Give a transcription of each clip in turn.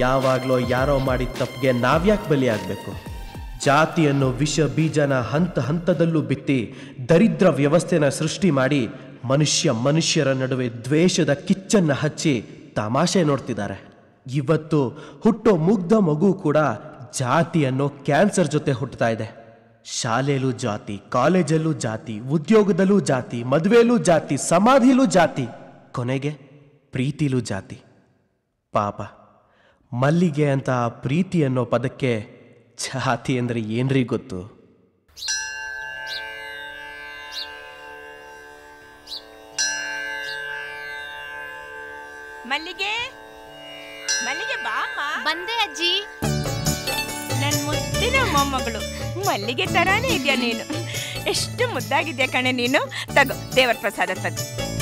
ಯಾವಾಗಲೋ ಯಾರೋ ಮಾಡಿದ ತಪ್ಪಿಗೆ ನಾವ್ಯಾಕೆ ಬಲಿಯಾಗಬೇಕು ಜಾತಿ ಅನ್ನೋ ವಿಷ ಬೀಜನ ಹಂತ ಹಂತದಲ್ಲೂ ಬಿತ್ತಿ ದರಿದ್ರ ವ್ಯವಸ್ಥೆನ ಸೃಷ್ಟಿ ಮಾಡಿ ಮನುಷ್ಯ ಮನುಷ್ಯರ ನಡುವೆ ದ್ವೇಷದ ಕಿಚ್ಚನ್ನ ಹಚ್ಚಿ ತಮಾಷೆ ನೋಡ್ತಿದ್ದಾರೆ ಇವತ್ತು ಹುಟ್ಟೋ ಮುಗ್ಧ ಮಗು ಕೂಡ ಜಾತಿ ಅನ್ನೋ ಕ್ಯಾನ್ಸರ್ ಜೊತೆ ಹುಟ್ಟುತ್ತಾ ಇದೆ ಶಾಲೆಯಲ್ಲೂ ಜಾತಿ ಕಾಲೇಜಲ್ಲೂ ಜಾತಿ ಉದ್ಯೋಗದಲ್ಲೂ ಜಾತಿ ಮದುವೆಯಲ್ಲೂ ಜಾತಿ ಸಮಾಧಿಲೂ ಜಾತಿ ಕೊನೆಗೆ ಪ್ರೀತಿಲೂ ಜಾತಿ ಪಾಪ ಮಲ್ಲಿಗೆ ಅಂತ ಆ ಪ್ರೀತಿ ಅನ್ನೋ ಪದಕ್ಕೆ ಜಾತಿ ಅಂದರೆ ಏನ್ರಿ ಗೊತ್ತು ಮಲ್ಲಿಗೆ ಮಲ್ಲಿಗೆ ಬಾ ಅಮ್ಮ ಬಂದೆ ಅಜ್ಜಿ ನನ್ ಮುದ್ದಿನ ಮೊಮ್ಮಗಳು ಮಲ್ಲಿಗೆ ತರಾನೇ ಇದೆಯಾ ನೀನು ಎಷ್ಟು ಮುದ್ದಾಗಿದ್ಯಾ ಕಣೆ ನೀನು ತಗೋ ದೇವರ ಪ್ರಸಾದ ತಗೋ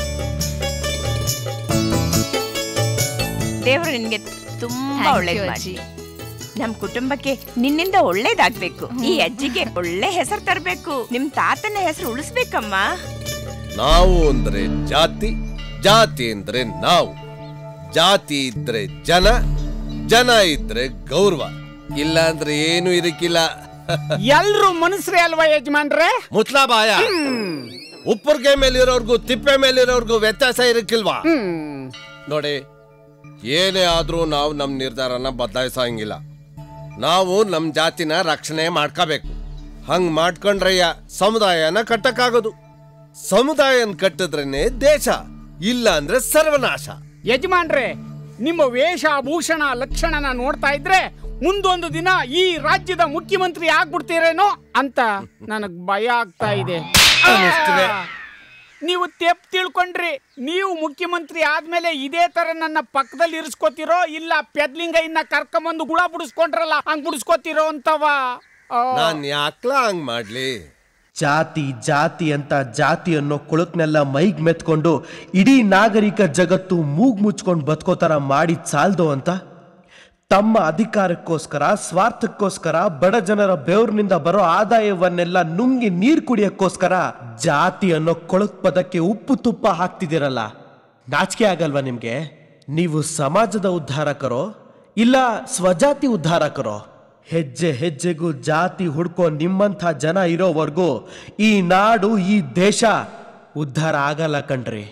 ದೇವರು ನಿನ್ಗೆ ತುಂಬಾ Thank ಒಳ್ಳೇದು you, ಮಾಡಿ ಅಜ್ಜಿ. ನಮ್ ಕುಟುಂಬಕ್ಕೆ ನಿನ್ನಿಂದ ಒಳ್ಳೇದಾಗ್ಬೇಕು ಈ ಅಜ್ಜಿಗೆ ಒಳ್ಳೆ ಹೆಸರು ತರಬೇಕು ನಿಮ್ ತಾತನ ಹೆಸರು ಉಳಿಸ್ಬೇಕಮ್ಮ ನಾವು ಅಂದ್ರೆ ಜಾತಿ ಜಾತಿ ಅಂದ್ರೆ ನಾವು ಜಾತಿ ಇದ್ರೆ ಜನ ಜನ ಇದ್ರೆ ಗೌರವ ಇಲ್ಲ ಅಂದ್ರೆ ಏನು ಇದಕ್ಕಿಲ್ಲ ಎಲ್ರು ಮನುಷ್ಯರೇ ಅಲ್ವಾ ಯಜಮಾನ್ರೆ ಮುತ್ಲಾ ಬಾಯ ಉಪ್ಪುರ್ಗೆ ಮೇಲಿರೋರ್ಗೂ ತಿಪ್ಪೆ ಮೇಲಿರೋರ್ಗೂ ವ್ಯತ್ಯಾಸ ಇರಕ್ಕಿಲ್ವಾ ನೋಡಿ ಏನೇ ಆದ್ರೂ ನಾವು ನಮ್ ನಿರ್ಧಾರನ ಬದಲಾಯಿಸಂಗಿಲ್ಲ ನಾವು ನಮ್ ಜಾತಿನ ರಕ್ಷಣೆ ಮಾಡ್ಕೋಬೇಕು ಹಂಗ್ ಮಾಡ್ಕೊಂಡ್ರಯ್ಯ ಸಮುದಾಯನ ಕಟ್ಟಕ್ಕಾಗೋದು ಸಮುದಾಯನ ಕಟ್ಟಿದ್ರೇನೆ ದೇಶ ಇಲ್ಲ ಅಂದ್ರೆ ಸರ್ವನಾಶ ಯಜಮಾನ್ರೆ ನಿಮ್ಮ ವೇಷಭೂಷಣ ಲಕ್ಷಣನ ನೋಡ್ತಾ ಇದ್ರೆ ಮುಂದೊಂದು ದಿನ ಈ ರಾಜ್ಯದ ಮುಖ್ಯಮಂತ್ರಿ ಆಗ್ಬಿಡ್ತೀರೇನೋ ಅಂತ ನನಗ್ ಭಯ ಆಗ್ತಾ ಇದೆ ಅನ್ನಿಸ್ತಿದೆ. ನೀವು ತೆಪ್ ತಿಳ್ಕೊಂಡ್ರಿ ನೀವು ಮುಖ್ಯಮಂತ್ರಿ ಆದ್ಮೇಲೆ ಇದೇ ತರ ನನ್ನ ಪಕ್ಕದಲ್ಲಿ ಇರಿಸ್ಕೋತಿರೋ ಇಲ್ಲ ಪೆದ್ಲಿಂಗ ಇನ್ನ ಕರ್ಕೊಂಬಂದು ಗುಳ ಬಿಡಿಸ್ಕೊಂಡ್ರಲ್ಲ ಹಂಗ್ ಬಿಡಿಸ್ಕೋತಿರೋ ಅಂತವ ಆ. ನಾನ್ ಯಾಕ್ಲ ಹಂಗ್ ಮಾಡ್ಲಿ ಜಾತಿ ಜಾತಿ ಅಂತ ಜಾತಿ ಅನ್ನೋ ಕೊಳಕ್ನೆಲ್ಲ ಮೈಗ್ ಮೆತ್ಕೊಂಡು ಇಡೀ ನಾಗರಿಕ ಜಗತ್ತು ಮೂಗ್ ಮುಚ್ಕೊಂಡು ಬದುಕೋ ಥರ ಮಾಡಿ ಸಾಲ್ದು ಅಂತ ತಮ್ಮ ಅಧಿಕಾರಕ್ಕೋಸ್ಕರ ಸ್ವಾರ್ಥಕ್ಕೋಸ್ಕರ ಬಡ ಜನರ ಬೆವರಿನಿಂದ ಬರೋ ಆದಾಯವನ್ನೆಲ್ಲ ನುಂಗಿ ನೀರ್ ಕುಡಿಯಕ್ಕೋಸ್ಕರ ಜಾತಿ ಅನ್ನೋ ಕೊಳಕ್ ಪದಕ್ಕೆ ಉಪ್ಪು ತುಪ್ಪ ಹಾಕ್ತಿದ್ದೀರಲ್ಲ ನಾಚಿಕೆ ಆಗಲ್ವಾ ನಿಮ್ಗೆ ನೀವು ಸಮಾಜದ ಉದ್ಧಾರಕರೋ ಇಲ್ಲ ಸ್ವಜಾತಿ ಉದ್ಧಾರಕರೋ ಹೆಜ್ಜೆ ಹೆಜ್ಜೆಗೂ ಜಾತಿ ಹುಡ್ಕೋ ನಿಮ್ಮಂಥ ಜನ ಇರೋವರೆಗೂ ಈ ನಾಡು ಈ ದೇಶ ಉದ್ಧಾರ ಆಗಲ್ಲ ಕಣ್ರಿ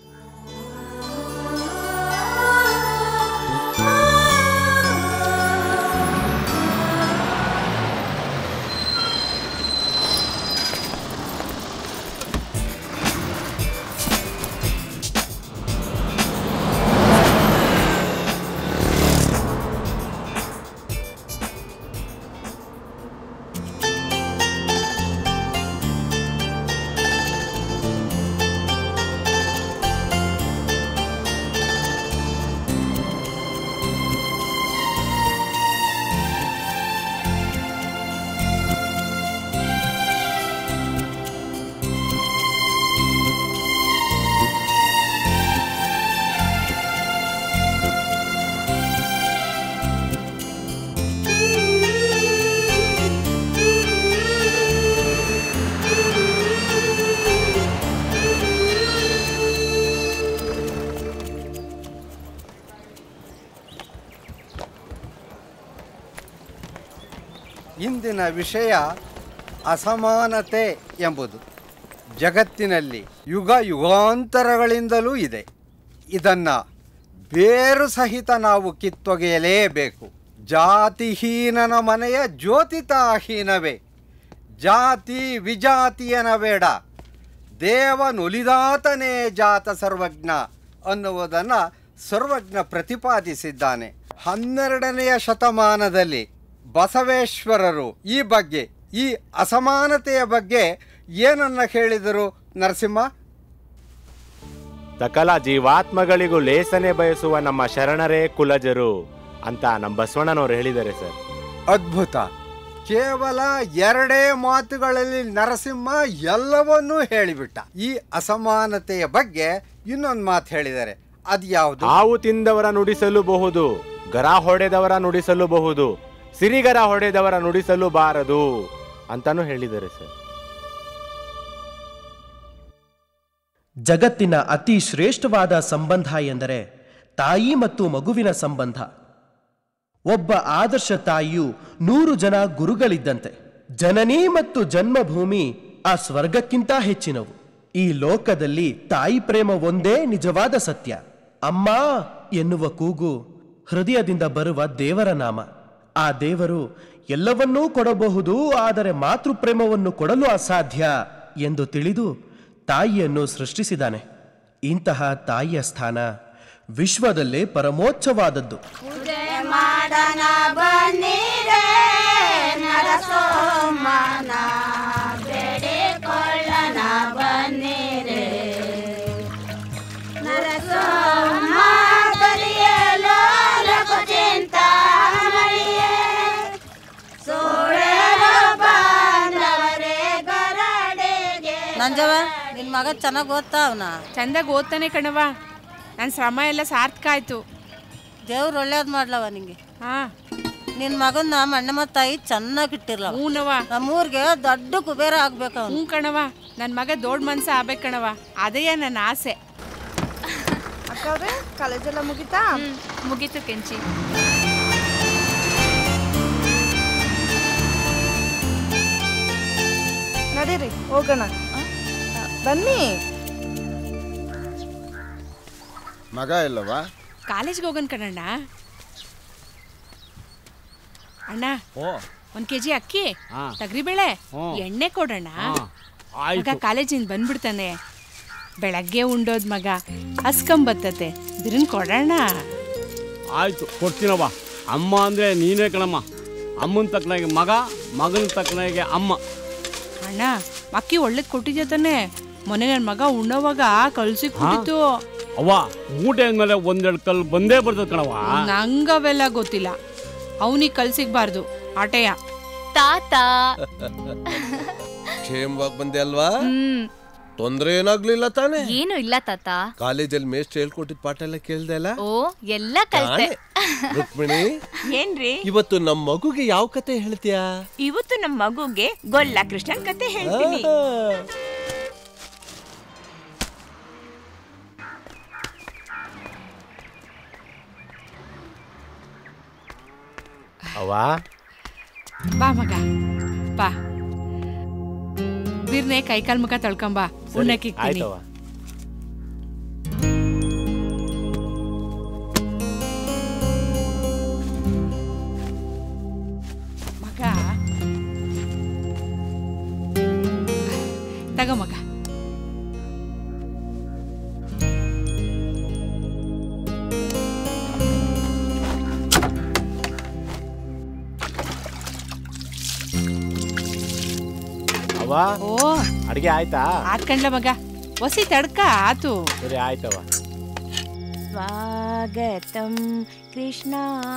ಇಂದಿನ ವಿಷಯ ಅಸಮಾನತೆ ಎಂಬುದು ಜಗತ್ತಿನಲ್ಲಿ ಯುಗ ಯುಗಾಂತರಗಳಿಂದಲೂ ಇದೆ ಇದನ್ನು ಬೇರು ಸಹಿತ ನಾವು ಕಿತ್ತೊಗೆಯಲೇಬೇಕು ಜಾತಿಹೀನನ ಮನೆಯ ಜ್ಯೋತಿತಾಹೀನವೇ ಜಾತಿ ವಿಜಾತಿಯನ ಬೇಡ ದೇವನುಲಿದಾತನೇ ಜಾತ ಸರ್ವಜ್ಞ ಅನ್ನುವುದನ್ನು ಸರ್ವಜ್ಞ ಪ್ರತಿಪಾದಿಸಿದ್ದಾನೆ ಹನ್ನೆರಡನೆಯ ಶತಮಾನದಲ್ಲಿ ಬಸವೇಶ್ವರರು ಈ ಬಗ್ಗೆ ಈ ಅಸಮಾನತೆಯ ಬಗ್ಗೆ ಏನನ್ನ ಹೇಳಿದರು ನರಸಿಂಹ ಸಕಲ ಜೀವಾತ್ಮಗಳಿಗೂ ಲೇಸನೆ ಬಯಸುವ ನಮ್ಮ ಶರಣರೇ ಕುಲಜರು ಅಂತ ನಮ್ಮ ಬಸವಣ್ಣನವ್ರು ಹೇಳಿದ್ದಾರೆ ಸರ್ ಅದ್ಭುತ ಕೇವಲ ಎರಡೇ ಮಾತುಗಳಲ್ಲಿ ನರಸಿಂಹ ಎಲ್ಲವನ್ನೂ ಹೇಳಿಬಿಟ್ಟ ಈ ಅಸಮಾನತೆಯ ಬಗ್ಗೆ ಇನ್ನೊಂದು ಮಾತು ಹೇಳಿದ್ದಾರೆ ಅದ್ಯಾವುದು ಹಾವು ತಿಂದವರ ನುಡಿಸಲುಬಹುದು ಗರ ಹೊಡೆದವರ ನುಡಿಸಲುಬಹುದು ಸಿರಿಗರ ಹೊಡೆದವರ ನುಡಿಸಲು ಬಾರದು ಅಂತಾನು ಹೇಳಿದ್ದಾರೆ ಸರ್ ಜಗತ್ತಿನ ಅತಿ ಶ್ರೇಷ್ಠವಾದ ಸಂಬಂಧ ಎಂದರೆ ತಾಯಿ ಮತ್ತು ಮಗುವಿನ ಸಂಬಂಧ ಒಬ್ಬ ಆದರ್ಶ ತಾಯಿಯು ನೂರು ಜನ ಗುರುಗಳಿದ್ದಂತೆ ಜನನಿ ಮತ್ತು ಜನ್ಮಭೂಮಿ ಆ ಸ್ವರ್ಗಕ್ಕಿಂತ ಹೆಚ್ಚಿನವು ಈ ಲೋಕದಲ್ಲಿ ತಾಯಿ ಪ್ರೇಮ ಒಂದೇ ನಿಜವಾದ ಸತ್ಯ ಅಮ್ಮ ಎನ್ನುವ ಕೂಗು ಹೃದಯದಿಂದ ಬರುವ ದೇವರ ನಾಮ ಆ ದೇವರು ಎಲ್ಲವನ್ನೂ ಕೊಡಬಹುದು ಆದರೆ ಮಾತೃಪ್ರೇಮವನ್ನು ಕೊಡಲು ಅಸಾಧ್ಯ ಎಂದು ತಿಳಿದು ತಾಯಿಯನ್ನು ಸೃಷ್ಟಿಸಿದಾನೆ ಇಂತಹ ತಾಯಿಯ ಸ್ಥಾನ ವಿಶ್ವದಲ್ಲೇ ಪರಮೋಚ್ಚವಾದದ್ದು ನಂಜವ ನಿನ್ ಮಗ ಚೆನ್ನಾಗ್ ಓದ್ತಾ ಅವನ ಚಂದಾಗಿ ಓದ್ತಾನೆ ಕಣವ ನನ್ನ ಶ್ರಮ ಎಲ್ಲ ಸಾರ್ಥಕ ಆಯ್ತು ದೇವ್ರು ಒಳ್ಳೇದ್ ಮಾಡ್ಲವ ನಿಂಗೆ ಹಾ ನಿನ್ ಮಗನ್ನ ಮಣ್ಣಮ್ಮ ತಾಯಿ ಚೆನ್ನಾಗಿ ಇಟ್ಟಿರ್ಲವ ಹೂನವ ನಮ್ಮೂರ್ಗೆ ದೊಡ್ಡ ಕುಬೇರ ಆಗ್ಬೇಕು ಅವನು ಹ್ಞೂ ಕಣವ ನನ್ನ ಮಗ ದೊಡ್ಡ ಮನ್ಸ ಆಗ್ಬೇಕು ಕಣವ ಅದೇ ನನ್ನ ಆಸೆ ಅಕ್ಕವ್ರೆ ಕಾಲೇಜೆಲ್ಲ ಮುಗಿತಾ ಮುಗೀತು ಕೆಂಚಿ ನಡೀರಿ ಹೋಗೋಣ ಬನ್ನಿ ಮಗ ಇಲ್ಲವಾ ಕಾಲೇಜ್ಗೆ ಹೋಗೋಣ ಕಣಣ್ಣ ಅಣ್ಣ ಓ ಒಂದ್ ಕೆಜಿ ಅಕ್ಕಿ ಹಾ. ತಗರಿಬೇಳೆ ಹ್ಞೂ. ಎಣ್ಣೆ ಕೊಡೋಣ ಮಗ ಆಯ್ತು ಕಾಲೇಜಿಂದ ಬಂದ್ಬಿಡ್ತಾನೆ ಬೆಳಗ್ಗೆ ಉಂಡೋದ್ ಮಗ ಹಸ್ಕೊಂಬತ್ತತೆ ಬಿರಿನ್ ಕೊಡೋಣ ಆಯ್ತು ಕೊಡ್ತೀನವ್ವ ಅಮ್ಮ ಅಂದ್ರೆ ನೀನೇ ಕಣಮ್ಮ ಅಮ್ಮನ ತಕ್ಕನಾಗೆ ಮಗ ಮಗನ ತಕ್ಕನಾಗೆ ಅಮ್ಮ ಅಣ್ಣ ಅಕ್ಕಿ ಒಳ್ಳೇದ್ ಕೊಟ್ಟಿದ್ಯಾ ತಾನೆ ಮೊನ್ನೆ ನನ್ನ ಮಗ ಉಣ್ಣೋವಾಗ ಕಳ್ಸಿ ಕೊಟ್ಟಿತ್ತು ಅವ್ವ ಮೂಟೆ ಅಂದ್ಮೇಲೆ ಒಂದೆರಡು ಕಲ್ಲು ಬಂದೇ ಬರ್ತದೆ ಕಣವ್ವ ನಂಗವೆಲ್ಲ ಗೊತ್ತಿಲ್ಲ ಅವನಿಗೆ ಕಳ್ಸಿಗ್ಬಾರ್ದು ಆಟೆಯ ತಾತ ಕ್ಷೇಮವಾಗಿ ಬಂದೆ ಅಲ್ವಾ ಹ್ಮ್ ತೊಂದ್ರೆ ಏನಾಗ್ಲಿಲ್ಲ ತಾನೇ ಏನು ಇಲ್ಲ ತಾತ ಕಾಲೇಜಲ್ಲಿ ಮೇಸ್ಟ್ ಹೇಳ್ಕೊಟ್ಟಿದ್ ಪಾಠ ಎಲ್ಲ ಕೇಳ್ದೆ ಅಲ್ಲ ಓ ಎಲ್ಲ ಕಲ್ತೆ ರುಕ್ಮಿಣಿ ಏನ್ರಿ ಇವತ್ತು ನಮ್ ಮಗುಗೆ ಯಾವ ಕತೆ ಹೇಳ್ತೀಯಾ ಇವತ್ತು ನಮ್ಮ ಮಗುಗೆ ಗೊಲ್ಲ ಕೃಷ್ಣನ್ ಕತೆ ಹೇಳ್ತೀನಿ ಅವ್ವ ಬಾ ಮಗ ಬಾ ಬಿರ್ನೆ ಕೈಕಾಲ್ ಮುಖ ತೊಳ್ಕೊಂಬ ಉಣ್ಣಕ್ಕಿಕ್ತೀನಿ ಆಯ್ತವ್ವ ಮಗ ತಗೋ ಮಗ ಅವ್ವ ಓ ಅಡಿಗೆ ಆಯ್ತಾ ಆತ್ಕಂಡ್ಲ ಮಗ ಒಸಿ ತಡ್ಕ ಆತು ಸರಿ ಆಯ್ತವ್ವ ಸ್ವಾಗತಂ ಕೃಷ್ಣ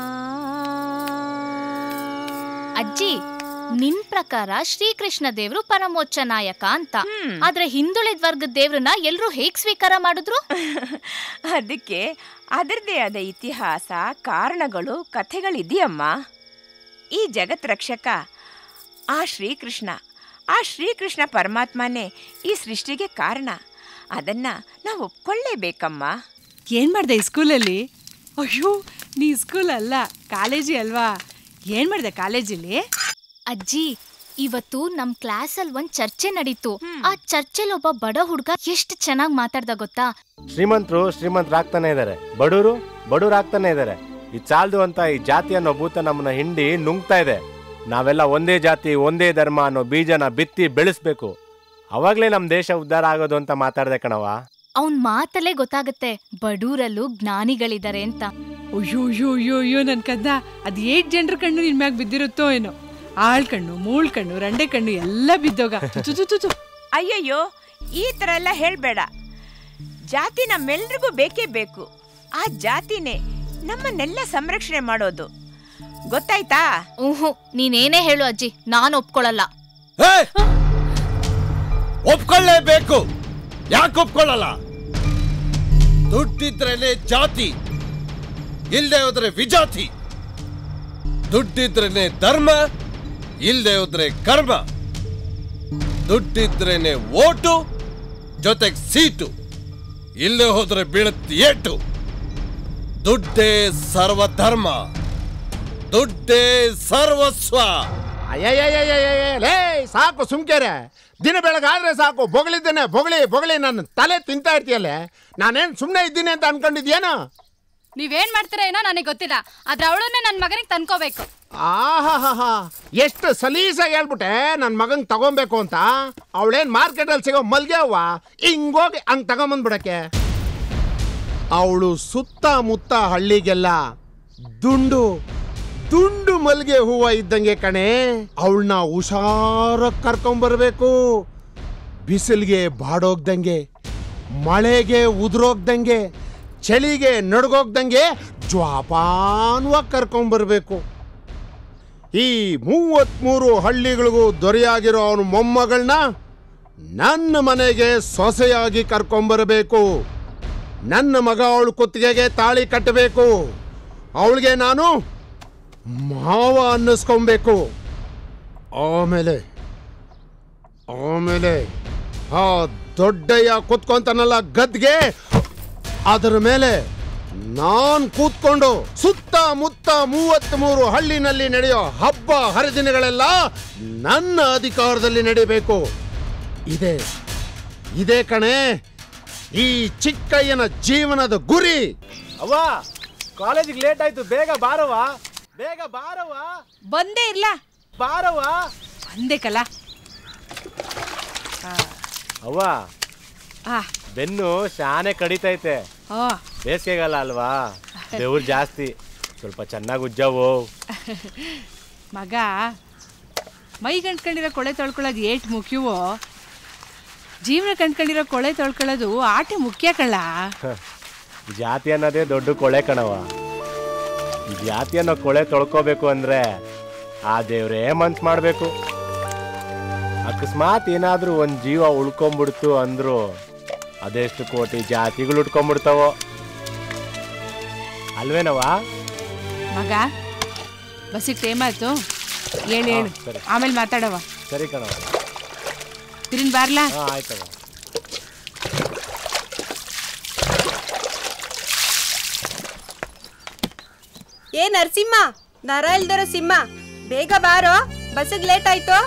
ಅಜ್ಜಿ ನಿನ್ ಪ್ರಕಾರ ಶ್ರೀಕೃಷ್ಣ ದೇವ್ರು ಪರಮೋಚ್ಚ ನಾಯಕ ಅಂತ ಆದ್ರೆ ಹಿಂದುಳಿದ ವರ್ಗದ ದೇವ್ರನ್ನ ಎಲ್ರು ಹೇಗ್ ಸ್ವೀಕಾರ ಮಾಡಿದ್ರು ಅದಕ್ಕೆ ಅದರದೇ ಆದ ಇತಿಹಾಸ ಕಾರಣಗಳು ಕಥೆಗಳಿದೆಯಮ್ಮ ಈ ಜಗತ್ ರಕ್ಷಕ ಆ ಶ್ರೀಕೃಷ್ಣ ಆ ಶ್ರೀಕೃಷ್ಣ ಪರಮಾತ್ಮನೇ ಈ ಸೃಷ್ಟಿಗೆ ಕಾರಣ ಅದನ್ನ ನಾವು ಒಪ್ಕೊಳ್ಳೇಬೇಕಮ್ಮ ಏನ್ ಮಾಡ್ದೆ ಈ ಸ್ಕೂಲಲ್ಲಿ ಅಯ್ಯೋ ನೀ ಸ್ಕೂಲ್ ಅಲ್ಲ ಕಾಲೇಜಿ ಅಲ್ವಾ ಏನ್ ಮಾಡ್ದೆ ಕಾಲೇಜಲ್ಲಿ ಅಜ್ಜಿ ಇವತ್ತು ನಮ್ ಕ್ಲಾಸ್ ಅಲ್ಲಿ ಒಂದ್ ಚರ್ಚೆ ನಡೀತು ಆ ಚರ್ಚೆಲ್ ಒಬ್ಬ ಬಡ ಹುಡ್ಗ ಎಷ್ಟ್ ಚೆನ್ನಾಗ್ ಮಾತಾಡ್ದ ಗೊತ್ತಾ ಶ್ರೀಮಂತರು ಶ್ರೀಮಂತರಾಗ್ತಾನೆ ಇದ್ದಾರೆ ಬಡವರು ಬಡವರಾಗ್ತಾನೆ ಇದ್ದಾರೆ ಈ ಚಾಲ್ದು ಅಂತ ಈ ಜಾತಿ ಅನ್ನೋ ಭೂತ ನಮ್ಮನ್ನ ಹಿಂಡಿ ನುಂಗ್ತಾ ಇದೆ ನಾವೆಲ್ಲ ಒಂದೇ ಜಾತಿ ಒಂದೇ ಧರ್ಮ ಅನ್ನೋ ಬೀಜನ ಬಿತ್ತಿ ಬೆಳೆಸ್ಬೇಕು ಅವಾಗ್ಲೇ ನಮ್ ದೇಶ ಉದ್ಧಾರ ಆಗೋದು ಅಂತ ಮಾತಾಡ್ದೆ ಕಣವ ಅವ್ನ್ ಮಾತಲ್ಲೇ ಗೊತ್ತಾಗತ್ತೆ ಬಡೂರಲ್ಲೂ ಜ್ಞಾನಿಗಳಿದ್ದಾರೆ ಅಂತ ಅಯ್ಯೋ ಅಯ್ಯೋ ಅಯ್ಯೋ ಅಯ್ಯೋ ನನ್ ಕದ್ದ ಅದ್ ಏಟ್ ಜನರ ಕಣ್ಣು ನಿನ್ ಮ್ಯಾಗ ಬಿದ್ದಿರುತ್ತೋ ಏನೋ ಆಳ್ ಕಣ್ಣು ಮೂಳ್ ಕಣ್ಣು ರಂಡೆ ಕಣ್ಣು ಎಲ್ಲ ಬಿದ್ದೋಗ ಅಯ್ಯಯ್ಯೋ ಈ ತರ ಎಲ್ಲ ಹೇಳ್ಬೇಡ ಜಾತಿ ನಮ್ಮೆಲ್ರಿಗೂ ಬೇಕೇ ಬೇಕು ಆ ಜಾತಿನೇ ನಮ್ಮನ್ನೆಲ್ಲ ಸಂರಕ್ಷಣೆ ಮಾಡೋದು ಗೊತ್ತಾಯ್ತಾ ಊಹು ನೀನೇನೇ ಹೇಳು ಅಜ್ಜಿ ನಾನ್ ಒಪ್ಕೊಳಲ್ಲ ಹೇ! ಒಪ್ಕೊಳ್ಳೇಬೇಕು ಯಾಕೆ ಒಪ್ಕೊಳ್ಳಲ್ಲ ದುಡ್ಡಿದ್ರೇನೆ ಜಾತಿ ಇಲ್ದೆ ಹೋದ್ರೆ ವಿಜಾತಿ ದುಡ್ಡಿದ್ರೇನೆ ಧರ್ಮ ಇಲ್ದೆ ಹೋದ್ರೆ ಕರ್ಮ ದುಡ್ಡಿದ್ರೇನೆ ಓಟು ಜೊತೆಗೆ ಸೀಟು ಇಲ್ಲದೆ ಹೋದ್ರೆ ಬೀಳುತ್ತೆ ಏಟು ದುಡ್ಡೇ ಸರ್ವಧರ್ಮ ದುಡ್ಡೇ ಸರ್ವಸ್ವ ಅಯ್ಯಯ್ಯಯ್ಯಯ್ಯಯ್ಯ ಲೇ ಸಾಕು ಸುಮ್ಕೆರೆ ದಿನ ಬೆಳಗಾದ್ರೆ ಸಾಕು ಬೊಗಳಿದ್ದೇನೆ ಬೊಗಳಿ ಬೊಗಳಿ ನನ್ನ ತಲೆ ತಿಂತಾ ಇರ್ತೀಯಲ್ಲೇ ನಾನೇನ್ ಸುಮ್ಮನೆ ಇದ್ದೀನಿ ಅಂತ ಅನ್ಕೊಂಡಿದ್ಯೇನು ನೀವೇನ್ ಮಾಡ್ತೀರಾ ಏನೋ ನನಗೆ ಗೊತ್ತಿಲ್ಲ ಆದ್ರೆ ಅವಳನ್ನೇ ನನ್ನ ಮಗನಿಗೆ ತಂದ್ಕೋಬೇಕು ಆಹಾಹಾ ಎಷ್ಟು ಸಲೀಸಾಗಿ ಹೇಳ್ಬಿಟ್ಟೆ ನನ್ನ ಮಗಂಗ್ ತಗೊಬೇಕು ಅಂತ ಅವಳೇನ್ ಮಾರ್ಕೆಟಲ್ಲಿ ಸಿಗೋ ಮಲ್ಗೆ ಅವ್ವ ಹಿಂಗೋಗಿ ಹಂಗ್ ತಗೊಂಬಂದ್ಬಿಡಕ್ಕೆ ಅವಳು ಸುತ್ತಮುತ್ತ ಹಳ್ಳಿಗೆಲ್ಲ ದುಂಡು ದುಂಡು ಮಲ್ಗೆ ಹೂವ ಇದ್ದಂಗೆ ಕಣೆ ಅವಳನ್ನ ಹುಷಾರಾಗಿ ಕರ್ಕೊಂಬರ್ಬೇಕು ಬಿಸಿಲಿಗೆ ಬಾಡೋಗ್ದಂಗೆ ಮಳೆಗೆ ಉದುರೋಗ್ದಂಗೆ ಚಳಿಗೆ ನಡ್ಗೋಗ್ದಂಗೆ ಜ್ವಾಪಾನವಾಗಿ ಕರ್ಕೊಂಬರ್ಬೇಕು ಈ ಮೂವತ್ಮೂರು ಹಳ್ಳಿಗಳಿಗೂ ದೊರೆಯಾಗಿರೋ ಅವನ ಮೊಮ್ಮಗಳನ್ನ ನನ್ನ ಮನೆಗೆ ಸೊಸೆಯಾಗಿ ಕರ್ಕೊಂಬರಬೇಕು ನನ್ನ ಮಗ ಅವಳು ಕುತ್ತಿಗೆಗೆ ತಾಳಿ ಕಟ್ಟಬೇಕು ಅವಳಿಗೆ ನಾನು ಮಾವ ಅನ್ನಿಸ್ಕೊಬೇಕು ಆಮೇಲೆ ಆಮೇಲೆ ಆ ದೊಡ್ಡಯ್ಯ ಕೂತ್ಕೊಂತಾನಲ್ಲ ಗದ್ಗೆ ಅದರ ಮೇಲೆ ನಾನ್ ಕೂತ್ಕೊಂಡು ಸುತ್ತಮುತ್ತ ಮೂವತ್ತ್ ಹಳ್ಳಿನಲ್ಲಿ ನಡೆಯೋ ಹಬ್ಬ ಹರಿದಿನಗಳೆಲ್ಲ ನನ್ನ ಅಧಿಕಾರದಲ್ಲಿ ನಡಿಬೇಕು ಇದೆ ಇದೇ ಕಣೆ ಈ ಚಿಕ್ಕಯ್ಯನ ಜೀವನದ ಗುರಿ ಅವ್ವ ಕಾಲೇಜಿಗೆ ಲೇಟ್ ಆಯ್ತು ಬೇಗ ಬಾರವ್ವ ಬೇಗ ಬಾರವ್ವ ಬಂದೇ ಇಲ್ಲ ಬಾರವ್ವ ಬಂದೆ ಕಲ ಅವ್ವ ಆ ಬೆನ್ನು ಶಾನೆ ಕಡಿತೈತೆ ಆ ಬೇಸಿಗೆಗಾಲ ಅಲ್ವಾ ಬೆವ್ರು ಜಾಸ್ತಿ ಸ್ವಲ್ಪ ಚೆನ್ನಾಗಿ ಉಜ್ಜವು ಮಗ ಮೈ ಗಂಟ್ಕೊಂಡಿರೋ ಕೊಳೆ ತೊಳ್ಕೊಳ್ಳೋದು ಏಟ್ ಮುಖ್ಯವೋ ಜೀವನ ಕಂಡ್ಕೊಂಡಿರೋ ಕೊಳೆ ತೊಳ್ಕೊಳ್ಳೋದು ಆಟ ಮುಖ್ಯ ಕಳ್ಳ ಜಾತಿ ಅನ್ನೋದೇ ದೊಡ್ಡ ಕೊಳೆ ಕಣವ ಈ ಜಾತಿ ಅನ್ನೋ ಕೊಳೆ ತೊಳ್ಕೋಬೇಕು ಅಂದ್ರೆ ಆ ದೇವ್ರೇ ಮನ್ಸ್ ಮಾಡ್ಬೇಕು ಅಕಸ್ಮಾತ್ ಏನಾದ್ರೂ ಒಂದ್ ಜೀವ ಉಳ್ಕೊಂಬಿಡ್ತು ಅಂದ್ರು ಅದೆಷ್ಟು ಕೋಟಿ ಜಾತಿಗಳು ಉಟ್ಕೊಂಡ್ಬಿಡ್ತಾವೋ ಅಲ್ವೇನವ ಮಗ ಬಸ್ಸಿಗೆ ಟೈಮ್ ಆಯ್ತು ಹೇಳು ಹೇಳು ಹಾ, ಸರಿ. ಆಮೇಲೆ ಮಾತಾಡವ ಸರಿ ಕಣವ ತಿರುನ್ ಬಾರ್ಲಾ ಹಾ ಆಯ್ತವ ಏ ನರಸಿಂಹ ನರ ಇಲ್ದಿರೋ ಸಿಂಹ ಬೇಗ ಬಾರೋ ಬಸ್ಸಿಗೆ ಲೇಟ್ ಆಯ್ತು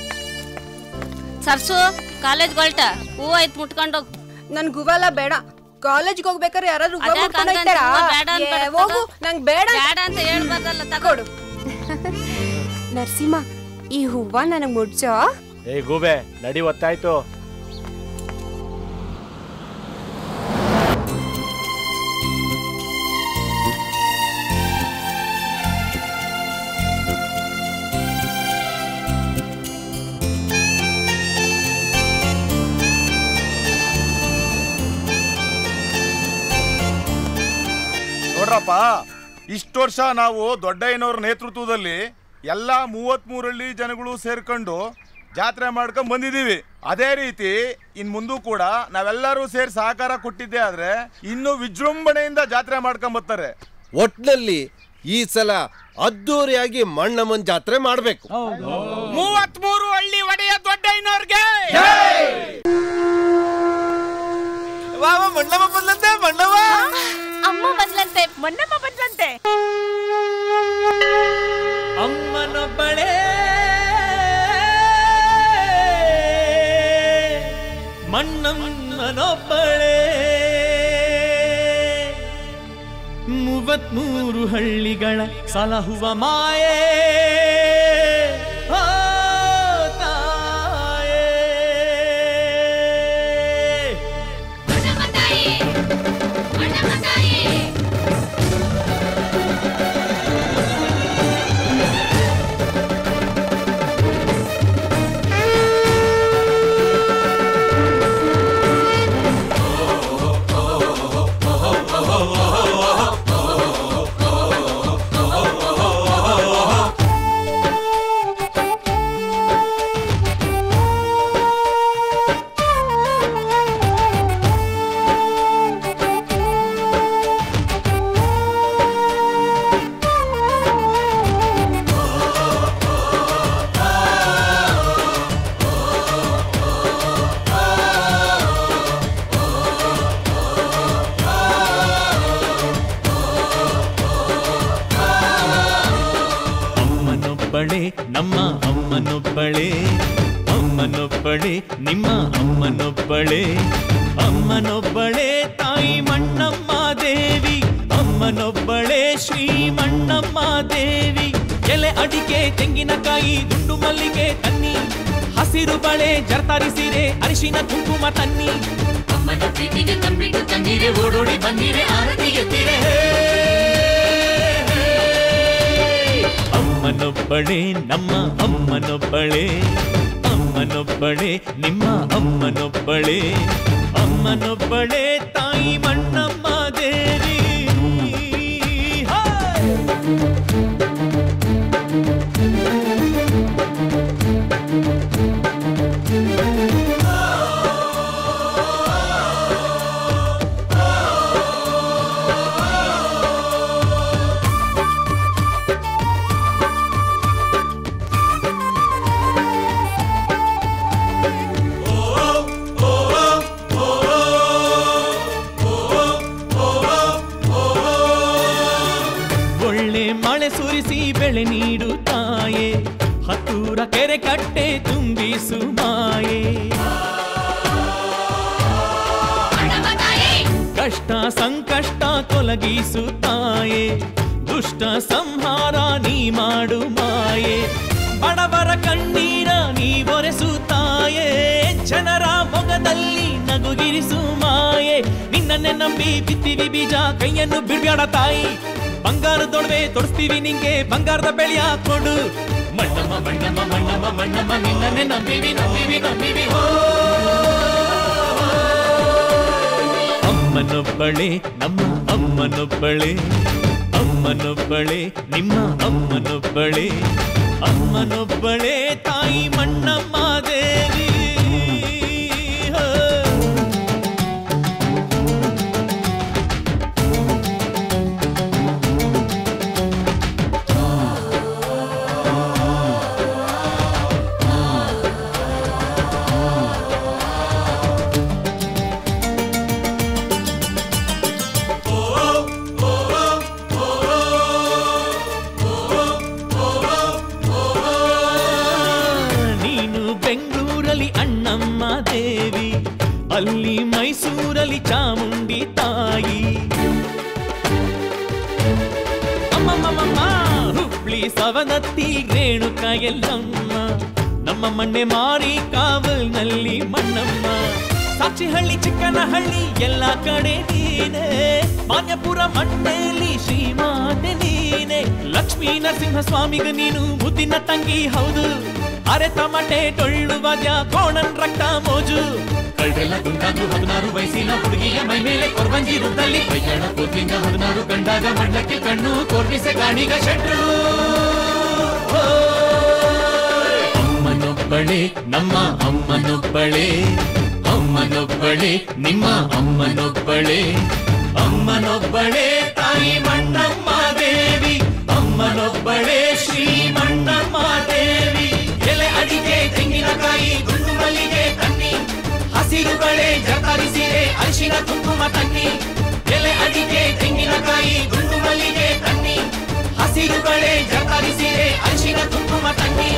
ಸರ್ಸು ಕಾಲೇಜ್ ಹೊಲ್ಟ ಹೂವ ಐತ್ ಮುಟ್ಕೊಂಡೋಗ್ ನನ್ ಗುವಾಲ ಬೇಡ ಕಾಲೇಜ್ಗೆ ಹೋಗ್ಬೇಕಾದ್ರೆ ಯಾರಾದ್ರೂ ಹೂವ ಅದ್ಯಾಕ್ ಮುಟ್ಕೊಂಡು ಹಂಗಂತ ಹೋಗ್ತಾರಾ? ಹೂವ ಬೇಡ ಏ, ಅನ್ಬೇಡ ಹೋಗು ತಗೋ. ನಂಗ್ ಬೇಡ ಬೇಡ ಅಂತ ಹೇಳ್ಬಾರ್ದಲ್ಲ ತಗೊಡು ನರಸಿಂಹ ಈ ಹೂವ ನನಗ್ ಮುಡ್ಸೋ ಏ ಗೂಬೆ ನಡಿ ಒತ್ತಾಯ್ತು ನೋಡ್ರಪ್ಪ ಇಷ್ಟು ವರ್ಷ ನಾವು ದೊಡ್ಡಯ್ಯನವ್ರ ನೇತೃತ್ವದಲ್ಲಿ ಎಲ್ಲ ಮೂವತ್ಮೂರಳ್ಳಿ ಜನಗಳು ಸೇರ್ಕೊಂಡು ಜಾತ್ರೆ ಮಾಡ್ಕೊಂಡ್ ಬಂದಿದೀವಿ ಅದೇ ರೀತಿ ಇನ್ ಮುಂದೂ ಕೂಡ ನಾವೆಲ್ಲರೂ ಸೇರಿ ಸಹಕಾರ ಕೊಟ್ಟಿದ್ದೆ ಆದ್ರೆ ಇನ್ನು ವಿಜೃಂಭಣೆಯಿಂದ ಜಾತ್ರೆ ಮಾಡ್ಕೊಂಡ್ ಬರ್ತಾರೆ ಒಟ್ನಲ್ಲಿ ಈ ಸಲ ಅದ್ದೂರಿಯಾಗಿ ಮಣ್ಣಮ್ಮನ್ ಜಾತ್ರೆ ಮಾಡ್ಬೇಕು ಮೂವತ್ಮೂರು ಹಳ್ಳಿ ಒಡೆಯ ದೊಡ್ಡಯ್ಯನವ್ರಿಗೆ ಮಣ್ಣಮ್ಮ ಬಂದಂತೆ ಮಣ್ಣವ್ವ ಅಮ್ಮ ಬಂದ್ಲಂತೆ ಮೊನ್ನಮ್ಮ ಬಂದ್ಲಂತೆ ಅಮ್ಮನೊಬ್ಬಳೇ ಮಣ್ಣಮ್ಮನೊಬ್ಬಳೇ ಮೂವತ್ಮೂರು ಹಳ್ಳಿಗಳ ಸಲಹುವ ಮಾಯೇ ಆ ತಾಯೇ. ನಮ್ಮ ಅಮ್ಮನೊಬ್ಬಳೆ ಅಮ್ಮನೊಬ್ಬಳೆ ನಿಮ್ಮ ಅಮ್ಮನೊಬ್ಬಳೆ ಅಮ್ಮನೊಬ್ಬಳೆ ತಾಯಿ ಮಣ್ಣಮ್ಮ ದೇವಿ ಅಮ್ಮನೊಬ್ಬಳೆ ಶ್ರೀ ಮಣ್ಣಮ್ಮ ದೇವಿ ಎಲೆ ಅಡಿಕೆ ತೆಂಗಿನಕಾಯಿ ದುಂಡು ಮಲ್ಲಿಗೆ ತನ್ನಿ ಹಸಿರು ಬಳೆ ಜರ್ತಾರಿ ಸೀರೆ ಅರಿಶಿನ ಕುಂಕುಮ ತನ್ನಿ ಅಮ್ಮನ ಪ್ರೀತಿಗೆ ತಂಬಿಟ್ಟು ತಣ್ಣೀರೆ ಓಡೋಡಿ ಬಂದಿರೆ ಆರತಿಗೆ ತೀರೆ ಅಮ್ಮನೊಬ್ಬಳೆ ನಮ್ಮ ಅಮ್ಮನೊಬ್ಬಳೆ ಅಮ್ಮನೊಬ್ಬಳೆ ನಿಮ್ಮ ಅಮ್ಮನೊಬ್ಬಳೆ ಅಮ್ಮನೊಬ್ಬಳೆ ತಾಯಿ ಮಣ್ಣಮ್ಮ ದೇವಿ ಹಾಯ್! ಒಳ್ಳೆ ಮಳೆ ಸುರಿಸಿ ಬೆಳೆ ನೀಡುತ್ತಾಯೆ ಹತ್ತೂರ ಕೆರೆ ಕಟ್ಟೆ ತುಂಬಿಸು ಮಾಯೆ ಕಷ್ಟ ಸಂಕಷ್ಟ ತೊಲಗಿಸುತ್ತಾಯೆ ದುಷ್ಟ ಸಂಹಾರ ನೀ ಮಾಡು ಮಾಯೆ ಬಡವರ ಕಣ್ಣೀರ ನೀ ಒರೆಸುತ್ತಾಯೆ ಜನರ ಮೊಗದಲ್ಲಿ ನಗುಗಿರಿಸು ಮಾಯೆ ನಿನ್ನನ್ನೇ ನಂಬಿ ಬಿತ್ತಿವಿ ಬೀಜ ಕೈಯನ್ನು ಬಿಡ್ಬೇಡ ತಾಯಿ ಬಂಗಾರದೊಡವೆ ತೊಡಿಸ್ತೀವಿ ನಿಂಗೆ ಬಂಗಾರದ ಬೆಳೆಯ ಕೊಡು ಮಣ್ಣಮ್ಮ ಮಣ್ಣಮ್ಮ ಮಣ್ಣಮ್ಮ ಮಣ್ಣಮ್ಮ ನಿನ್ನನ್ನೇ ನಂಬಿವಿ ನಂಬಿವಿ ನಂಬಿವಿ ಹೋ ಅಮ್ಮನೊಬ್ಬಳೆ ನಮ್ಮ ಅಮ್ಮನೊಬ್ಬಳೆ ಅಮ್ಮನೊಬ್ಬಳೆ ನಿಮ್ಮ ಅಮ್ಮನೊಬ್ಬಳೆ ಅಮ್ಮನೊಬ್ಬಳೆ ತಾಯಿ ಮಣ್ಣಮ್ಮ ದೇವಿ ಹೋ. ನೀನು ಬೆಂಗಳೂರಲ್ಲಿ ಅಣ್ಣಮ್ಮ ದೇವಿ ಅಲ್ಲಿ ಮೈಸೂರಲ್ಲಿ ಚಾಮುಂಡಿ ತಾಯಿ ಅಮ್ಮಮ್ಮಮ್ಮ ಹುಬ್ಳಿ ಸವದತ್ತಿ ರೇಣುಕ ಎಲ್ಲಮ್ಮ ನಮ್ಮ ಮಣ್ಣೆ ಮಾರಿ ಕಾವಲ್ನಲ್ಲಿ ಮಣ್ಣಮ್ಮ ಸಾಕ್ಷಿಹಳ್ಳಿ ಚಿಕ್ಕನಹಳ್ಳಿ ಎಲ್ಲ ಕಡೆ ನೀನೆ ಮಾನ್ಯಪುರ ಮಣ್ಣೆಯಲ್ಲಿ ಶ್ರೀಮಾತೆ ನೀನೆ ಲಕ್ಷ್ಮೀ ನರಸಿಂಹ ಸ್ವಾಮಿಗ ನೀನು ಮುದ್ದಿನ ತಂಗಿ ಹೌದು ಅರೆ ತಮಟೆ ಟೊಳ್ಳು ವಾದ್ಯ ಕೋಣನ್ ರಕ್ತ ಮೋಜು ಕಳ್ರೆಲ್ಲ ದುಂಡಾದ್ರು ಹದಿನಾರು ವಯಸ್ಸಿನ ಹುಡುಗಿಯ ಮೈ ಮೇಲೆ ಕೊರ್ವಂಜಿ ರುದ್ದಲ್ಲಿ ಕೈಯಾಡ ಕೂತಿಂದ ಹದಿನಾರು ಕಂಡಾಗ ಮಂಡಕ್ಕೆ ಕಣ್ಣು ಕೋರ್ನಿಸೆ ಗಾಣಿಗ ಶೆಟ್ರು ಓ, ಅಮ್ಮನೊಬ್ಬಳೆ ನಮ್ಮ ಅಮ್ಮನೊಬ್ಬಳೆ ಅಮ್ಮನೊಬ್ಬಳೆ ನಿಮ್ಮ ಅಮ್ಮನೊಬ್ಬಳೆ ಅಮ್ಮನೊಬ್ಬಳೆ ತಾಯಿ ಮಣ್ಣಮ್ಮ ದೇವಿ ಅಮ್ಮನೊಬ್ಬಳೆ ಶ್ರೀ ಮಣ್ಣಮ್ಮ ದೇವಿ ಎಲೆ ಅಡಿಕೆ ತೆಂಗಿನಕಾಯಿ ಗುಂಡು ಮಲ್ಲಿಗೆ ತನ್ನಿ ಹಸಿರು ಬಳೆ ಜರ್ತಾರಿ ಸೀರೆ ಅರಿಶಿನ ಕುಂಕುಮ ತನ್ನಿ ಎಲೆ ಅಡಿಕೆ ತೆಂಗಿನಕಾಯಿ ಗುಂಡು ಮಲ್ಲಿಗೆ ತನ್ನಿ ಹಸಿರು ಬಳೆ ಜರ್ತಾರಿ ಸೀರೆ ಅರಿಶಿನ ಕುಂಕುಮ ತನ್ನಿ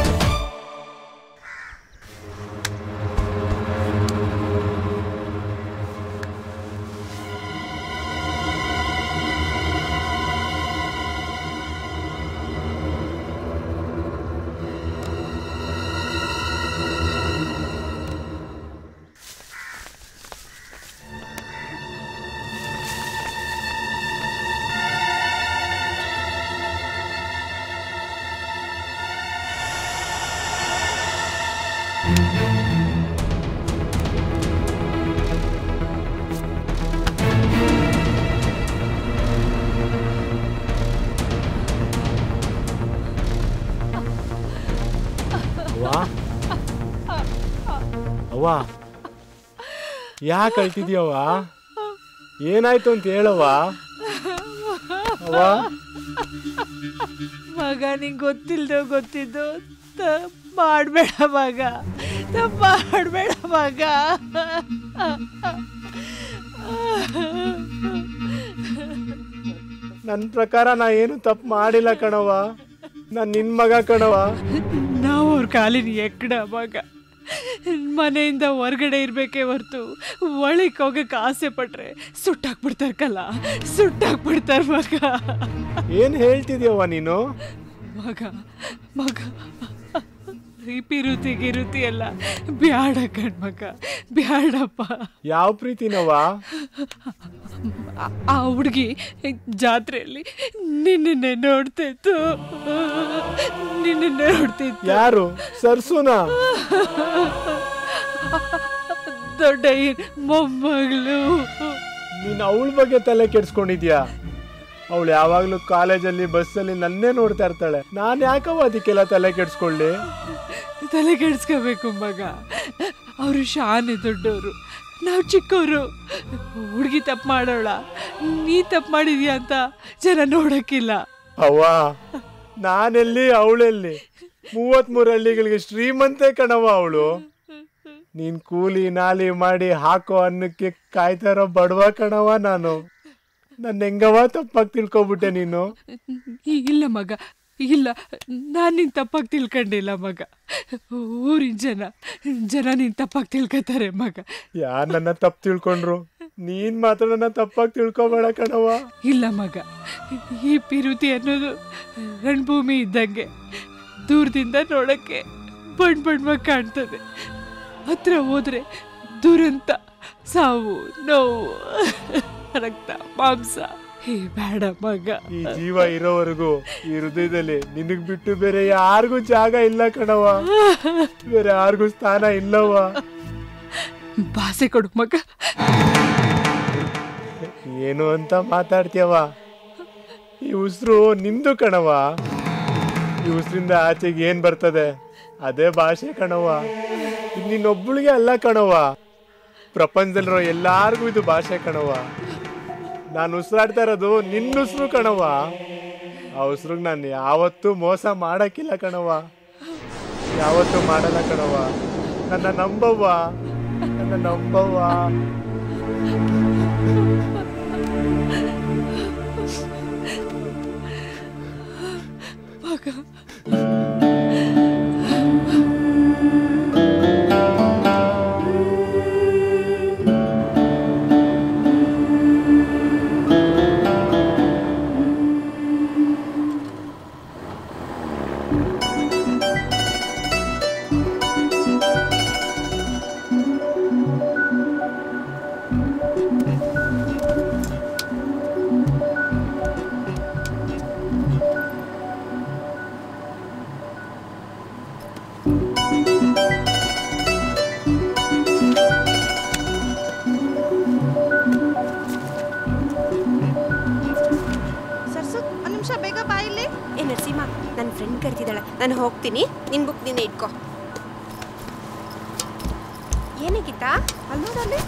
ಅವ್ವ ಅವ್ವ ಯಾಕೆ ಅಳ್ತಿದ್ಯವ್ವ ಏನಾಯ್ತು ಅಂತ ಹೇಳವ್ವ ಅವ್ವ ಮಗ ನಿಂಗೆ ಗೊತ್ತಿಲ್ದೋ ಗೊತ್ತಿದ್ದು ತಪ್ಪು ಮಾಡಬೇಡ ಮಗ ತಪ್ಪು ಮಾಡಬೇಡ ಮಗ ನನ್ನ ಪ್ರಕಾರ ನಾ ಏನು ತಪ್ಪು ಮಾಡಿಲ್ಲ ಕಣವ್ವ ನಾನ್ ನಿನ್ ಮಗ ಕಣವ ನಾವು ಅವ್ರ ಕಾಲಿನ ಎಕ್ಕಡ ಮಗ ಮನೆಯಿಂದ ಹೊರಗಡೆ ಇರ್ಬೇಕೇ ಹೊರ್ತು ಒಳಗೆ ಹೋಗಕ್ಕೆ ಆಸೆ ಪಟ್ರೆ ಸುಟ್ಟಾಕ್ಬಿಡ್ತಾರ ಕಲ್ಲ ಸುಟ್ಟಾಕ್ಬಿಡ್ತಾರ ಮಗ ಏನ್ ಹೇಳ್ತಿದ್ಯವ್ವ ನೀನು ಮಗ ಮಗ ಈ ಪಿರುತಿ ಗಿರುತಿ ಎಲ್ಲ ಬ್ಯಾಡ ಕಣ್ ಮಗ ಬ್ಯಾಡಪ್ಪ ಯಾವ ಪ್ರೀತಿನವ್ವ ಆ- ಆ ಹುಡುಗಿ ಜಾತ್ರೆಯಲ್ಲಿ ನಿನ್ನೆ ನೋಡ್ತಿತ್ತು ನಿನ್ನೆ ನೋಡ್ತಿತ್ತು ಯಾರು ಸರ್ಸುನಾ ದೊಡ್ಡ ಮೊಮ್ಮಗಳು ನೀನ್ ಅವಳ ಬಗ್ಗೆ ತಲೆ ಕೆಡ್ಸ್ಕೊಂಡಿದ್ಯಾ ಅವಳು ಯಾವಾಗ್ಲೂ ಕಾಲೇಜಲ್ಲಿ ಬಸ್ಸಲ್ಲಿ ನನ್ನೇ ನೋಡ್ತಾ ಇರ್ತಾಳೆ ನಾನ್ ಯಾಕವ ಅದಕ್ಕೆಲ್ಲ ತಲೆ ಕೆಡ್ಸ್ಕೊಳ್ಳಿ ತಲೆ ಕೆಡಿಸ್ಕೋಬೇಕು ಮಗ ಅವರು ಶಾನೆ ದೊಡ್ಡವರು ನಾವು ಚಿಕ್ಕವರು ಹುಡುಗಿ ತಪ್ಪು ಮಾಡೋಳ ನೀ ತಪ್ಪು ಮಾಡಿದ್ಯಾ ಅಂತ ಜನ ನೋಡಕ್ಕಿಲ್ಲ ಅವ್ವ ನಾನೆಲ್ಲಿ ಅವಳೆಲ್ಲಿ ಮೂವತ್ಮೂರು ಹಳ್ಳಿಗಳಿಗೆ ಶ್ರೀಮಂತೆ ಕಣವ ಅವಳು ನೀನ್ ಕೂಲಿ ನಾಲಿ ಮಾಡಿ ಹಾಕೋ ಅನ್ನಕ್ಕೆ ಕಾಯ್ತಾ ಇರೋ ಬಡವ ಕಣವ ನಾನು ನನ್ನ ಹೆಂಗವ ತಪ್ಪಾಗಿ ತಿಳ್ಕೊಬಿಟ್ಟೆ ನೀನು ಇ- ಇಲ್ಲ ಮಗ ಇಲ್ಲ ನಾನು ನಿನ್ ತಪ್ಪಾಗಿ ತಿಳ್ಕೊಂಡಿಲ್ಲ ಮಗ ಊರಿನ ಜನ ಜನ ನೀನ್ ತಪ್ಪಾಗಿ ತಿಳ್ಕೊತಾರೆ ಮಗ ಯಾರ್ ನನ್ನ ತಪ್ಪು ತಿಳ್ಕೊಂಡ್ರು ನೀನ್ ಮಾತ್ರ ನನ್ನ ತಪ್ಪಾಗಿ ತಿಳ್ಕೊಬೇಡ ಕಣವ ಇಲ್ಲ ಮಗ ಈ ಪಿರುತಿ ಅನ್ನೋದು ರಣಭೂಮಿ ಇದ್ದಂಗೆ ದೂರದಿಂದ ನೋಡಕ್ಕೆ ಬಣ್ಣ ಬಣ್ಣವಾಗಿ ಕಾಣ್ತದೆ ಹತ್ರ ಹೋದ್ರೆ ದುರಂತ ಸಾವು ನೋವು ರಕ್ತ ಮಾಂಸ ಹೇ ಬೇಡ ಮಗ ಈ ಜೀವ ಇರೋವರೆಗೂ ಈ ಹೃದಯದಲ್ಲಿ ನಿನಗ್ ಬಿಟ್ಟು ಬೇರೆ ಯಾರಿಗೂ ಜಾಗ ಇಲ್ಲ ಕಣವ ಬೇರೆ ಯಾರಿಗೂ ಸ್ಥಾನ ಇಲ್ಲವ ಭಾಷೆ ಕೊಡು ಮಗ ಏನು ಅಂತ ಮಾತಾಡ್ತೀಯವ ಈ ಉಸಿರು ನಿಂದು ಕಣವ ಈ ಉಸಿರಿಂದ ಆಚೆಗೆ ಏನ್ ಬರ್ತದೆ ಅದೇ ಭಾಷೆ ಕಣವ ಇದು ನಿನ್ನೊಬ್ಬಳಿಗೆ ಅಲ್ಲ ಕಣವ ಪ್ರಪಂಚದಲ್ಲಿರೋ ಎಲ್ಲಾರ್ಗೂ ಇದು ಭಾಷೆ ಕಣವ ನಾನು ಉಸಿರಾಡ್ತಾ ಇರೋದು ನಿನ್ನ ಉಸಿರು ಕಣವ ಆ ಉಸಿರಿಗೆ ನಾನು ಯಾವತ್ತೂ ಮೋಸ ಮಾಡಕ್ಕಿಲ್ಲ ಕಣವ ಯಾವತ್ತೂ ಮಾಡಲ್ಲ ಕಣವ ನನ್ನ ನಂಬವ್ವ ನನ್ನ ನಂಬವ್ವ ಮಗ ಸರ್ಸು ಒಂದು ನಿಮಿಷ ಬೇಗ ಬಾ ಇಲ್ಲಿ ಏ ನರಸಿಂಹ ನನ್ನ ಫ್ರೆಂಡ್ ಕರಿತಿದ್ದಾಳೆ ನಾನು ಹೋಗ್ತೀನಿ ನಿನ್ ಬುಕ್ ನೀನೆ ಇಟ್ಕೋ ಏನಕ್ಕಿತ್ತ ಅಲ್ಲೋದಲ್ಲಿ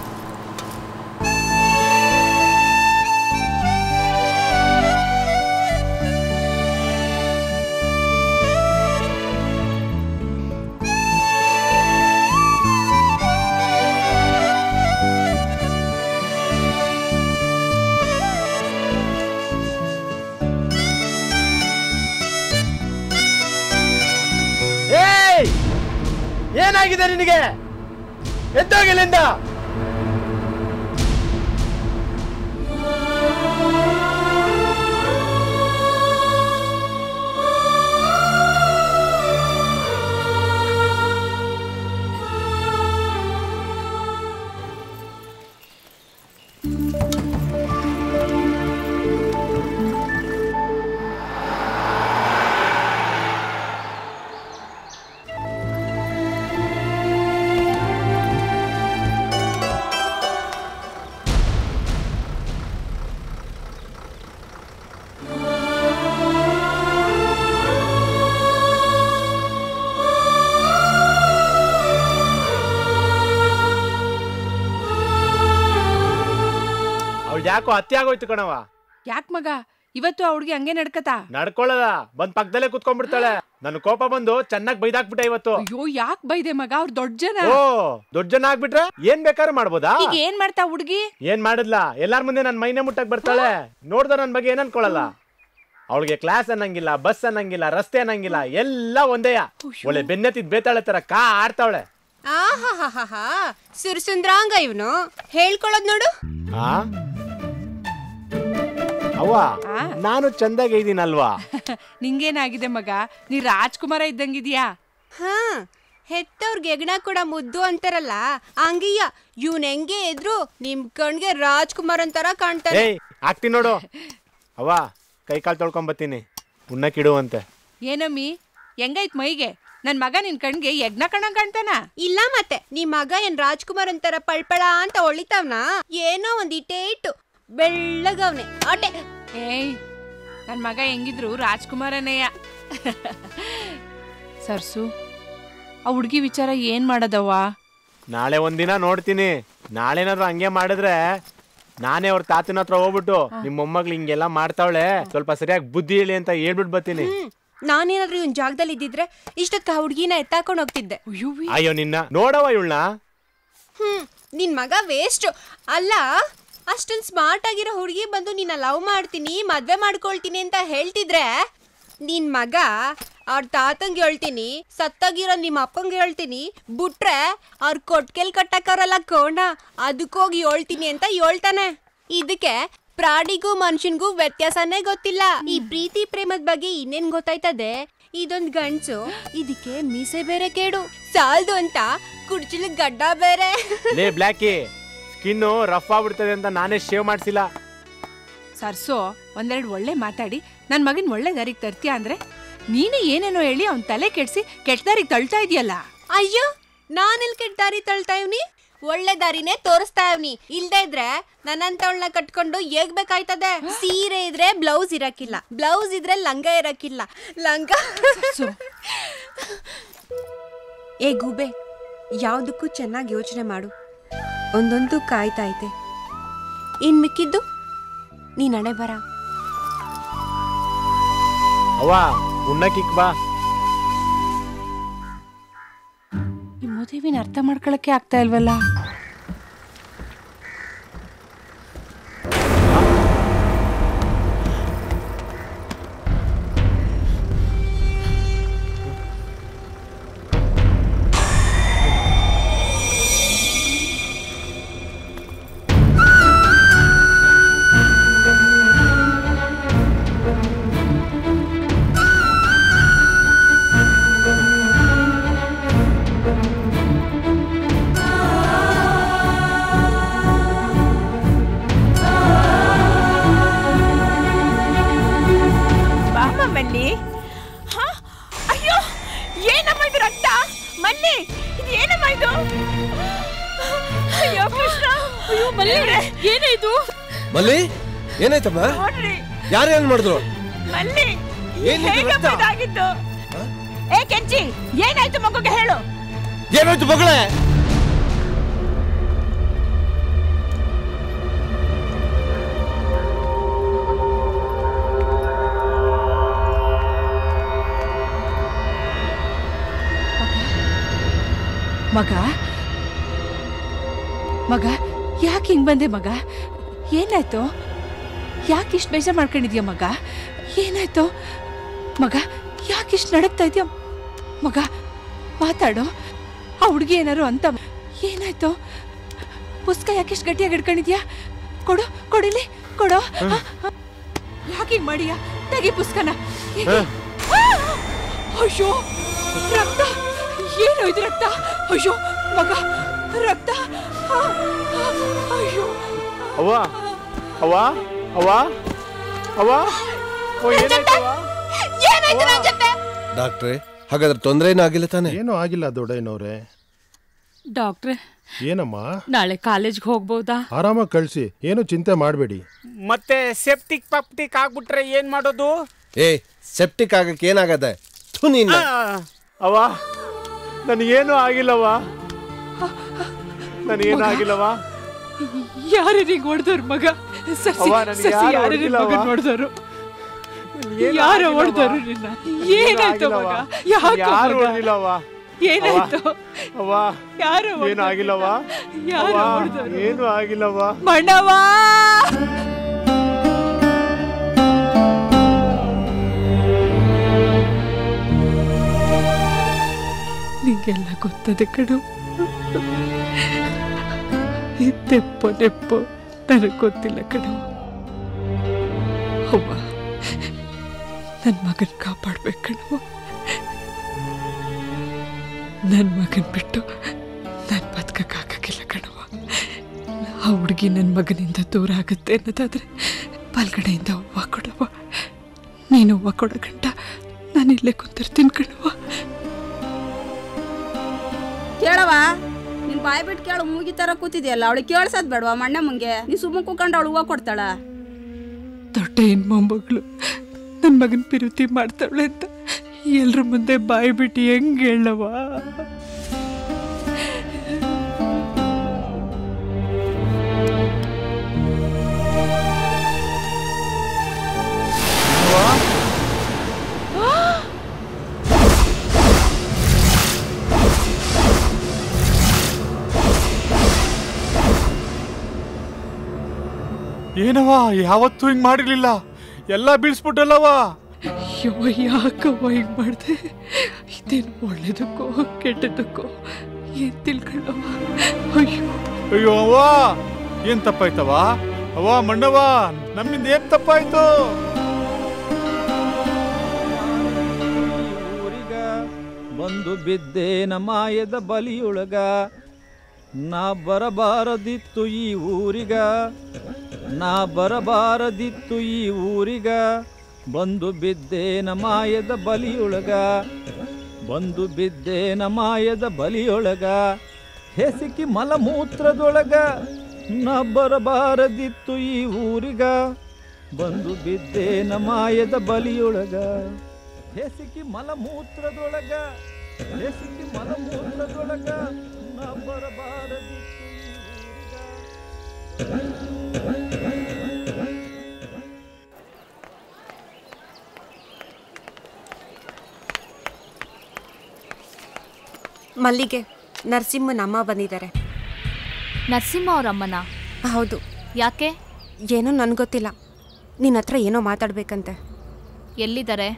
ಏಯ್ ಏನಾಗಿದೆ ನಿನಗೆ ಎದ್ದೋಗಿಲ್ಲಿಂದ ಅವಳು ಯಾಕೋ ಹತ್ಯೆ ಆಗೋಯ್ತು ಕಣವ ಯಾಕೆ ಮಗ ಇವತ್ತು ಆ ಹುಡುಗಿ ಹಂಗೆ ನಡ್ಕತಾ ನಡ್ಕೊಳ್ಳದ ಬಂದ್ ಪಕ್ಕದಲ್ಲೇ ಕುತ್ಕೊಂಡ್ಬಿಡ್ತಾಳೆ ನನ್ ಕೋಪ ಬಂದು ಚೆನ್ನಾಗಿ ಬೈದಾಕ್ಬಿಟ್ಟೆ ಇವತ್ತು ಅಯ್ಯೋ ಯಾಕೆ ಬೈದೆ ಮಗ ಅವ್ರು ದೊಡ್ಡ ಜನ ಓ ದೊಡ್ಡ ಜನ ಆಗ್ಬಿಟ್ರೆ ಏನ್ ಬೇಕಾದ್ರೂ ಮಾಡ್ಬೋದಾ ಈಗ ಏನ್ ಮಾಡ್ತಾ ಹುಡುಗಿ ಏನ್ ಮಾಡಿದ್ಲ ಎಲ್ಲಾರ್ ಮುಂದೆ ನನ್ ಮೈನೆ ಮುಟ್ಟಕ್ ಬರ್ತಾಳೆ ನೋಡ್ದ ನನ್ ಬಗ್ಗೆ ಏನ್ ಅನ್ಕೊಳಲ್ಲ ಅವಳಿಗೆ ಕ್ಲಾಸ್ ಅನ್ನಂಗಿಲ್ಲ ಬಸ್ ಅನ್ನಂಗಿಲ್ಲ ರಸ್ತೆ ಅನ್ನಂಗಿಲ್ಲ ಎಲ್ಲ ಒಂದೇಯ ಒಳ್ಳೆ ಬೆನ್ನತ್ತಿದ್ ಬೇತಾಳೆ ತರ ಕಾ ಆಡ್ತಾವಳೆ ಆಹಾಹಾಹಾ ಸುರ್ಸುಂದ್ರಾಂಗ ಇವನು ಹೇಳ್ಕೊಳ್ಳೋದ್ ನೋಡು ಆ ಅವ್ವ ನಾನು ಚಂದಾಗೆ ಇದೀನಲ್ವಾ ನಿಂಗೇನಾಗಿದೆ ಮಗ ನೀ ರಾಜ್ಕುಮಾರ ಇದ್ದಂಗಿದ್ಯಾ ಹಾ ಹೆತ್ತವ್ರಿಗೆ ಹೆಗ್ಣ ಕೂಡ ಮುದ್ದು ಅಂತಾರಲ್ಲ ಹಂಗಿಯ ಇವ್ನ್ ಹೆಂಗೆ ಇದ್ರು ನಿಮ್ ಕಣ್ಗೆ ರಾಜ್ಕುಮಾರ್ ಅಂತಾರ ಕಾಣ್ತಾನೆ ಏಯ್ ಆಗ್ತೀನಿ ನೋಡು ಅವ್ವ ಕೈ ಕಾಲು ತೊಳ್ಕೊಂಬತ್ತೀನಿ ಉಣ್ಣಕ್ಕಿಡುವಂತೆ ಏನಮ್ಮಿ ಹೆಂಗೈತ್ ಮೈಗೆ ನನ್ ಮಗ ನಿನ್ ಕಣ್ಗೆ ಯಜ್ಞ ಕಣಂಗ್ ಕಾಣ್ತಾನ ಇಲ್ಲ ಮತ್ತೆ ನಿಮ್ ಮಗ ಏನ್ ರಾಜ್ಕುಮಾರ್ ಅಂತಾರ ಪಳ್ಪಳ ಅಂತ ಹೊಳಿತಾವ್ನ ಏನೋ ಒಂದ್ ಇಟೇ ಇಟ್ಟು ಬೆಳ್ಳಗವ್ನೆ ಅಟೆ ಏಯ್ ನನ್ ಮಗ ಹೆಂಗಿದ್ರು ರಾಜ್ಕುಮಾರನೇಯ ಸರ್ಸು ಆ ಹುಡ್ಗಿ ವಿಚಾರ ಏನ್ ಮಾಡೋದವ್ವ ನಾಳೆ ಒಂದಿನ ನೋಡ್ತೀನಿ ನಾಳೆನಾದ್ರು ಹಂಗೆ ಮಾಡಿದ್ರೆ ನಾನೇ ಅವ್ರ ತಾತನ ಹತ್ರ ಹೋಗ್ಬಿಟ್ಟು ನಿಮ್ಮ ಮೊಮ್ಮಗಳು ಹಿಂಗೆಲ್ಲ ಮಾಡ್ತಾವಳೆ ಸ್ವಲ್ಪ ಸರಿಯಾಗಿ ಬುದ್ಧಿ ಹೇಳಿ ಅಂತ ಹೇಳ್ಬಿಟ್ಟು ಬರ್ತೀನಿ ಹ್ಮ್ ನಾನೇನಾದ್ರೂ ಇವ್ನ್ ಜಾಗದಲ್ಲಿ ಇದ್ದಿದ್ರೆ ಇಷ್ಟಕ್ಕ ಹುಡ್ಗಿನ ಎತ್ತಾಕೊಂಡ್ ಹೋಗ್ತಿದ್ದೆ ಅಯ್ಯೋ ನಿನ್ನ ನೋಡವ ಇವಳನ್ನ ಹ್ಮ್ ನಿನ್ ಮಗ ವೇಸ್ಟ್ ಅಲ್ಲ ಅಷ್ಟೊಂದ್ ಸ್ಮಾರ್ಟ್ ಆಗಿರೋ ಹುಡುಗಿ ಬಂದು ನಿನ್ನ ಲವ್ ಮಾಡ್ತೀನಿ ಮದ್ವೆ ಮಾಡ್ಕೊಳ್ತೀನಿ ಅಂತ ಹೇಳ್ತಿದ್ರೆ ನಿನ್ ಮಗ ಅವ್ರ ತಾತಂಗೆ ಹೇಳ್ತೀನಿ ಸತ್ತಾಗಿರೋ ನಿಮ್ಮ ಅಪ್ಪಂಗೆ ಹೇಳ್ತೀನಿ ಬಿಟ್ರೆ ಅವ್ರ ಕೊಟ್ಕೆಲ್ ಕಟ್ಟಕ್ಕವ್ರಲ್ಲ ಕೋಣ ಅದಕ್ಕೋಗಿ ಹೇಳ್ತೀನಿ ಅಂತ ಹೇಳ್ತಾನೆ ಇದಕ್ಕೆ ಪ್ರಾಣಿಗೂ ಮನುಷ್ಯನ್ಗೂ ವ್ಯತ್ಯಾಸನೇ ಗೊತ್ತಿಲ್ಲ ಈ ಪ್ರೀತಿ ಪ್ರೇಮದ ಬಗ್ಗೆ ಇನ್ನೇನ್ ಗೊತ್ತಾಯ್ತದೆ ಇದೊಂದ್ ಗಂಡ್ಸು ಇದಕ್ಕೆ ಮೀಸೆ ಬೇರೆ ಕೇಡು ಸಾಲ್ದು ಅಂತ ಕುಡ್ಚಿಲ್ ಗಡ್ಡ ಬೇರೆ ಲೇ ಬ್ಲ್ಯಾಕಿ ಸ್ಕಿನ್ನು ರಫ್ ಆಗ್ಬಿಡ್ತದೆ ಅಂತ ನಾನೇ ಶೇವ್ ಮಾಡ್ಸಿಲ್ಲ ಸರ್ಸು ಒಂದೆರಡು ಒಳ್ಳೆ ಮಾತಾಡಿ ನನ್ ಮಗನ್ ಒಳ್ಳೆ ದಾರಿಗೆ ತರ್ತೀಯ ಅಂದ್ರೆ ನೀನು ಏನೇನೋ ಹೇಳಿ ಅವ್ನ್ ತಲೆ ಕೆಡ್ಸಿ ಕೆಟ್ಟ ದಾರಿಗೆ ತಳ್ತಾ ಇದೆಯಲ್ಲ ಅಯ್ಯೋ ನಾನೆಲ್ ಕೆಟ್ಟ ದಾರಿ ತಳ್ತಾ ಇವ್ನಿ ಒಳ್ಳೆ ದಾರಿನೇ ತೋರಿಸ್ತಾ ಇವ್ನಿ ಇಲ್ದೇ ಇದ್ರೆ ನನ್ನಂತವಳನ್ನ ಕಟ್ಕೊಂಡು ಹೇಗ್ ಬೇಕಾಯ್ತದೆ ಸೀರೆ ಇದ್ರೆ ಬ್ಲೌಸ್ ಇರಕ್ಕಿಲ್ಲ ಬ್ಲೌಸ್ ಇದ್ರೆ ಲಂಗ ಇರಕ್ಕಿಲ್ಲ ಲಂಗ ಏ ಗೂಬೆ ಯಾವ್ದಕ್ಕೂ ಚೆನ್ನಾಗಿ ಯೋಚನೆ ಮಾಡು ಒಂದೊಂದು ಕಾಯ್ತಾ ಐತೆ ಇನ್ ಮಿಕ್ಕಿದ್ದು ನೀ ನಡೆ ಬರ ಅವ್ವ ಉಣ್ಣಕ್ಕಿಕ್ ಬಾ ಈ ಮದುವಿನ ಅರ್ಥ ಮಾಡ್ಕೊಳಕ್ಕೆ ಆಗ್ತಾ ಇಲ್ವಲ್ಲ ಬಾಮ ಮಲ್ಲಿ ಹಾ? ಅಯ್ಯೋ ಏನಮ್ಮ ಇದು ರಕ್ತ ಮಲ್ಲಿ ಇದು ಏನಮ್ಮ ಇದು ಅಯ್ಯೋ ಕೃಷ್ಣ ಅಯ್ಯೋ ಮಲ್ಲಿ ಏನಾಯ್ತು ಮಲ್ಲಿ ಏನಾಯ್ತಮ್ಮ ನೋಡ್ರಿ ಯಾರು ಏನ್ ಮಾಡಿದ್ರು ಮಲ್ಲಿ ಏನಿದು ಹೇಗಮ್ಮ ರಕ್ತ? ಇದಾಗಿದ್ದು ಏ ಕೆಂಚಿ ಏನಾಯ್ತು ಮಗುಗೆ ಹೇಳು ಏನಾಯ್ತು ಮಗಳೇ ಮಗ ಮಗ ಯಾಕೆ ಹಿಂಗ್ ಬಂದೆ ಮಗ ಏನಾಯ್ತು ಯಾಕೆ ಇಷ್ಟು ಬೇಜಾರು ಮಾಡ್ಕೊಂಡಿದ್ಯಾ ಮಗ ಏನಾಯ್ತು ಮಗ ಯಾಕೆ ಇಷ್ಟು ನಡಕ್ತಾ ಇದೆಯಾ ಮಗ ಮಾತಾಡು ಆ ಹುಡುಗಿ ಏನಾರು ಅಂತ ಏನಾಯ್ತು ಪುಸ್ತಕ ಯಾಕೆ ಇಷ್ಟು ಗಟ್ಟಿಯಾಗಿ ಹಿಡ್ಕೊಂಡಿದ್ಯಾ ಕೊಡು ಕೊಡಿಲಿ ಕೊಡು ಯಾಕೆ ಹಿಂಗ್ ಮಾಡಿಯಾ ತೆಗಿ ಪುಸ್ತಕನ ಅಯ್ಯೋ ರಕ್ತ ಏನು ಇದು ರಕ್ತ ಅಯ್ಯೋ ಮಗ ರಕ್ತ ಆ, ಆ, ಅಯ್ಯೋ ಅವ್ವ ಅವ್ವ ಅವ್ವ ಅವ್ವ ಓ ಏನಾಯ್ತವ್ವ ಏನಾಯ್ತು ನನ್ ಜೊತೆ ಡಾಕ್ಟ್ರೆ ಹಾಗಾದ್ರೆ ತೊಂದರೆ ಏನೂ ಆಗಿಲ್ಲ ತಾನೆ ಏನೂ ಆಗಿಲ್ಲ ದೊಡ್ಡಯ್ಯನವ್ರೆ ಡಾಕ್ಟ್ರೆ ಏನಮ್ಮ ನಾಳೆ ಕಾಲೇಜ್ಗೆ ಹೋಗ್ಬೋದಾ ಆರಾಮಾಗಿ ಕಳಿಸಿ ಏನು ಚಿಂತೆ ಮಾಡಬೇಡಿ ಮತ್ತೆ ಸೆಪ್ಟಿಕ್ ಪಪ್ಟಿಕ್ ಆಗ್ಬಿಟ್ರೆ ಏನ್ ಮಾಡೋದು ಏ ಸೆಪ್ಟಿಕ್ ಆಗಕ್ಕೆ ಏನಾಗದೆ ಥು ನಿನ್ನ ಅವ್ವ ನನಗೇನು ಆಗಿಲ್ಲವ್ವ ನನಗೇನು ಆಗಿಲ್ಲವ್ವ ಯಾರು ನಿಂಗೆ ಹೊಡೆದವ್ರು ಮಗ ಸಸಿ ಅವ್ವ, ನನ್ಗೆ ಸಸಿ ಯಾರು ಯಾರು ನಿನ್ ಹೊಡ್ದಿಲ್ಲವ್ವ. ಮಗನ್ ಹೊಡೆದವ್ರು ಏನು ಯಾರು ಆಗಿಲ್ಲವ್ವ. ಹೊಡೆದವ್ರು ನಿನ್ನ ನನಗೇನು ಏನಾಯ್ತು ಆಗಿಲ್ಲವ್ವ. ಮಗ ಯಾಕೆ ಯಾರು ಮಗ? ಹೊಡ್ದಿಲ್ಲವ್ವ. ಏನಾಯ್ತು ಅವ್ವ ಯಾರು ಏನು ಹೊಡ್ದವ್ರು? ಆಗಿಲ್ಲವ್ವ ಯಾರು ಅವ್ವ, ಹೊಡ್ದವ್ರು? ಏನು ಆಗಿಲ್ಲವ್ವ ಮಣ್ಣವ್ವ ನಿಂಗೆಲ್ಲ ಗೊತ್ತದೆ ಕಣು ಈ ತೆಪ್ಪೋ ನೆಪ್ಪೋ ನನಗೆ ಗೊತ್ತಿಲ್ಲ ಕಣು ಅವ್ವ ನನ್ನ ಮಗನ ಕಾಪಾಡ್ಬೇಕು ಕಣವ ನನ್ನ ಮಗನ್ ಬಿಟ್ಟು ನಾನು ಬದುಕಕ್ಕಾಗಕ್ಕಿಲ್ಲ ಕಣವ ಆ ಹುಡುಗಿ ನನ್ನ ಮಗನಿಂದ ದೂರ ಆಗುತ್ತೆ ಅನ್ನೋದಾದ್ರೆ ಬಲ್ಗಡೆಯಿಂದ ಹೂವು ಕೊಡವ ನೀನು ಹೂವು ಕೊಡೋ ಗಂಟ ನಾನು ಇಲ್ಲೇ ಕುಂತಿರ್ತೀನಿ ಕಣವ ಕೇಳವ ನಿನ್ ಬಾಯ್ ಬಿಟ್ಟು ಕೇಳು ಮೂಗಿ ತರ ಕೂತಿದ್ಯಲ್ಲ ಅವಳಿಗೆ ಕೇಳ್ಸದ್ ಬೇಡವಾ ಮಣ್ಣೆ ಮುಂಗೆ ನೀ ಸುಮ್ಮ ಕೂಕೊಂಡು ಅವಳು ಹೂವ ಕೊಡ್ತಾಳ ದೊಡ್ಡ ಹೆಣ್ಮೊಮ್ಮಗಳು ನನ್ನ ಮಗನ ಪಿರುತಿ ಮಾಡ್ತಾವಳೆ ಅಂತ ಎಲ್ರ ಮುಂದೆ ಬಾಯಿ ಬಿಟ್ಟು ಹೆಂಗ್ ಹೇಳವ ಏನವ ಯಾವತ್ತೂ ಹಿಂಗ್ ಮಾಡಿರ್ಲಿಲ್ಲ ಎಲ್ಲ ಬೀಳ್ಸ್ಬಿಟ್ಟಲ್ಲವ ಅಯ್ಯೋ ಯಾಕವ್ವ ಹಿಂಗ್ ಮಾಡ್ದೆ ಇದೇನು ಒಳ್ಳೇದಕ್ಕೋ ಕೆಟ್ಟದಕ್ಕೋ ಏನ್ ತಿಳ್ಕೊಳ್ಳವ ಅಯ್ಯೋ ಅಯ್ಯೋ ಅವ್ವ ಏನ್ ತಪ್ಪಾಯ್ತವ ಅವ್ವ ಮಣ್ಣವ್ವ ನಮ್ಮಿಂದ ಏನ್ ತಪ್ಪಾಯ್ತು ಬಂದು ಬಿದ್ದೇನ ಮಾಯದ ಬಲಿಯೊಳಗ ನಾ ಬರಬಾರದಿತ್ತು ಈ ಊರಿಗ ನಾ ಬರಬಾರದಿತ್ತು ಈ ಊರಿಗ ಬಂದು ಬಿದ್ದೇನ ಮಾಯದ ಬಲಿಯೊಳಗ ಬಂದು ಬಿದ್ದೇನ ಮಾಯದ ಬಲಿಯೊಳಗ ಹೆಸಿಕಿ ಮಲಮೂತ್ರದೊಳಗ ನಾ ಬರಬಾರದಿತ್ತು ಈ ಊರಿಗ ಬಂದು ಬಿದ್ದೇನ ಮಾಯದ ಬಲಿಯೊಳಗ ಹೆಸಿಕಿ ಮಲಮೂತ್ರದೊಳಗ ಹೆಸಿಕಿ ಮಲಮೂತ್ರದೊಳಗ ನಾ ಬರಬಾರದಿತ್ತು ಈ ಊರಿಗ ಮಲ್ಲಿಗೆ ನರಸಿಂಹನ ಅಮ್ಮ ಬಂದಿದ್ದಾರೆ ನರಸಿಂಹ ಅವರಮ್ಮನ ಹೌದು ಯಾಕೆ ಏನೋ ನನ್ಗೆ ಗೊತ್ತಿಲ್ಲ ನಿನ್ನ ಹತ್ರ ಏನೋ ಮಾತಾಡ್ಬೇಕಂತೆ ಎಲ್ಲಿದ್ದಾರೆ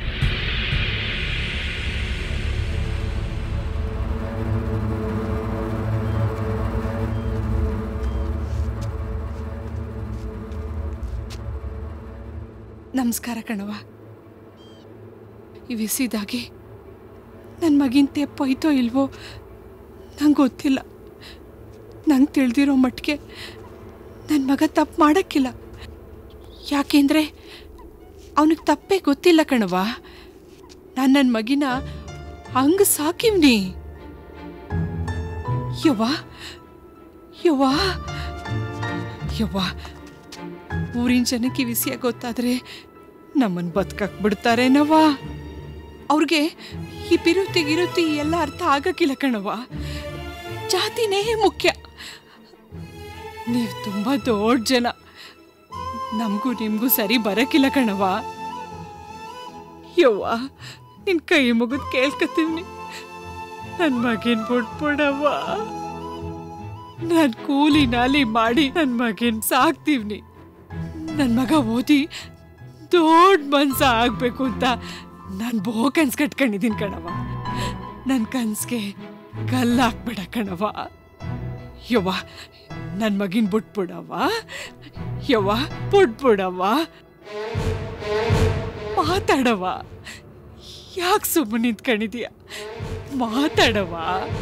ನಮಸ್ಕಾರ ಕಣವ ಇವಿಸಿದಾಗಿ ನನ್ನ ಮಗಿನ ತೆಪ್ಪೋಯ್ತೋ ಇಲ್ವೋ ನಂಗೆ ಗೊತ್ತಿಲ್ಲ ನಂಗೆ ತಿಳಿದಿರೋ ಮಟ್ಟಿಗೆ ನನ್ನ ಮಗ ತಪ್ಪು ಮಾಡೋಕ್ಕಿಲ್ಲ ಯಾಕೆಂದರೆ ಅವನಿಗೆ ತಪ್ಪೇ ಗೊತ್ತಿಲ್ಲ ಕಣವ ನಾನು ನನ್ನ ಮಗಿನ ಹಂಗೆ ಸಾಕಿವ್ನಿ ಯವ್ವ ಯವ್ವ ಯವ್ವ ಊರಿನ ಜನಕ್ಕೆ ಈ ವಿಷಯ ಗೊತ್ತಾದ್ರೆ ನಮ್ಮನ್ನು ಬದುಕಕ್ ಬಿಡ್ತಾರೇನವ್ವ ಅವ್ರಿಗೆ ಈ ಪಿರುತಿ ಗಿರುತಿ ಎಲ್ಲ ಅರ್ಥ ಆಗಕ್ಕಿಲ್ಲ ಕಣವ್ವ ಜಾತಿನೇ ಮುಖ್ಯ ನೀವು ತುಂಬ ದೊಡ್ಡ ಜನ ನಮಗೂ ನಿಮಗೂ ಸರಿ ಬರಕ್ಕಿಲ್ಲ ಕಣವ್ವ ಯವ್ವ ನಿನ್ ಕೈ ಮುಗಿದ್ ಕೇಳ್ಕತ್ತೀವಿ ನನ್ನ ಮಗನ್ ಬಿಟ್ಬಿಡವ್ವ ನಾನು ಕೂಲಿ ನಾಲಿ ಮಾಡಿ ನನ್ನ ಮಗನ್ ಸಾಕ್ತೀವ್ನಿ ನನ್ನ ಮಗ ಓದಿ ದೊಡ್ಡ ಮನ್ಸ ಆಗ್ಬೇಕು ಅಂತ ನಾನು ಬೋ ಕನ್ಸ್ ಕಟ್ಕೊಂಡಿದ್ದೀನಿ ಕಣವ ನನ್ನ ಕನ್ಸ್ಗೆ ಕಲ್ಲು ಹಾಕ್ಬೇಡ ಕಣವ ಯವ್ವ ನನ್ನ ಮಗಿನ ಬಿಟ್ಬಿಡವ್ವ ಯವ್ವ ಬಿಟ್ಬಿಡವ್ವ ಮಾತಾಡವ್ವ ಯಾಕೆ ಸುಮ್ಮನೆ ನಿಂತ್ಕೊಂಡಿದೀಯ ಮಾತಾಡವ್ವ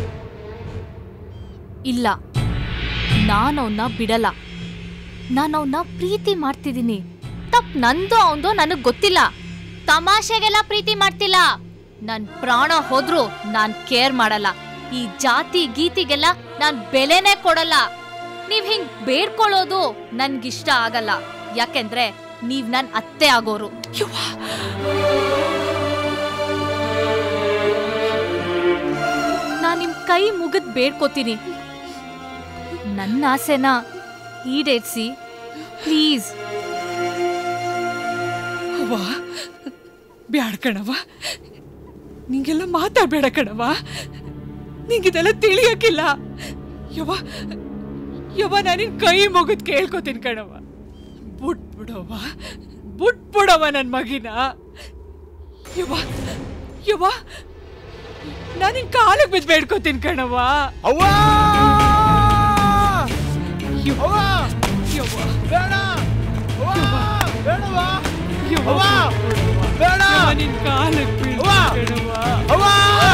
ಇಲ್ಲ ನಾನು ಅವನ್ನ ಬಿಡಲ್ಲ ನಾನು ಅವನ್ನ ಪ್ರೀತಿ ಮಾಡ್ತಿದ್ದೀನಿ ತಪ್ ನಂದು ಅವಂದು ನನಗ್ ಗೊತ್ತಿಲ್ಲ ತಮಾಷೆಗೆಲ್ಲ ಪ್ರೀತಿ ಮಾಡ್ತಿಲ್ಲ ನನ್ ಪ್ರಾಣ ಹೋದ್ರು ನಾನ್ ಕೇರ್ ಮಾಡಲ್ಲ ಈ ಜಾತಿ ಗೀತಿಗೆಲ್ಲ ನಾನ್ ಬೆಲೆನೇ ಕೊಡಲ್ಲ ನೀವ್ ಹಿಂಗ್ ಬೇಡ್ಕೊಳ್ಳೋದು ನನ್ಗಿಷ್ಟ ಆಗಲ್ಲ ಯಾಕೆಂದ್ರೆ ನೀವ್ ನನ್ ಅತ್ತೆ ಆಗೋರು ನಾನ್ ನಿಮ್ ಕೈ ಮುಗಿದ್ ಬೇಡ್ಕೋತೀನಿ ನನ್ನ ಆಸೆನ ಈಡೇರ್ಸಿ ಪ್ಲೀಸ್ ಅವ್ವ ಬ್ಯಾಡ ಕಣವ ನಿಂಗೆಲ್ಲ ಮಾತಾಡ್ಬೇಡ ಕಣವ ನಿಂಗಿದೆಲ್ಲ ತಿಳಿಯಕ್ಕಿಲ್ಲ ಯವ್ವ ಯವ್ವ ನಾನಿನ್ ಕೈ ಮುಗಿದ್ ಕೇಳ್ಕೊತೀನಿ ಕಣವ ಬಿಟ್ಬಿಡವ್ವ ಬಿಟ್ಬಿಡವ ನನ್ನ ಮಗಿನ ಯವ್ವ ಯವ್ವ ನಾನು ನಿನ್ ಕಾಲಿಗೆ ಬಿದ್ದು ಬೇಡ್ಕೋತೀನಿ ಕಣವ್ವ ಅವ್ವ ಯವ್ವ. ಯವ್ವ. ಯವ್ವ. ಯವ್ವ, ನಿನ್ ಕಾಲಿಗೆ ಬೀಳ್ತೀನಿ ಕಣವ್ವ.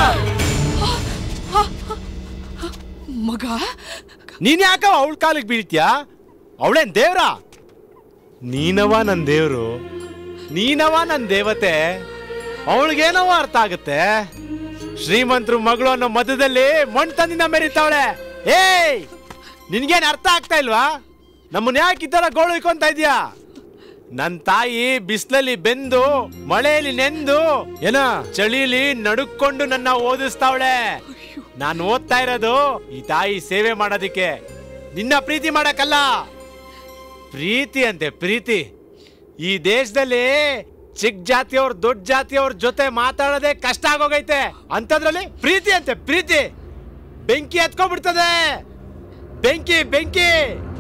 ಮಗ ನೀನ್ ಯಾಕ ಅವಳ ಕಾಲಿಗೆ ಬೀಳ್ತೀಯ ಅವಳೇನ್ ದೇವ್ರ ನೀನವ ನನ್ ದೇವ್ರು ನೀನವ ನನ್ ದೇವತೆ ಅವಳಿಗೇನವ ಅರ್ಥ ಆಗುತ್ತೆ ಶ್ರೀಮಂತರು ಮಗಳು ಅನ್ನೋ ಮಧ್ಯದಲ್ಲಿ ಮಣ್ ತಂದಿನ ಮೆರಿತಾವಳೆ ಏಯ್ ನಿನ್ಗೇನ್ ಅರ್ಥ ಆಗ್ತಾ ಇಲ್ವಾ ನಮ್ಮನ್ನ ಯಾಕೆ ಈ ತರ ಗೋಳು ಇಕ್ಕೊಂತ ಇದೀಯಾ ನನ್ ತಾಯಿ ಬಿಸ್ಲಲ್ಲಿ ಬೆಂದು ಮಳೆಯಲ್ಲಿ ನೆಂದು ಏನ ಚಳಿಲಿ ನಡುಕೊಂಡು ನನ್ನ ಓದಿಸ್ತಾವಳೆ ನಾನು ಓದ್ತಾ ಇರೋದು ಈ ತಾಯಿ ಸೇವೆ ಮಾಡೋದಿಕ್ಕೆ ನಿನ್ನ ಪ್ರೀತಿ ಮಾಡಕ್ಕಲ್ಲ ಪ್ರೀತಿ ಅಂತೆ ಪ್ರೀತಿ ಈ ದೇಶದಲ್ಲಿ ಚಿಕ್ಕ ಜಾತಿಯವ್ರ ದೊಡ್ಡ ಜಾತಿಯವ್ರ ಜೊತೆ ಮಾತಾಡೋದೇ ಕಷ್ಟ ಆಗೋಗೈತೆ ಅಂತದ್ರಲ್ಲಿ ಪ್ರೀತಿ ಅಂತೆ ಪ್ರೀತಿ ಬೆಂಕಿ ಹತ್ಕೊಂಡ್ಬಿಡ್ತದೆ ಬೆಂಕಿ ಬೆಂಕಿ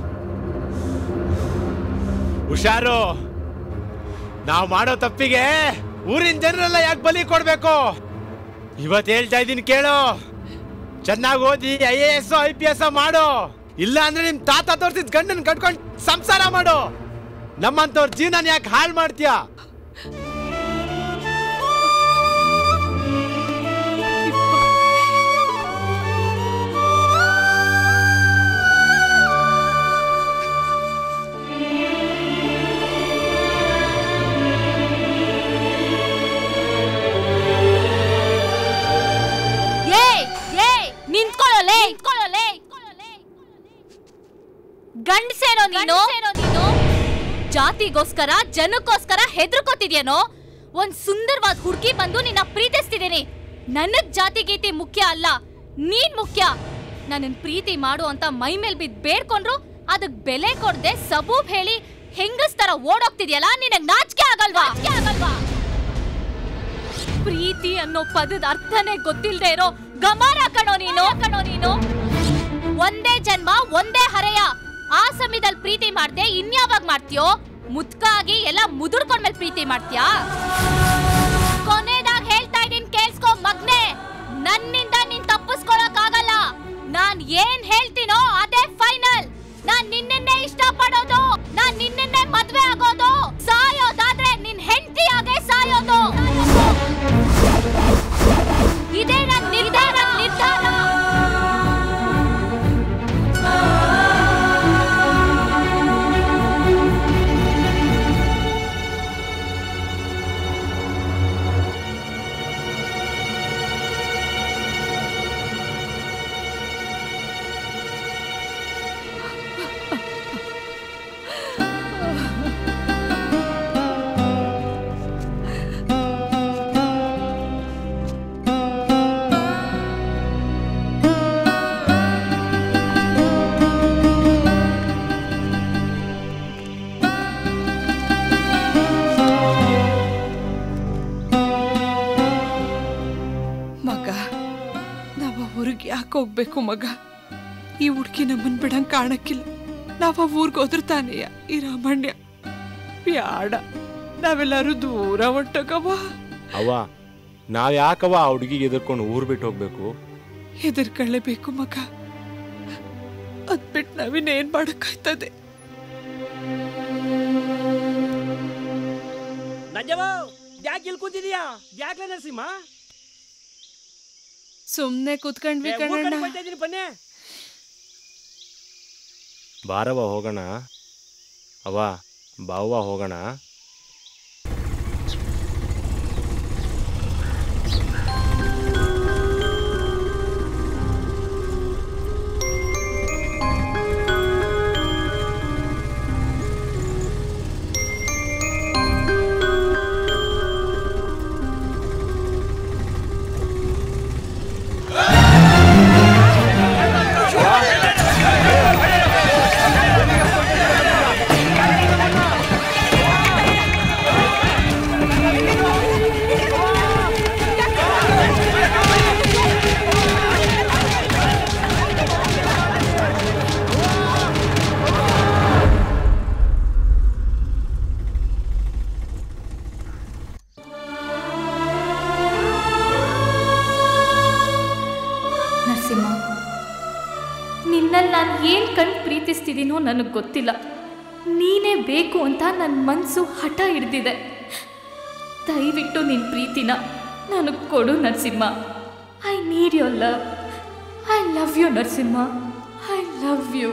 ಹುಷಾರು ನಾವು ಮಾಡೋ ತಪ್ಪಿಗೆ ಊರಿನ ಜನರೆಲ್ಲ ಯಾಕೆ ಬಲಿ ಕೊಡ್ಬೇಕು ಇವತ್ತು ಹೇಳ್ತಾ ಇದ್ದೀನಿ ಕೇಳು ಚೆನ್ನಾಗಿ ಓದಿ I A S I P S ಮಾಡು ಇಲ್ಲ ಅಂದ್ರೆ ನಿಮ್ ತಾತ ತೋರ್ಸಿದ್ ಗಂಡನ್ ಕಟ್ಕೊಂಡು ಸಂಸಾರ ಮಾಡು ನಮ್ಮಂತವ್ರ ಜೀವನ ಯಾಕೆ ಹಾಳು ಮಾಡ್ತೀಯ ಏಯ್ ಏಯ್ ನಿಂತ್ಕೊಳ್ಳೋಲೆ ನಿಂತ್ಕೊಳ್ಳೋಲೆ ಗಂಡಸೇನೋ ನೀನು ನೀನು ಜಾತಿಗೋಸ್ಕರ ಜನಕ್ಕೋಸ್ಕರ ಹೆದರ್ಕೋತಿದ್ಯೇನೋ ಒಂದ್ ಸುಂದರವಾದ ಹುಡುಗಿ ಬಂದು ನಿನ್ನ ಪ್ರೀತಿಸ್ತಿದ್ದೀನಿ ನನಗ್ ಜಾತಿ ಗೀತಿ ಮುಖ್ಯ ಅಲ್ಲ ನೀನ್ ಮುಖ್ಯ ನನ್ನನ್ ಪ್ರೀತಿ ಮಾಡು ಅಂತ ಮೈ ಮೇಲ್ ಬಿದ್ದು ಬೇಡ್ಕೊಂಡ್ರು ಅದಕ್ ಬೆಲೆ ಕೊಡದೆ ಸಬೂಬ್ ಹೇಳಿ ಹೆಂಗಸ್ ತರ ಓಡೋಗ್ತಿದ್ಯಲ್ಲ ನಿನಗ್ ನಾಚಿಕೆ ಆಗಲ್ವಾ ಆಗಲ್ವಾ ಪ್ರೀತಿ ಅನ್ನೋ ಪದದ ಅರ್ಥನೇ ಗೊತ್ತಿಲ್ದೇ ಇರೋ ಗಮಾರ ಕಣೋ ನೀನು ಕಣೋ ನೀನು ಒಂದೇ ಜನ್ಮ ಒಂದೇ ಹರೆಯ ಆ ಸಮಯದಲ್ಲಿ ಪ್ರೀತಿ ಮಾಡ್ದೆ ಇನ್ಯಾವಾಗ ಮಾಡ್ತೀಯೋ ಮುತ್ಕಾಗಿ ಎಲ್ಲ ಮುದುರ್ಕೊಂಡ್ಮೇಲೆ ಪ್ರೀತಿ ಮಾಡ್ತೀಯಾ ಕೊನೆದಾಗ ಹೇಳ್ತಾ ಇದೀನಿ ಕೇಳಿಸ್ಕೊ ಮಗ್ನೆ ನನ್ನಿಂದ ನೀನ್ ತಪ್ಪಿಸ್ಕೊಳಕ್ ಆಗಲ್ಲ ನಾನ್ ಏನ್ ಹೇಳ್ತೀನೋ ಅದೇ ಫೈನಲ್ ನಾನ್ ನಿನ್ನೆ ಇಷ್ಟ ಪಡೋದು ನಾನ್ ನಿನ್ನೆ ಮದ್ವೆ ಆಗೋದು ಸಾಯೋದಾದ್ರೆ ನಿನ್ ಹೆಂಡತಿಯಾಗೆ ಸಾಯೋದು ಇದೇ ನನ್ ನಿರ್ಧಾರ ನಿರ್ಧಾರ ಮಗ ನಾವ್ ಆ ಊರಿಗೆ ಯಾಕೆ ಹೋಗ್ಬೇಕು ಮಗ ಈ ಹುಡ್ಗಿ ನಮ್ಮನ್ ಬಿಡಂಗ್ ಕಾಣಕ್ಕಿಲ್ಲ ನಾವ್ ಆ ಊರ್ಗ್ ಹೋದ್ರ ತಾನೆಯ ಈ ರಾಮಣ್ಯ ಬ್ಯಾಡ ನಾವೆಲ್ಲರೂ ದೂರ ಹೊಟ್ಟೋಗವ ಅವ್ವ ನಾವ್ ಯಾಕವ ಆ ಹುಡುಗಿಗೆ ಎದುರ್ಕೊಂಡು ಊರ್ ಬಿಟ್ಟು ಹೋಗ್ಬೇಕು ಹೆದರ್ಕೊಳ್ಳೇಬೇಕು ಮಗ ಅದ್ ಬಿಟ್ಟು ನಾವಿನ್ನೇನ್ ಮಾಡಕ್ಕಾಯ್ತದೆ ನಂಜವ ಯಾಕೆ ಇಲ್ಲಿ ಕೂತಿದೀಯಾ ಯಾಕೆ ನರಸಿಂಹ ಸುಮ್ನೆ ಕೂತ್ಕೊಂಡ್ವಿ ಏ, ಊರ್ ಕಡೆ ಕಣಣ್ಣ ಬರ್ತಾ ಇದೀನಿ ಬನ್ನಿ ಬಾರವ ಹೋಗೋಣ ಅವ ಬಾವ ಹೋಗೋಣ ಆ ನಿನ್ನಲ್ಲಿ ನಾನು ಏನು ಕಂಡು ಪ್ರೀತಿಸ್ತಿದ್ದೀನೋ ನನಗೆ ಗೊತ್ತಿಲ್ಲ ನೀನೇ ಬೇಕು ಅಂತ ನನ್ನ ಮನಸ್ಸು ಹಠ ಹಿಡ್ದಿದೆ ದಯವಿಟ್ಟು ನಿನ್ನ ಪ್ರೀತಿನ ನನಗೆ ಕೊಡು Narasimha I need your love I love you Narasimha I love you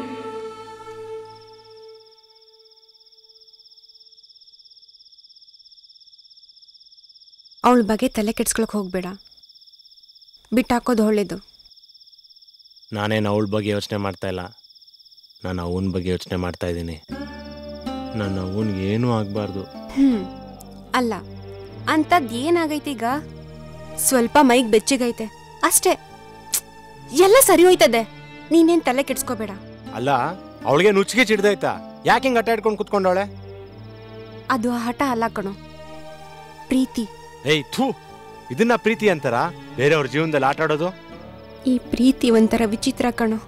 ಅವಳ ಬಗ್ಗೆ ತಲೆ ಕೆಡ್ಸ್ಕೊಳಕ್ ಹೋಗ್ಬೇಡ ಬಿಟ್ಟಾಕೋದು ಒಳ್ಳೇದು ನಾನೇನು ಅವಳ ಬಗ್ಗೆ ಯೋಚನೆ ಮಾಡ್ತಾ ಇಲ್ಲ ನಾನು ಅವನ ಬಗ್ಗೆ ಯೋಚನೆ ಮಾಡ್ತಾ ಇದ್ದೀನಿ ನನ್ನ ಅವನಿಗೆ ಏನೂ ಆಗಬಾರ್ದು ಹ್ಮ್ ಅಲ್ಲ ಅಂಥದ್ದು ಏನಾಗೈತೆ ಈಗ ಸ್ವಲ್ಪ ಮೈಗ್ ಬೆಚ್ಚಿಗೈತೆ ಅಷ್ಟೇ ಎಲ್ಲ ಸರಿ ಹೋಯ್ತದೆ ನೀನೇನ್ ತಲೆ ಕೆಡ್ಸ್ಕೋಬೇಡ ಅಲ್ಲ ಅವಳಿಗೆ ನುಚ್ಚಿಗೆ ಚಿಡ್ದೈತಾ ಯಾಕೆ ಹಿಂಗೆ ಅಟ್ಟ ಇಟ್ಕೊಂಡು ಕುತ್ಕೊಂಡವಳೆ ಅದು ಹಠ ಅಲ್ಲ ಕಣೋ ಪ್ರೀತಿ ಏಯ್ ಥೂ ಇದನ್ನ ಪ್ರೀತಿ ಅಂತಾರ ಬೇರೆಯವ್ರ ಜೀವನದಲ್ಲಿ ಆಟ ಆಡೋದು ಈ ಪ್ರೀತಿ ಒಂಥರ ವಿಚಿತ್ರ ಕಣೋ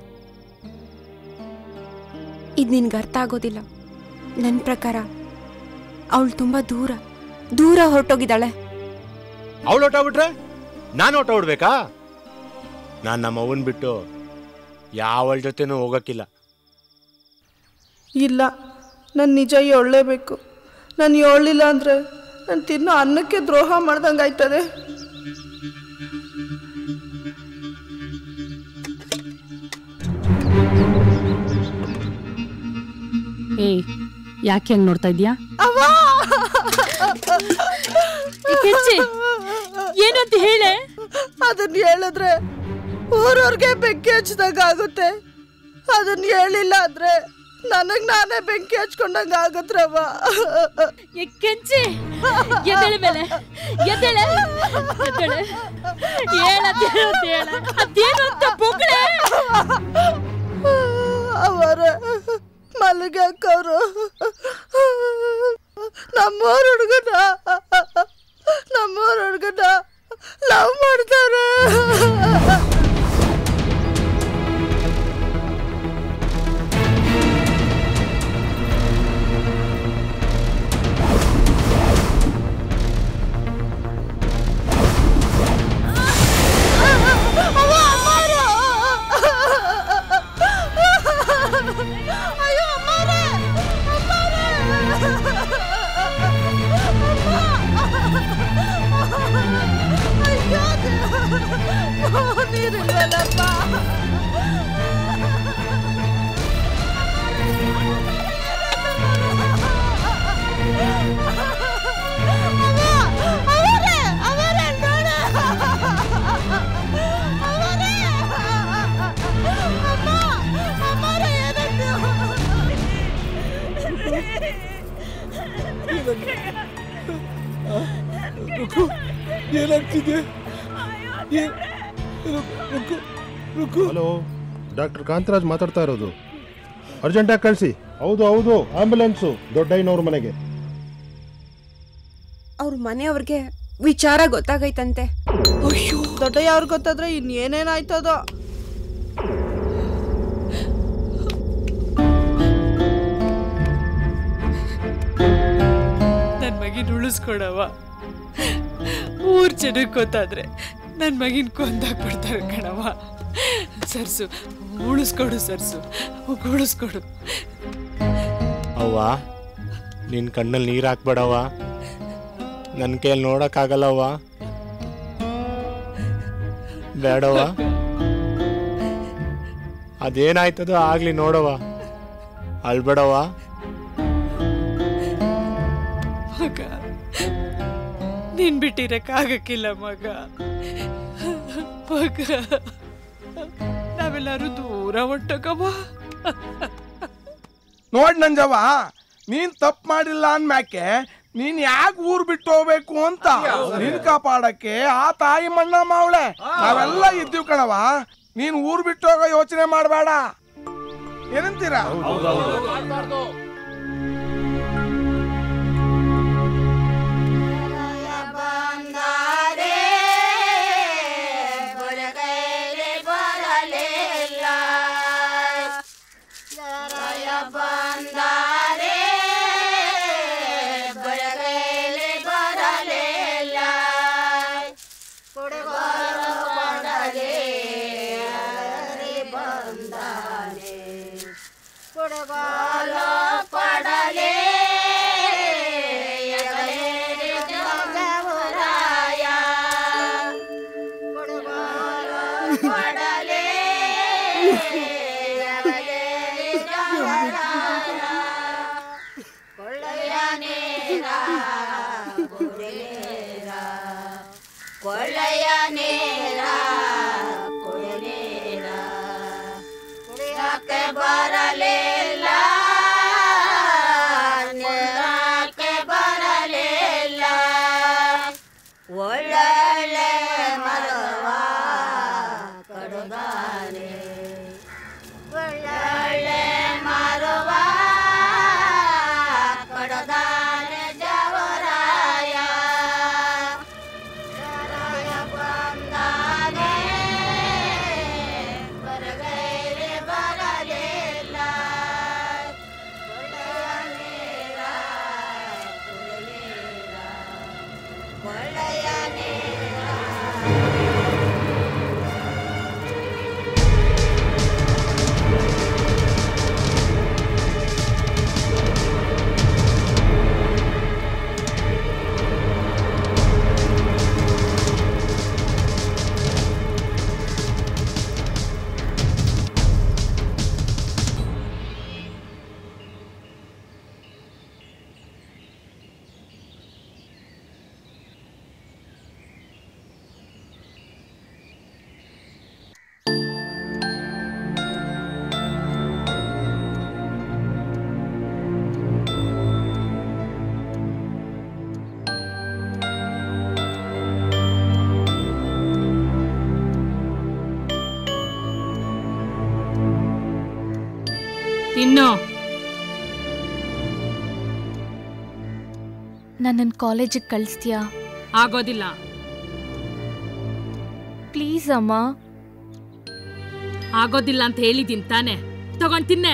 ಇದು ನಿನ್ಗೆ ಅರ್ಥ ಆಗೋದಿಲ್ಲ ನನ್ನ ಪ್ರಕಾರ ಅವಳು ತುಂಬಾ ದೂರ ದೂರ ಹೊರಟೋಗಿದ್ದಾಳೆ ಅವಳು ಹೊಟ್ಟೋಗ್ಬಿಟ್ರೆ ನಾನು ಹೊಟ್ಟೋಗ್ಬಿಡ್ಬೇಕಾ ನಾನು ನಮ್ಮ ಅವನ್ ಬಿಟ್ಟು ಯಾವಳ ಜೊತೆನೂ ಹೋಗಕ್ಕಿಲ್ಲ ಇಲ್ಲ ನಾನು ನಿಜ ಹೇಳಲೇಬೇಕು ನಾನು ಹೇಳಲಿಲ್ಲ ಅಂದರೆ ನಾನು ತಿನ್ನೋ ಅನ್ನಕ್ಕೆ ದ್ರೋಹ ಮಾಡ್ದಂಗೆ ಆಯ್ತದೆ ಏಯ್ ಯಾಕೆ ಹಂಗ್ ನೋಡ್ತಾ ಇದ್ಯಾ ಏನು ಅಂತ ಹೇಳೆ ಅದನ್ನ ಹೇಳಿದ್ರೆ ಊರವ್ರಿಗೆ ಬೆಂಕಿ ಹಚ್ಚಿದಾಗ ಆಗುತ್ತೆ ಅದನ್ನ ಹೇಳಿಲ್ಲ ಅಂದ್ರೆ ನನಗ್ ನಾನೇ ಬೆಂಕಿ ಹಚ್ಕೊಂಡಂಗ ಆಗತ್ರವ ಕೆಂಚಿ ಎದ್ದೇಳೆ ಮೇಲೆ ಎದ್ದೇಳೆ ಎದ್ದೇಳೆ ಹೇಳದೇನು ಅಂತ ಹೇಳ ಅದೇನು ಅಂತ ಬೊಗ್ಳೆ ಅವರ ಮಲ್ಲಿಗೆ ಅಕ್ಕವರು ನಮ್ಮೂರ ಹುಡುಗನ ನಮ್ಮೂರ ಹುಡುಗನ ಲವ್ ಮಾಡ್ತಾರೆ ಅವ್ವ, ಅಮ್ಮಾರ! ಅಯ್ಯೋ ಅಮ್ಮಾರೆ! ಅಮ್ಮಾರೆ! ಅಯ್ಯೋ ದೇವ! ನೀರಿಲ್ವಲ್ಲಪ್ಪ ಅವರೇ ಅವರೇ ನೋಡ ಅವರೇ ಅಮ್ಮ ಅಮ್ಮರೇ ಏನಂದು ರುಕು ಏನಾಗ್ತಿದೆ ಹಲೋ ಡಾಕ್ಟರ್ ಕಾಂತರಾಜ್ ಮಾತಾಡ್ತಾ ಇರೋದು ಅರ್ಜೆಂಟಾಗಿ ಕಳಿಸಿ ಹೌದು ಹೌದು ಆಂಬ್ಯುಲೆನ್ಸು ದೊಡ್ಡಯ್ಯನವ್ರ ಮನೆಗೆ ಅವ್ರ ಮನೆಯವ್ರಿಗೆ ವಿಚಾರ ಗೊತ್ತಾಗೈತಂತೆ ಅಯ್ಯೋ ದೊಡ್ಡ ಯಾರು ಗೊತ್ತಾದ್ರೆ ಇನ್ನೇನೇನಾಯ್ತದೋ ನನ್ನ ಮಗಿನ ಉಳಿಸ್ಕೊಡವ ಊರ್ ಜನಕ್ಕೆ ಗೊತ್ತಾದ್ರೆ ನನ್ನ ಮಗಿನ ಕೊಂದಾಕ್ಬಿಡ್ತಾರೆ ಕಣವ ಸರ್ಸು ಉಳಿಸ್ಕೊಡು ಸರ್ಸು ಉಳಿಸ್ಕೊಡು ಅವ್ವ ನಿನ್ನ ಕಣ್ಣಲ್ಲಿ ನೀರು ಹಾಕ್ಬೇಡವ್ವ ನನ್ನ ಕೈಯಲ್ಲಿ ನೋಡೋಕ್ಕಾಗಲ್ಲವ್ವ ಬೇಡವ್ವ ಅದೇನಾಯ್ತದೋ ಆಗ್ಲಿ ನೋಡವ್ವ ಅಳ್ಬೇಡವ್ವ ಮಗ ನೀನ್ ಬಿಟ್ಟಿರಕ್ಕಾಗಕ್ಕಿಲ್ಲ ಮಗ ಮಗ ನಾವೆಲ್ಲರೂ ದೂರ ಹೊಟ್ಟೋಗವ ನೋಡ್ ನಂಜವ್ವ ನೀನ್ ತಪ್ಪು ಮಾಡಿಲ್ಲ ಅನ್ಮ್ಯಾಕೆ ನೀನ್ ಯಾಕೆ ಊರ್ ಬಿಟ್ಟು ಹೋಗ್ಬೇಕು ಅಂತ ನಿನ್ ಕಾಪಾಡಕ್ಕೆ ಆ ತಾಯಿ ಮಣ್ಣ ಮಾವಳೆ ನಾವೆಲ್ಲ ಇದ್ದೀವಿ ಕಣವ ನೀನ್ ಊರ್ ಬಿಟ್ಟು ಹೋಗೋ ಯೋಚನೆ ಮಾಡಬೇಡ ಏನಂತೀರಾ ಬಂದಾನೆ ಕೊಡಲೇ ಎಗಲೇರಿ ಜಗವರಾಯ. ಕೊಡಲೇ ಎಗಲೇರಿ ಜಗವರಾಯ. ಕೊಳ್ಳೆಯ ನೇರ ಕೊಡಲೇರ ಕೊಳ್ಳೆಯ ನೇರ ಕೊಡಲೇರ ಕುಡಿಯಕ್ಕೆ ಬರಲಿಲ್ಲ ನೇರಕ್ಕೆ ಬರಲಿಲ್ಲ ಒಳ್ಳೊಳ್ಳೆ ಮರವ ಕಡುಗಾನೆ ಒಳ್ಳೊಳ್ಳೆ ಮರವ ಕಡುಗಾನೆ ಜವರಾಯ ಜವರಾಯ ಬಂದಾನೆ ಬರಗೈರೆ ಬರಲಿಲ್ಲ ಒಳ್ಳೆಯ ನೇರ ಕುಡಿಲೇರ ಒಳ್ಳೆಯ ನೇರ ತಿನ್ನು ನನ್ನನ್ನು ಕಾಲೇಜಿಗೆ ಕಳಿಸ್ತೀಯಾ ಆಗೋದಿಲ್ಲ ಪ್ಲೀಸ್ ಅಮ್ಮ ಆಗೋದಿಲ್ಲ ಅಂತ ಹೇಳಿದೀನಿ ತಾನೆ ತಗೊಂಡ್ ತಿನ್ನೆ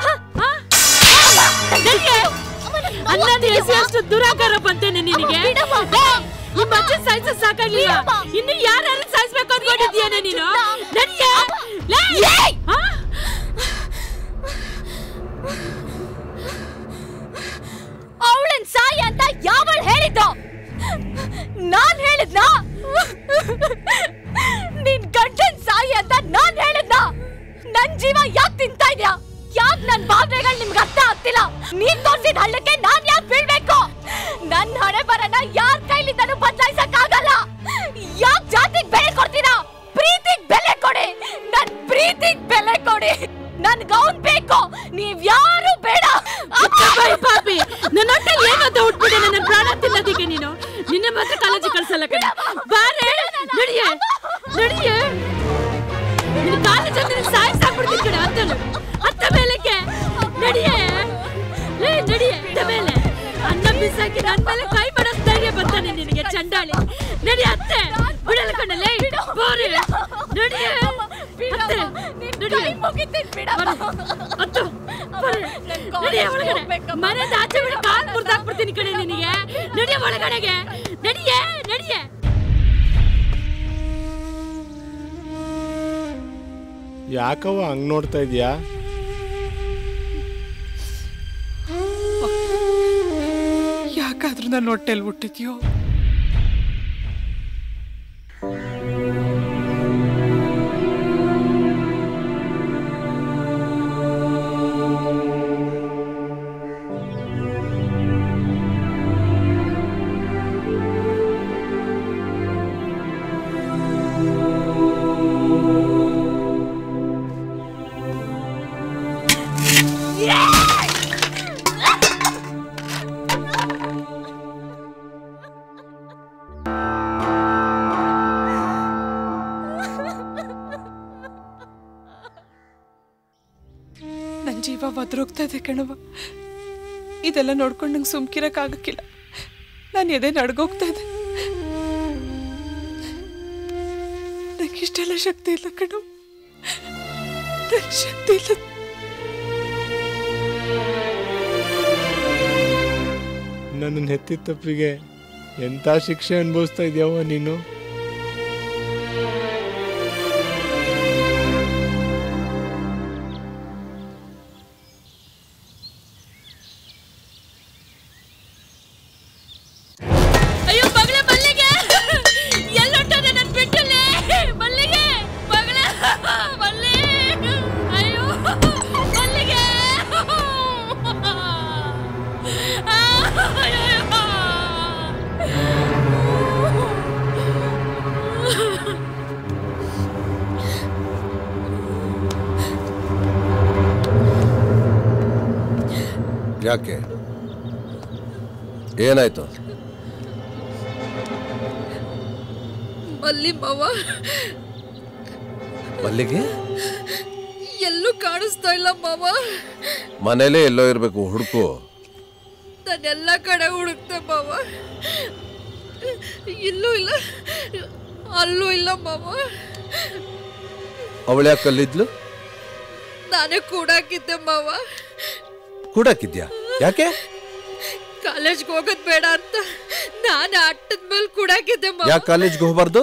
ಅನ್ನದ ಅಷ್ಟು ದುರಾಕಾರ ಬಂತೇನೆ ನಿನಗೆ ನಿಮ್ಮ ಅಜ್ಜ ಸಾಯ್ಸ ಸಾಕಾಗಿಲ್ಲ ಇನ್ನು ಯಾರ್ಯಾರು ಸಾಯಿಸ್ಬೇಕು ಅಂದ್ಕೊಂಡಿದ್ಯಾನೆ ನೀನು ನಡಿಯೇ ಲೇ! ಆ? ಅವಳನ್ ಸಾಯಿ ಅಂತ ಯಾವಳು ಹೇಳಿದ್ದು ನಾನ್ ಹೇಳಿದ್ನ ನಿನ್ ಗಂಡನ್ ಸಾಯಿ ಅಂತ ನಾನ್ ಹೇಳಿದ್ನ ನನ್ ಜೀವ ಯಾಕ್ ತಿಂತಾ ಇದ್ಯಾ ಯಾಕ್ ನನ್ ಭಾವನೆಗಳು ನಿಮ್ಗೆ ಅರ್ಥ ಆಗ್ತಿಲ್ಲ ನೀನ್ ತೋರ್ಸಿದ ಹಳ್ಳಕ್ಕೆ ನಾನ್ ಯಾಕ್ ಬೀಳ್ಬೇಕು ನನ್ ಹಣೆ ಬರನ ಯಾರ್ ಕೈಲಿಂದನೂ ಬದಲಾಯಿಸಕ್ ಆಗಲ್ಲ ಯಾಕ್ ಜಾತಿಗ್ ಬೆಲೆ ಕೊಡ್ತೀರಾ ಪ್ರೀತಿಗ್ ಬೆಲೆ ಕೊಡಿ ನನ್ ಪ್ರೀತಿಗ್ ಬೆಲೆ ಕೊಡಿ ನನ್ ಗೌನ್ ಬೇಕು ನೀವ್ ಯಾರು ಬೇಡ ಬಾಯ್ ಪಾಪಿ ನನ್ನ ಹೊಟ್ಟೆಲ್ ಏನಂತ ಹುಟ್ಬಿಟ್ಟೆ ನನ್ನ ಪ್ರಾಣ ತಿನ್ನೋದಿಕ್ಕೆ ನೀನು ನಿನ್ನ ಮಾತ್ರ ಕಾಲೇಜ್ ಕಳ್ಸಲ್ಲ ಕಣೆ ಬಾರೆ ನಡಿಯೇ ನಡಿಯೇ ನಿನ್ನ ಕಾಲೇಜ್ ಅಂದ್ರೆ ಸಾಯಿಸಾಕ್ಬಿಡ್ತೀನಿ ಕಡೆ ಹತ್ತಲು ಹತ್ತ ಮೇಲಕ್ಕೆ ನಡಿಯೇ ಲೇ ನಡಿಯೇ ಹತ್ತ ಮೇಲೆ ಅನ್ನ ಬಿಸಾಕಿ ನನ್ ಮೇಲೆ ಕೈ ಮಾಡಕ್ ಧೈರ್ಯ ಬರ್ತಾನೆ ನಿನಗೆ ಚಂಡಾಳಿ ನಡಿ ಅತ್ತೆ ಬಿಡಲ್ಲ ಕಣ್ಣಲ್ಲೇ ಬೋರಿ ನಡಿಯೇ ಅತ್ತೆ ನಡಿಯೇ ಬರ. ಹತ್ತು ಬರ. ನಡಿಯೇ ಒಳಗಡೆ ಮನೆ ಆಚೆ ಬಿಡು ಕಾಲ್ ಮುರ್ದಾಕ್ಬಿಡ್ತೀನಿ ಕಡೆ ನಿನಗೆ ನಡಿಯೇ ಒಳಗಡೆಗೆ ನಡಿಯೇ ನಡಿಯೇ ಯಾಕವ್ವ ಹಂಗ್ ನೋಡ್ತಾ ಇದೀಯಾ ಯಾಕಾದ್ರೂ ನನ್ನ ಹೊಟ್ಟೆಲ್ ಹುಟ್ಟಿದ್ಯೋ ನನ್ನ ಜೀವ ಒದ್ರೋಗ್ತಾ ಇದೆ ಕಣವ ಇದೆಲ್ಲ ನೋಡ್ಕೊಂಡು ನಂಗೆ ಸುಮ್ಕಿರಕ್ಕಾಗಕ್ಕಿಲ್ಲ ನಾನು ಎದೆ ನಡ್ಗೋಗ್ತಾ ಇದೆ ನಂಗೆ ಇಷ್ಟೆಲ್ಲ ಶಕ್ತಿ ಇಲ್ಲ ಕಣವ ನಂಗೆ ಶಕ್ತಿ ಇಲ್ಲ ನನ್ನ ಹೆತ್ತಿದ ತಪ್ಪಿಗೆ ಎಂಥ ಶಿಕ್ಷೆ ಅನುಭವಿಸ್ತಾ ಇದೆಯವ್ವ ನೀನು ಯಾಕೆ ಏನಾಯ್ತು ಮಲ್ಲಿ ಮಾವ ಮಲ್ಲಿಗೆ ಎಲ್ಲೂ ಕಾಣಿಸ್ತಾ ಇಲ್ಲ ಮಾವ ಮನೇಲೇ ಎಲ್ಲೋ ಇರಬೇಕು ಹುಡುಕು ನಾನೆಲ್ಲ ಕಡೆ ಹುಡುಕ್ತೆ ಮಾವ ಇಲ್ಲೂ ಇಲ್ಲ ಅಲ್ಲೂ ಇಲ್ಲ ಮಾವ ಅವಳು ಯಾಕೆ ಅಲ್ಲಿದ್ಲು ನಾನೇ ಕೂಡಾಕಿದ್ದೆ ಮಾವ ಕೂಡಾಕಿದ್ಯಾ ಯಾಕೆ ಕಾಲೇಜ್ಗೆ ಹೋಗೋದ್ ಬೇಡ ಅಂತ ನಾನು ಅಟ್ಟದ ಮೇಲೆ ಕೂಡಾಕಿದ್ದೆ ಮಾವ ಯಾಕೆ ಕಾಲೇಜ್ಗೆ ಹೋಗ್ಬಾರ್ದು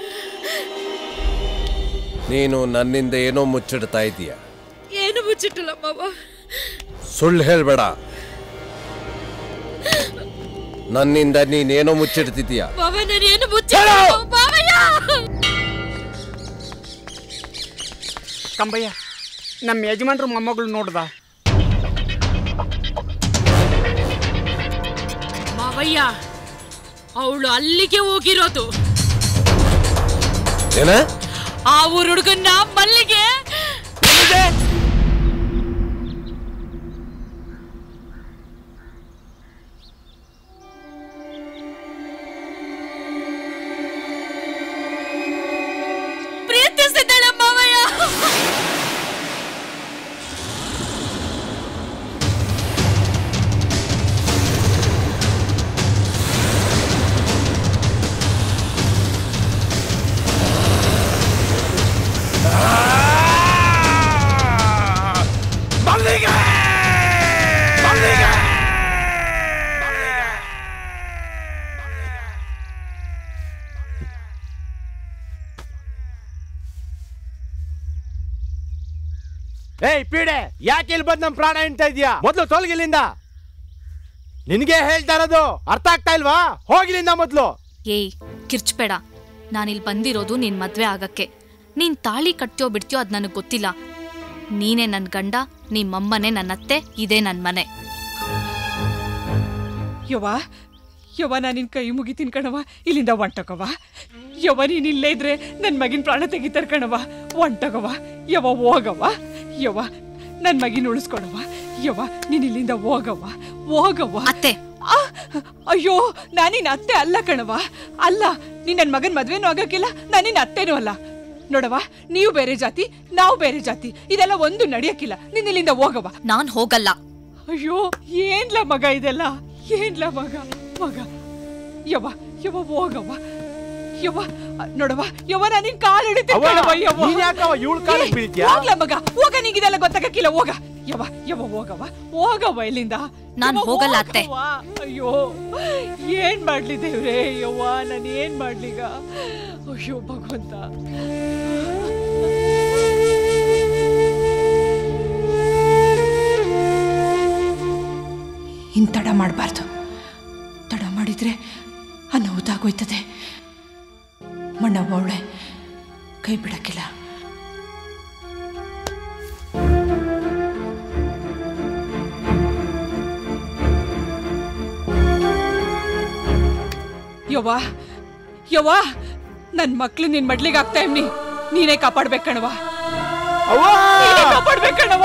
ನೀನು ನನ್ನಿಂದ ಏನೋ ಮುಚ್ಚಿಡ್ತಾ ಇದೀಯ ಏನು ಮುಚ್ಚಿಟ್ಟಿಲ್ಲ ಮಾವ ಸುಳ್ಳು ಹೇಳ್ಬೇಡ ನನ್ನಿಂದ ನೀನೇನೋ ಮುಚ್ಚಿಡ್ತಿದೀಯ ಮಾವ ನಾನು ಏನು ಮುಚ್ಚಿಲ್ಲ ಮಾವಯ್ಯ ಕಂಬಯ್ಯ ನಮ್ಮ ಯಜಮಾನ್ರು ಮೊಮ್ಮಗಳು ನೋಡ್ದ ಮಾವಯ್ಯ ಅವಳು ಅಲ್ಲಿಗೆ ಹೋಗಿರೋದು ಏನ ಆ ಊರ್ ಹುಡುಗನ್ನ ಮಲ್ಲಿಗೆ ಪ್ರೀತಿಸಿದ್ದಾಳೆ ಮಾವಯ್ಯ ಮಲ್ಲಿಗೆ ಮಲ್ಲಿಗೆ ಏಯ್ ಪೀಡೆ ಯಾಕೆ ಇಲ್ಲಿ ಬಂದು ನಮ್ ಪ್ರಾಣ ಹಿಂಡ್ತಾ ಇದೀಯಾ ಮೊದ್ಲು ತೊಲಗಿಲ್ಲಿಂದ ನಿನ್ಗೆ ಹೇಳ್ತಾ ಇರೋದು ಅರ್ಥ ಆಗ್ತಾ ಇಲ್ವಾ ಹೋಗಿಲಿಂದ ಮೊದ್ಲು ಏಯ್ ಕಿರ್ಚ್ಬೇಡ ನಾನಿಲ್ಲಿ ಬಂದಿರೋದು ನಿನ್ ಮದ್ವೆ ಆಗಕ್ಕೆ ನೀನ್ ತಾಳಿ ಕಟ್ತೀಯೋ ಬಿಡ್ತೀಯೋ ಅದ್ ನನಗ್ ಗೊತ್ತಿಲ್ಲ ನೀನೇ ನನ್ ಗಂಡ ನಿಮ್ಮಮ್ಮನೇ ನನ್ನ ಅತ್ತೆ ಇದೇ ನನ್ ಮನೆ ಯವ್ವ ಯವ್ವ ನಾನು ನಿನ್ ಕೈ ಮುಗಿತೀನಿ ಕಣವ ಇಲ್ಲಿಂದ ಹೊಂಟಕವ ಯವ್ವ ನೀನ್ ಇಲ್ಲೇ ಇದ್ರೆ ನನ್ ಮಗಿನ ಪ್ರಾಣ ತೆಗಿತಾರ ಕಣವ ಹೊಂಟಗವ ಯವ್ವ ಹೋಗವ್ವ ಯವ್ವ ನನ್ ಮಗಿನ ಉಳಿಸ್ಕೊಡವ ಯವ್ವ ನೀನ್ ಇಲ್ಲಿಂದ ಹೋಗವ್ವ ಹೋಗವ್ವ ಅತ್ತೆ ಅಯ್ಯೋ ನಾನಿನ್ ಅತ್ತೆ ಅಲ್ಲ ಕಣವ ಅಲ್ಲ ನೀನ್ ನನ್ ಮಗನ್ ಮದ್ವೆನೂ ಆಗಕ್ಕಿಲ್ಲ ನಾನಿನ್ ಅತ್ತೆನೂ ಅಲ್ಲ ನೋಡವ ನೀವು ಬೇರೆ ಜಾತಿ ನಾವು ಬೇರೆ ಜಾತಿ ಇದೆಲ್ಲ ಒಂದು ನಡೆಯಕ್ಕಿಲ್ಲ ನೀನ್ ಇಲ್ಲಿಂದ ಹೋಗವ್ವ ನಾನ್ ಹೋಗಲ್ಲ ಅಯ್ಯೋ ಏನ್ಲ ಮಗ ಇದೆಲ್ಲ ಏನ್ಲ ಮಗ ಮಗ ಯವ್ವ ಯವ್ವ ಹೋಗವ್ವ ಯವ್ವ ನೋಡವ್ವ ಯವ್ವ ನಾನು ನಿನ್ ಕಾಲ್ ಹಿಡಿತೀನಿ ಅವ್ವ, ಕಣವ್ವ, ಯವ್ವ. ನೀನ್ ಯಾಕವ್ವ ಇವ್ಳ್ ಕಾಲಿಗ್ ಏ, ಬೀಳ್ತ್ಯಾ? ಹೋಗ್ಲ ಮಗ ಹೋಗ ನಿಂಗಿದೆಲ್ಲ ಗೊತ್ತಾಗಕ್ಕಿಲ್ಲ ಹೋಗ ಯವ್ವ ಯವ್ವ ಹೋಗವ್ವ ಹೋಗವ್ವ ಇಲ್ಲಿಂದ ನಾನ್ ಯವ್ವ, ಹೋಗಲ್ಲ ಅತ್ತೆ. ಹೋಗವ್ವ. ಅಯ್ಯೋ ಏನ್ ಮಾಡ್ಲಿ ದೇವ್ರೇ ಯವ್ವ ನಾನು ಏನ್ ಮಾಡ್ಲೀಗ ಅಯ್ಯೋ ಭಗವಂತ ಇನ್ ತಡ ಮಾಡಬಾರ್ದು ತಡ ಮಾಡಿದ್ರೆ ಅನಾಹುತಾಗೋಯ್ತದೆ ಮಣ್ಣವ್ವ ಅವಳೆ ಕೈ ಬಿಡಕ್ಕಿಲ್ಲ ಯವ್ವ ಯವ್ವ ನನ್ ಮಕ್ಳು ನಿನ್ ಮಡ್ಲಿಗೆ ಆಗ್ತಾ ಇವ್ನಿ ನೀನೇ ಕಾಪಾಡ್ಬೇಕು ಕಣವ ನೀನೇ ಕಾಪಾಡ್ಬೇಕು ಕಣವ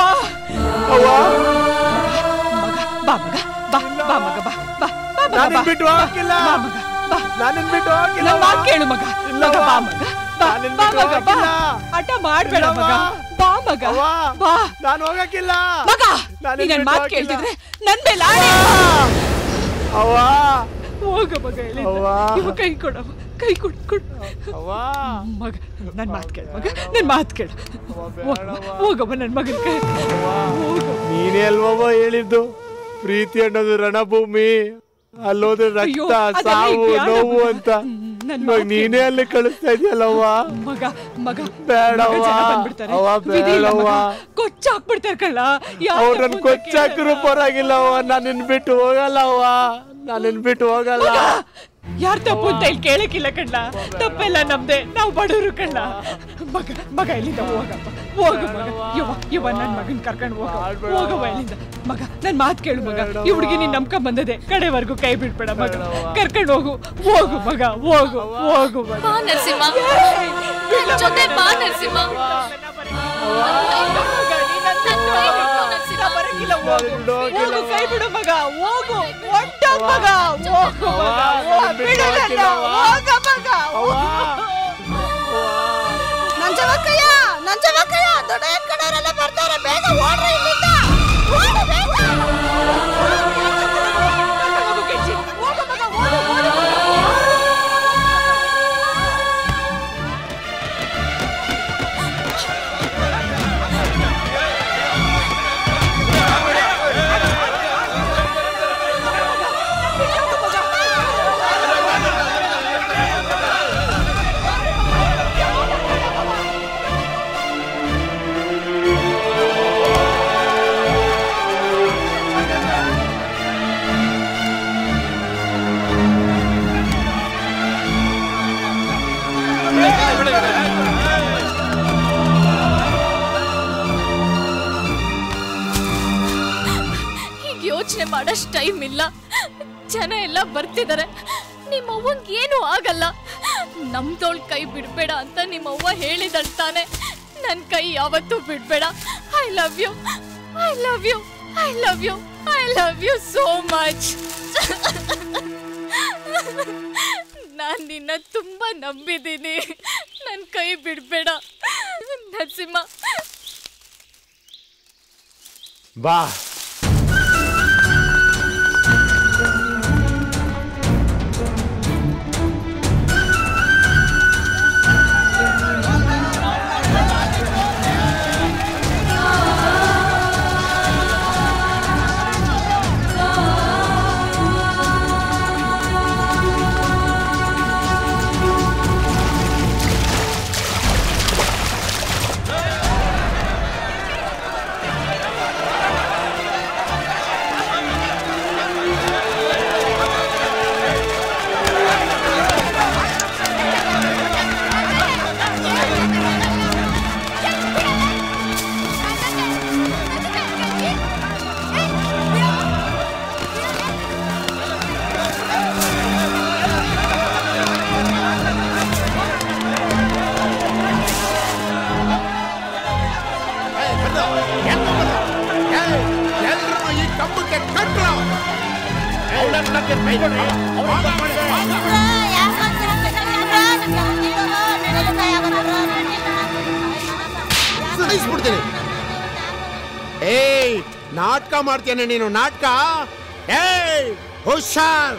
ಮಗ ಬಾ ಮಗ ಬಾ ಬಾ ಮಗ ಬಾ ಬಾ ಬಾ ಮಗ, ನಾನಿನ್ ಬಾ. ಬಿಟ್ಟು ಬಾ, ಹೋಗಕ್ಕಿಲ್ಲ. ಬಾ ಮಗ ಬಾ ನಾನಿನ್ ಬಿಟ್ಟು ಹೋಗಿಲ್ಲ ನನ್ ಮಾತ್ ಕೇಳು ಮಗ ಮಗ ಬಾ ಮಗ ಬಾ ನಾನಿನ್ ಬಾ ಬಿಟ್ಟು ಮಗ ಬಾ ಹೋಗಕ್ಕಿಲ್ಲ. ಹಠ ಮಾಡ್ಬೇಡ ಇಲ್ಲವ್ವ. ಮಗ ಬಾ ಮಗ ಬಾ ನಾನು ಹೋಗಕ್ಕಿಲ್ಲ ಮಗ ನಾನಿನ್ ನೀನ್ ನನ್ ಬಿಟ್ಟು ಮಾತ್ ಹೋಗಿಲ್ಲ. ಕೇಳ್ತಿದ್ರೆ ನನ್ ಮೇಲೆ ಆಣೆ. ಅವ್ವ ಹೋಗ ಮಗ ಇಲ್ಲಿಂದ. ಅವ್ವ. ಇವ ಕೈ ಕೊಡವ ಕೈ ಕೊಡು ಕೊಡು ಮಗ ನನ್ ಮಾತ್ ಕೇಳು ಮಗ ನನ್ ಮಾತ್ ಕೇಳು ಹೋಗವ್ವ, ಹೋಗವ್ವ ನನ್ ಮಗನ ಕೈ ಹೋಗವ್ವ. ನೀನೇ ಅಲ್ವವ್ವ ಹೇಳಿದ್ದು ಪ್ರೀತಿ ಅನ್ನೋದು ರಣಭೂಮಿ ಅಲ್ಲೋದ್ರೆ ಅಯ್ಯೋ, ರಕ್ತ ಅದೆಲ್ಲ ಸಾವು ಈ ಬ್ಯಾಡ ನೋವು ಮಗ. ಅಂತ ನನ್ ಇವಾಗ ಮಾತ್ ನೀನೇ ಅಲ್ಲಿ ಕಳಿಸ್ತಾ ಇದೆಯಲ್ಲವ್ವ ಮಗ ಮಗ ಬೇಡವ್ವ. ಮಗ ಜನ ಬಂದ್ಬಿಡ್ತಾರೆ. ಅವ್ವ, ವಿಧಿ ಇಲ್ಲ ಮಗ. ಬೇಡವ್ವ. ಕೊಚ್ಚ ಹಾಕ್ಬಿಡ್ತಾರೆ ಕಳ್ಳ ಯಾರ್ ಅವ್ರು ತಪ್ಪು ನನ್ ಅಂತ ಕೊಚ್ಚಾಕರು ಪರವಾಗಿಲ್ಲವ್ವ ನಾನು ನಿನ್ ಬಿಟ್ಟು ಹೋಗಲ್ಲವ್ವ ನಾನು ನಿನ್ ಬಿಟ್ಟು ಹೋಗಲ್ಲ ಯಾರ್ ತಪ್ಪು ಅಂತ ಇಲ್ಲಿ ಕೇಳಕ್ಕಿಲ್ಲ ಕಣ್ಣ ತಪ್ಪೆಲ್ಲ ನಮ್ದೆ ನಾವು ಬಡವರು ಕಣ್ಣ ಮಗ ಮಗ ಇಲ್ಲಿಂದ ಹೋಗಪ್ಪ ಹೋಗು ಮಗ ಯವ್ವ ಯವ್ವ ನನ್ ಮಗನ್ ಕರ್ಕೊಂಡು ಹೋಗ ಹೋಗವ್ವ ಇಲ್ಲಿಂದ ಮಗ ನನ್ ಮಾತ್ ಕೇಳು ಮಗ ಈ ಹುಡುಗಿ ನೀನ್ ನಂಬ್ಕೊಂಡ್ ಬಂದದೆ ಕಡೆವರೆಗೂ ಕೈ ಬಿಡ್ಬೇಡ ಮಗ ಕರ್ಕೊಂಡು ಹೋಗು ಹೋಗು ಮಗ ಹೋಗು ಹೋಗು ಮಗ ಬಾ ನರಸಿಂಹ ನನ್ ಜೊತೆ ಬಾ ನರಸಿಂಹ ಬರಕ್ಕಿಲ್ಲ ಹೋಗು ಕೈ ಬಿಡು ಮಗ ಹೋಗು ಹೊಂಟೋಗ್ ಮಗ ಹೋಗು ಮಗ ಹೋಗ್ ಬಿಡು ನನ್ನ. ಹೋಗ ಮಗ ನಂಜವಕ್ಕಯ್ಯ ನಂಜವಕ್ಕಯ್ಯ ದೊಡ್ಡ ಕಡೆಯವರೆಲ್ಲ ಬರ್ತಾರೆ ಬೇಗ ಓಡ್ರಿ ಇಲ್ಲಿಂದ ಓಡು ಬೇಗ ಹೋಗು ಕೆಂಚಿ ಹೋಗು ಮಗ ಓಡು ಓಡು ಈಗ ಯೋಚನೆ ಮಾಡಷ್ಟು ಟೈಮ್ ಇಲ್ಲ ಜನ ಎಲ್ಲ ಬರ್ತಿದ್ದಾರೆ ನಿಮ್ಮ ಅವ್ವಂಗ್ ಏನು ಆಗಲ್ಲ ನಮ್ದೋಳ್ ಕೈ ಬಿಡ್ಬೇಡ ಅಂತ ನಿಮ್ಮ ಅವ್ವ ಹೇಳಿದಳ್ ತಾನೆ ನನ್ ಕೈ ಯಾವತ್ತೂ ಬಿಡ್ಬೇಡ I love you I love you I love you I love you so much ನಾನ್ ನಿನ್ನ ತುಂಬಾ ನಂಬಿದ್ದೀನಿ ನನ್ ಕೈ ಬಿಡ್ಬೇಡ ನರಸಿಂಹ ಬಾ ಎಲ್ರು ಈ ಕಂಬಕ್ಕೆ ಕಟ್ರು ಸುಳಿಸ್ಬಿಡ್ತೀನಿ ಏಯ್ ನಾಟಕ ಮಾಡ್ತೇನೆ ನೀನು ನಾಟಕ ಏಯ್ ಹುಷಾರ್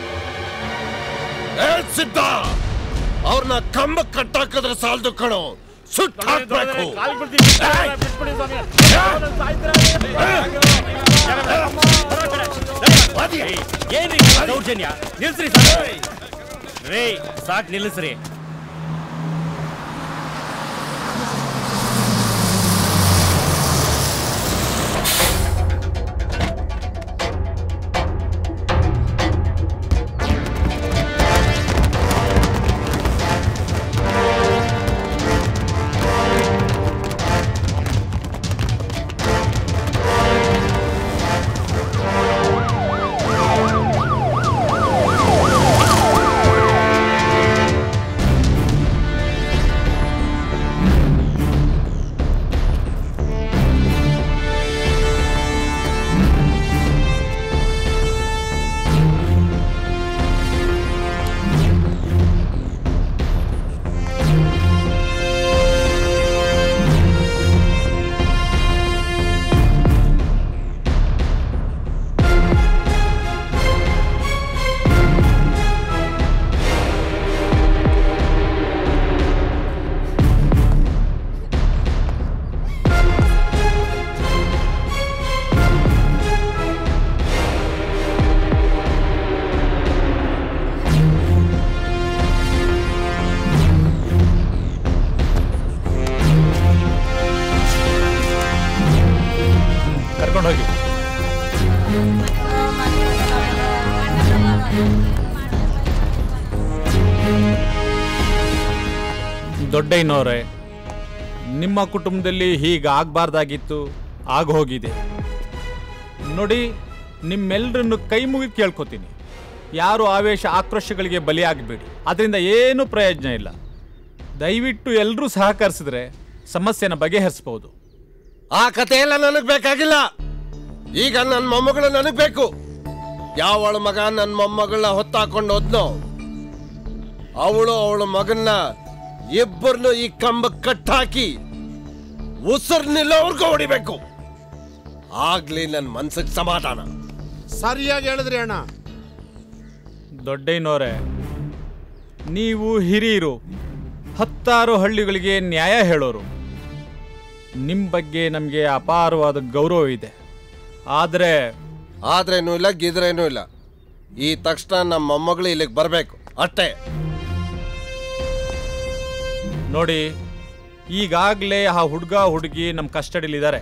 ಏ ಸಿದ್ಧ ಅವ್ರನ್ನ ಕಂಬ ಕಟ್ಟಾಕಿದ್ರೆ ಸಾಲದು ಕಣೋ ಸುಟ್ಟು ಹಾಕ್ಬೇಕು ಏನ್ರಿ ದೌರ್ಜನ್ಯ ನಿಲ್ಸ್ರಿ ಸಾಕು ರೇ ಸಾಕ್ ನಿಲ್ಲಿಸ್ರಿ ಕರ್ಕೊಂಡು ಹೋಗಿ ದೊಡ್ಡಯ್ಯನವ್ರೆ ನಿಮ್ಮ ಕುಟುಂಬದಲ್ಲಿ ಹೀಗೆ ಆಗಬಾರ್ದಾಗಿತ್ತು ಆಗ ಹೋಗಿದೆ ನೋಡಿ ನಿಮ್ಮೆಲ್ಲರನ್ನು ಕೈ ಮುಗಿದು ಕೇಳ್ಕೊತೀನಿ ಯಾರು ಆವೇಶ ಆಕ್ರೋಶಗಳಿಗೆ ಬಲಿಯಾಗಬೇಡಿ ಅದರಿಂದ ಏನೂ ಪ್ರಯೋಜನ ಇಲ್ಲ ದಯವಿಟ್ಟು ಎಲ್ಲರೂ ಸಹಕರಿಸಿದ್ರೆ ಸಮಸ್ಯೆನ ಬಗೆಹರಿಸ್ಬೋದು ಆ ಕತೆ ಎಲ್ಲ ನನಗ್ ಬೇಕಾಗಿಲ್ಲ ಈಗ ನನ್ನ ಮೊಮ್ಮಗಳು ನನಗ್ ಬೇಕು ಯಾವಳ ಮಗ ನನ್ನ ಮೊಮ್ಮಗಳನ್ನ ಹೊತ್ತಾಕೊಂಡು ಹೋದ್ನೋ ಅವಳು ಅವಳ ಮಗನ್ನ ಇಬ್ಬರನ್ನು ಈ ಕಂಬ ಕಟ್ಟಾಕಿ ಉಸಿರು ನಿಲ್ಲೋರ್ಗೂ ಹೊಡಿಬೇಕು ಆಗ್ಲಿ ನನ್ನ ಮನ್ಸಿಗೆ ಸಮಾಧಾನ ಸರಿಯಾಗಿ ಹೇಳಿದ್ರಿ ಅಣ್ಣ ದೊಡ್ಡಯ್ಯನವರೇ ನೀವು ಹಿರಿಯರು ಹತ್ತಾರು ಹಳ್ಳಿಗಳಿಗೆ ನ್ಯಾಯ ಹೇಳೋರು ನಿಮ್ಮ ಬಗ್ಗೆ ನಮಗೆ ಅಪಾರವಾದ ಗೌರವ ಇದೆ ಆದರೆ ಆದ್ರೇನು ಇಲ್ಲ ಗಿದ್ರೇನು ಇಲ್ಲ ಈ ತಕ್ಷಣ ನಮ್ಮ ಮೊಮ್ಮಗಳು ಇಲ್ಲಿಗೆ ಬರಬೇಕು ಅಷ್ಟೇ ನೋಡಿ ಈಗಾಗಲೇ ಆ ಹುಡುಗ ಹುಡುಗಿ ನಮ್ಮ ಕಸ್ಟಡಿಲಿದ್ದಾರೆ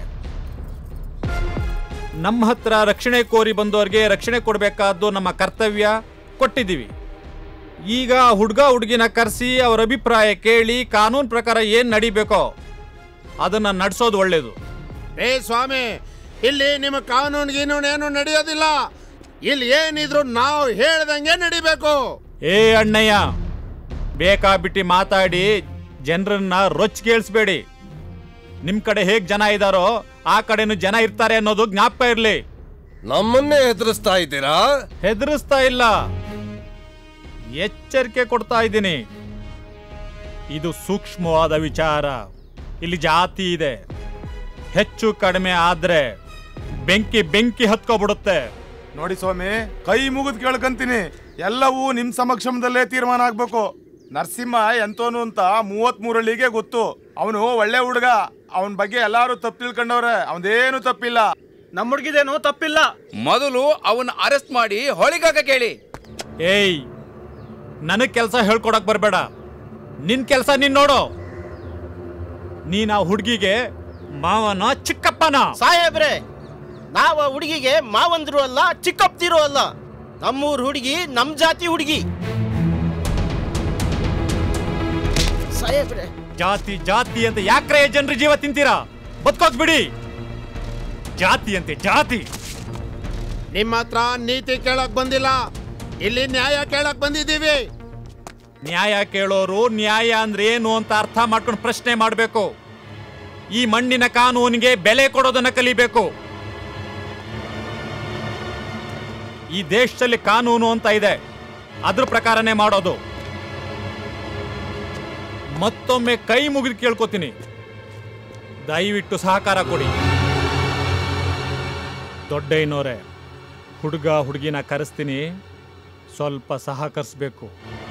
ನಮ್ಮ ಹತ್ರ ರಕ್ಷಣೆ ಕೋರಿ ಬಂದವರಿಗೆ ರಕ್ಷಣೆ ಕೊಡಬೇಕಾದ್ದು ನಮ್ಮ ಕರ್ತವ್ಯ ಕೊಟ್ಟಿದ್ದೀವಿ ಈಗ ಹುಡುಗ ಹುಡುಗಿನ ಕರೆಸಿ ಅವರ ಅಭಿಪ್ರಾಯ ಕೇಳಿ ಕಾನೂನು ಪ್ರಕಾರ ಏನು ನಡಿಬೇಕೋ ಅದನ್ನು ನಡೆಸೋದು ಒಳ್ಳೆಯದು ಏ ಸ್ವಾಮಿ ಇಲ್ಲಿ ನಿಮ್ಮ ಕಾನೂನು ಗೀನೂನು ಏನು ನಡೆಯೋದಿಲ್ಲ ಇಲ್ಲಿ ಏನಿದ್ರು ನಾವು ಹೇಳ್ದಂಗೆ ನಡಿಬೇಕು ಏ ಅಣ್ಣಯ್ಯ ಬೇಕಾಬಿಟ್ಟಿ ಮಾತಾಡಿ ಜನರನ್ನ ರೊಚ್ಚಿಗೇಳಿಸ್ಬೇಡಿ ನಿಮ್ ಕಡೆ ಹೇಗ್ ಜನ ಇದಾರೋ ಆ ಕಡೆನೂ ಜನ ಇರ್ತಾರೆ ಅನ್ನೋದು ಜ್ಞಾಪಕ ಇರ್ಲಿ ನಮ್ಮನ್ನೇ ಹೆದರಿಸ್ತಾ ಇದ್ದೀರಾ ಹೆದರಿಸ್ತಾ ಇಲ್ಲ ಎಚ್ಚರಿಕೆ ಕೊಡ್ತಾ ಇದ್ದೀನಿ ಇದು ಸೂಕ್ಷ್ಮವಾದ ವಿಚಾರ ಇಲ್ಲಿ ಜಾತಿ ಇದೆ ಹೆಚ್ಚು ಕಡಿಮೆ ಆದ್ರೆ ಬೆಂಕಿ ಬೆಂಕಿ ಹತ್ಕೊಬಿಡುತ್ತೆ ನೋಡಿ ಸ್ವಾಮಿ ಕೈ ಮುಗಿದು ಕೇಳ್ಕಂತೀನಿ ಎಲ್ಲವೂ ನಿಮ್ ಸಮಕ್ಷಮದಲ್ಲೇ ತೀರ್ಮಾನ ಆಗ್ಬೇಕು ನರಸಿಂಹ ಎಂತೋನು ಅಂತ ಮೂವತ್ ಮೂರಳ್ಳಿಗೆ ಗೊತ್ತು ಅವನು ಒಳ್ಳೆ ಹುಡುಗ ಅವನ ಬಗ್ಗೆ ಎಲ್ಲಾರು ತಪ್ಪು ತಿಳ್ಕೊಂಡವ್ರೆ ಅವನದೇನು ತಪ್ಪಿಲ್ಲ ನಮ್ಮ ಹುಡುಗಿದೇನು ತಪ್ಪಿಲ್ಲ ಮೊದಲು ಅವನ್ನ ಅರೆಸ್ಟ್ ಮಾಡಿ ಹೊಳಿಗಾಕ ಕೇಳಿ ಏಯ್ ನನಗ್ ಕೆಲಸ ಹೇಳ್ಕೊಡಕ್ ಬರ್ಬೇಡ ನಿನ್ ಕೆಲಸ ನೀನ್ ನೋಡು ನೀನ್ ಆ ಹುಡುಗಿಗೆ ಮಾವನ ಚಿಕ್ಕಪ್ಪನ ಸಾಹೇಬ್ರೆ ನಾವ ಹುಡುಗಿಗೆ ಮಾವಂದ್ರು ಅಲ್ಲ ಚಿಕ್ಕಪ್ತಿರು ಅಲ್ಲ ನಮ್ಮೂರ್ ಹುಡುಗಿ ನಮ್ ಜಾತಿ ಹುಡುಗಿ ಸಾಹೇಬ್ರೆ ಜಾತಿ ಜಾತಿ ಅಂತ ಯಾಕ್ರೆ ಜನರ ಜೀವ ತಿಂತೀರಾ ಬದುಕೋಕ್ ಬಿಡಿ ಜಾತಿ ಅಂತೆ ಜಾತಿ ನಿಮ್ಮ ಹತ್ರ ನೀತಿ ಕೇಳಕ್ ಬಂದಿಲ್ಲ ಇಲ್ಲಿ ನ್ಯಾಯ ಕೇಳಕ್ ಬಂದಿದ್ದೀವಿ ನ್ಯಾಯ ಕೇಳೋರು ನ್ಯಾಯ ಅಂದ್ರೆ ಏನು ಅಂತ ಅರ್ಥ ಮಾಡ್ಕೊಂಡು ಪ್ರಶ್ನೆ ಮಾಡಬೇಕು ಈ ಮಣ್ಣಿನ ಕಾನೂನಿಗೆ ಬೆಲೆ ಕೊಡೋದನ್ನ ಕಲಿಬೇಕು ಈ ದೇಶದಲ್ಲಿ ಕಾನೂನು ಅಂತ ಇದೆ ಅದ್ರ ಪ್ರಕಾರನೇ ಮಾಡೋದು ಮತ್ತೊಮ್ಮೆ ಕೈ ಮುಗಿದು ಕೇಳ್ಕೊತೀನಿ ದಯವಿಟ್ಟು ಸಹಕಾರ ಕೊಡಿ ದೊಡ್ಡಯ್ಯನವರೇ ಹುಡುಗ ಹುಡುಗಿನ ಕರೆಸ್ತೀನಿ ಸ್ವಲ್ಪ ಸಹಕರಿಸ್ಬೇಕು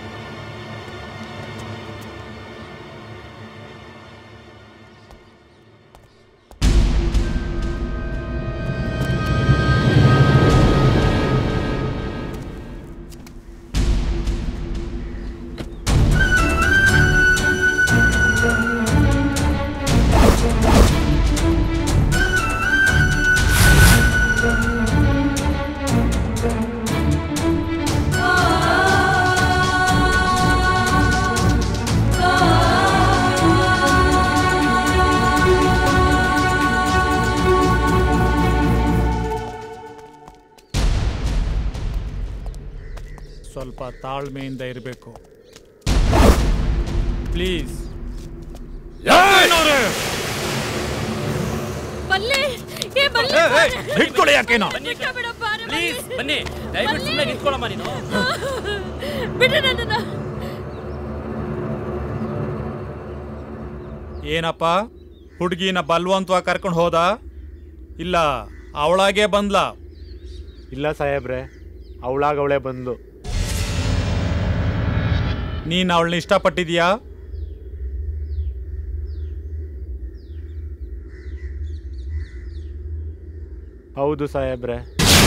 ಸ್ವಲ್ಪ ತಾಳ್ಮೆಯಿಂದ ಇರಬೇಕು ಪ್ಲೀಸ್ ಬಲ್ಲೆ ಏ ಬಲ್ಲೆ ಹಿಡ್ಕೊಳ್ಳಿ ಯಾಕೇನೋ ಪ್ಲೀಸ್ ಬನ್ನಿ ದಯವಿಟ್ಟು ಸುಮ್ಮನೆ ನಿಂತ್ಕೊಳ್ಳಮ್ಮ ನೀನು ಬಿಡು ನನ್ನನ್ನ ಏನಪ್ಪ ಹುಡುಗಿನ ಬಲ್ವಂತವಾಗಿ ಕರ್ಕೊಂಡು ಹೋದ ಇಲ್ಲ ಅವಳಾಗೆ ಬಂದ್ಲ ಇಲ್ಲ ಸಾಹೇಬ್ರೆ ಅವಳಾಗ ಅವಳೇ ಬಂದು ನೀನು ಅವಳನ್ನ ಇಷ್ಟಪಟ್ಟಿದ್ಯಾ ಹೌದು ಸಾಹೇಬ್ರೆ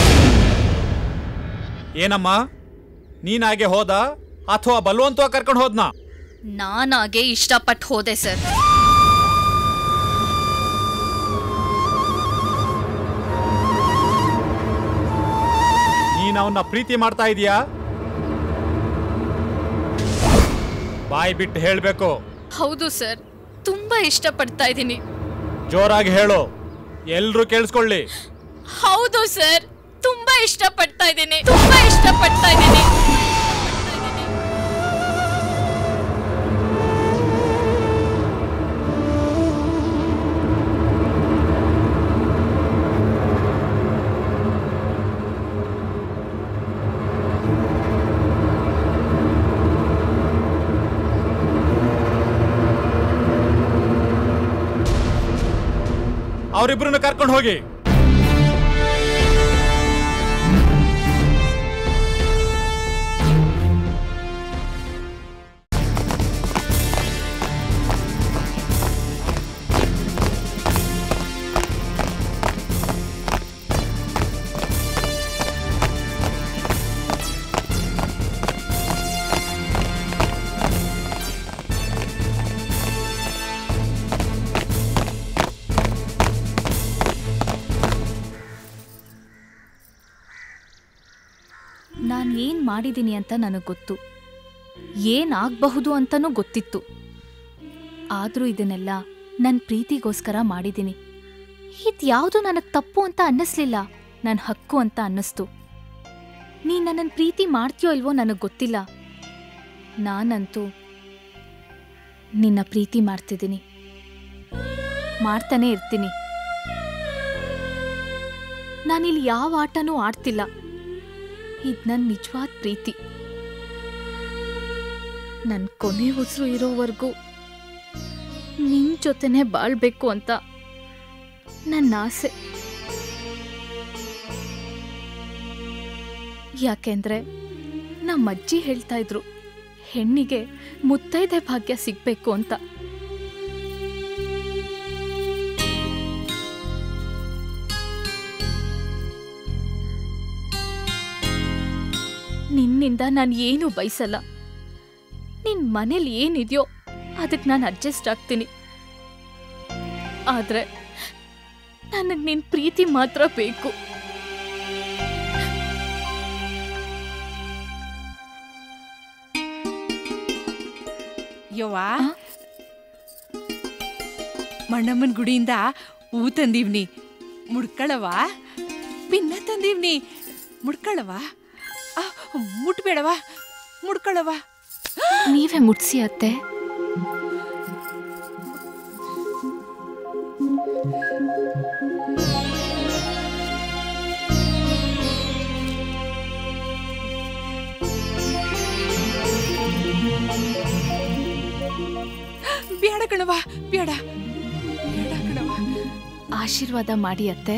ಏನಮ್ಮ ನೀನಾಗೆ ಹೋದ ಅಥವಾ ಬಲ್ವಂತವಾಗಿ ಕರ್ಕೊಂಡು ಹೋದ್ನಾ ನಾನಾಗೆ ಇಷ್ಟಪಟ್ಟು ಹೋದೆ ಸರ್ ನೀನು ಅವನ್ನ ಪ್ರೀತಿ ಮಾಡ್ತಾ ಇದೀಯಾ ಬಾಯಿ ಬಿಟ್ಟು ಹೇಳಬೇಕು ಹೌದು ಸರ್ ತುಂಬಾ ಇಷ್ಟಪಡ್ತಾ ಇದ್ದೀನಿ ಜೋರಾಗಿ ಹೇಳು ಎಲ್ರೂ ಕೇಳಿಸ್ಕೊಳ್ಳಿ ಹೌದು ಸರ್ ತುಂಬಾ ಇಷ್ಟಪಡ್ತಾ ಇದ್ದೀನಿ ತುಂಬಾ ಇಷ್ಟಪಡ್ತಾ ಇದ್ದೀನಿ ಅವರಿಬ್ಬರನ್ನು ಕರ್ಕೊಂಡು ಹೋಗಿ ನಾನು ಏನು ಮಾಡಿದ್ದೀನಿ ಅಂತ ನನಗೆ ಗೊತ್ತು ಏನಾಗಬಹುದು ಅಂತನೂ ಗೊತ್ತಿತ್ತು ಆದರೂ ಇದನ್ನೆಲ್ಲ ನನ್ನ ಪ್ರೀತಿಗೋಸ್ಕರ ಮಾಡಿದ್ದೀನಿ ಇದ್ಯಾವುದು ನನಗೆ ತಪ್ಪು ಅಂತ ಅನ್ನಿಸ್ಲಿಲ್ಲ ನನ್ನ ಹಕ್ಕು ಅಂತ ಅನ್ನಿಸ್ತು ನೀ ನನ್ನನ್ನು ಪ್ರೀತಿ ಮಾಡ್ತೀಯೋ ಇಲ್ವೋ ನನಗೆ ಗೊತ್ತಿಲ್ಲ ನಾನಂತೂ ನಿನ್ನ ಪ್ರೀತಿ ಮಾಡ್ತಿದ್ದೀನಿ ಮಾಡ್ತಾನೆ ಇರ್ತೀನಿ ನಾನಿಲ್ಲಿ ಯಾವ ಆಟನೂ ಆಡ್ತಿಲ್ಲ ಇದು ನನ್ನ ನಿಜವಾದ ಪ್ರೀತಿ ನನ್ನ ಕೊನೆ ಉಸಿರು ಇರೋವರೆಗೂ ನಿನ್ ಜೊತೆನೆ ಬಾಳ್ಬೇಕು ಅಂತ ನನ್ನ ಆಸೆ ಯಾಕೆಂದ್ರೆ ನಮ್ಮ ಅಜ್ಜಿ ಹೇಳ್ತಾ ಇದ್ರು ಹೆಣ್ಣಿಗೆ ಮುತ್ತೈದೆ ಭಾಗ್ಯ ಸಿಗ್ಬೇಕು ಅಂತ ನಿನ್ನಿಂದ ನಾನು ಏನು ಬಯಸಲ್ಲ ನಿನ್ ಮನೇಲಿ ಏನಿದೆಯೋ ಅದಕ್ಕೆ ನಾನು ಅಡ್ಜಸ್ಟ್ ಆಗ್ತೀನಿ ಆದ್ರೆ ನನಗೆ ನಿನ್ ಪ್ರೀತಿ ಮಾತ್ರ ಬೇಕು ಯವ್ವ ಮಣ್ಣಮ್ಮನ ಗುಡಿಯಿಂದ ಹೂ ತಂದೀವ್ನಿ ಮುಡ್ಕಳವ ಪಿನ್ನ ತಂದೀವ್ನಿ ಮುಡ್ಕಳವ ಆ, ಮುಟ್ಬೇಡವ ಮುಡ್ಕಳವ ನೀವೇ ಮುಟ್ಸಿ ಅತ್ತೆ ಬೇಡ ಕಣವ ಬೇಡ ಬೇಡ ಕಣವ ಆಶೀರ್ವಾದ ಮಾಡಿ ಅತ್ತೆ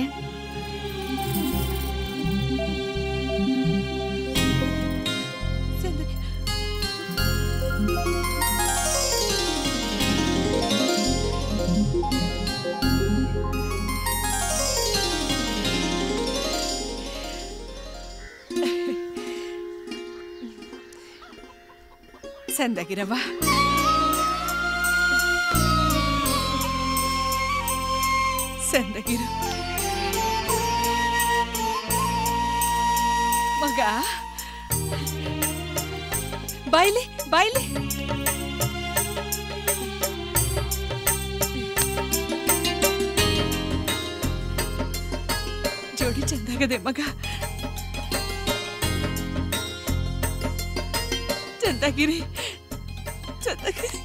ಚಂದಗೆ ಚಂದಾಗಿರವ ಚಂದಾಗಿರು ಮಗ ಬಾಯ್ಲಿ ಬಾಯ್ಲಿ ಜೋಡಿ ಚಂದಾಗದೆ ಮಗ ಚಂದಾಗಿರಿ ಚಂದಾಗಿರಿ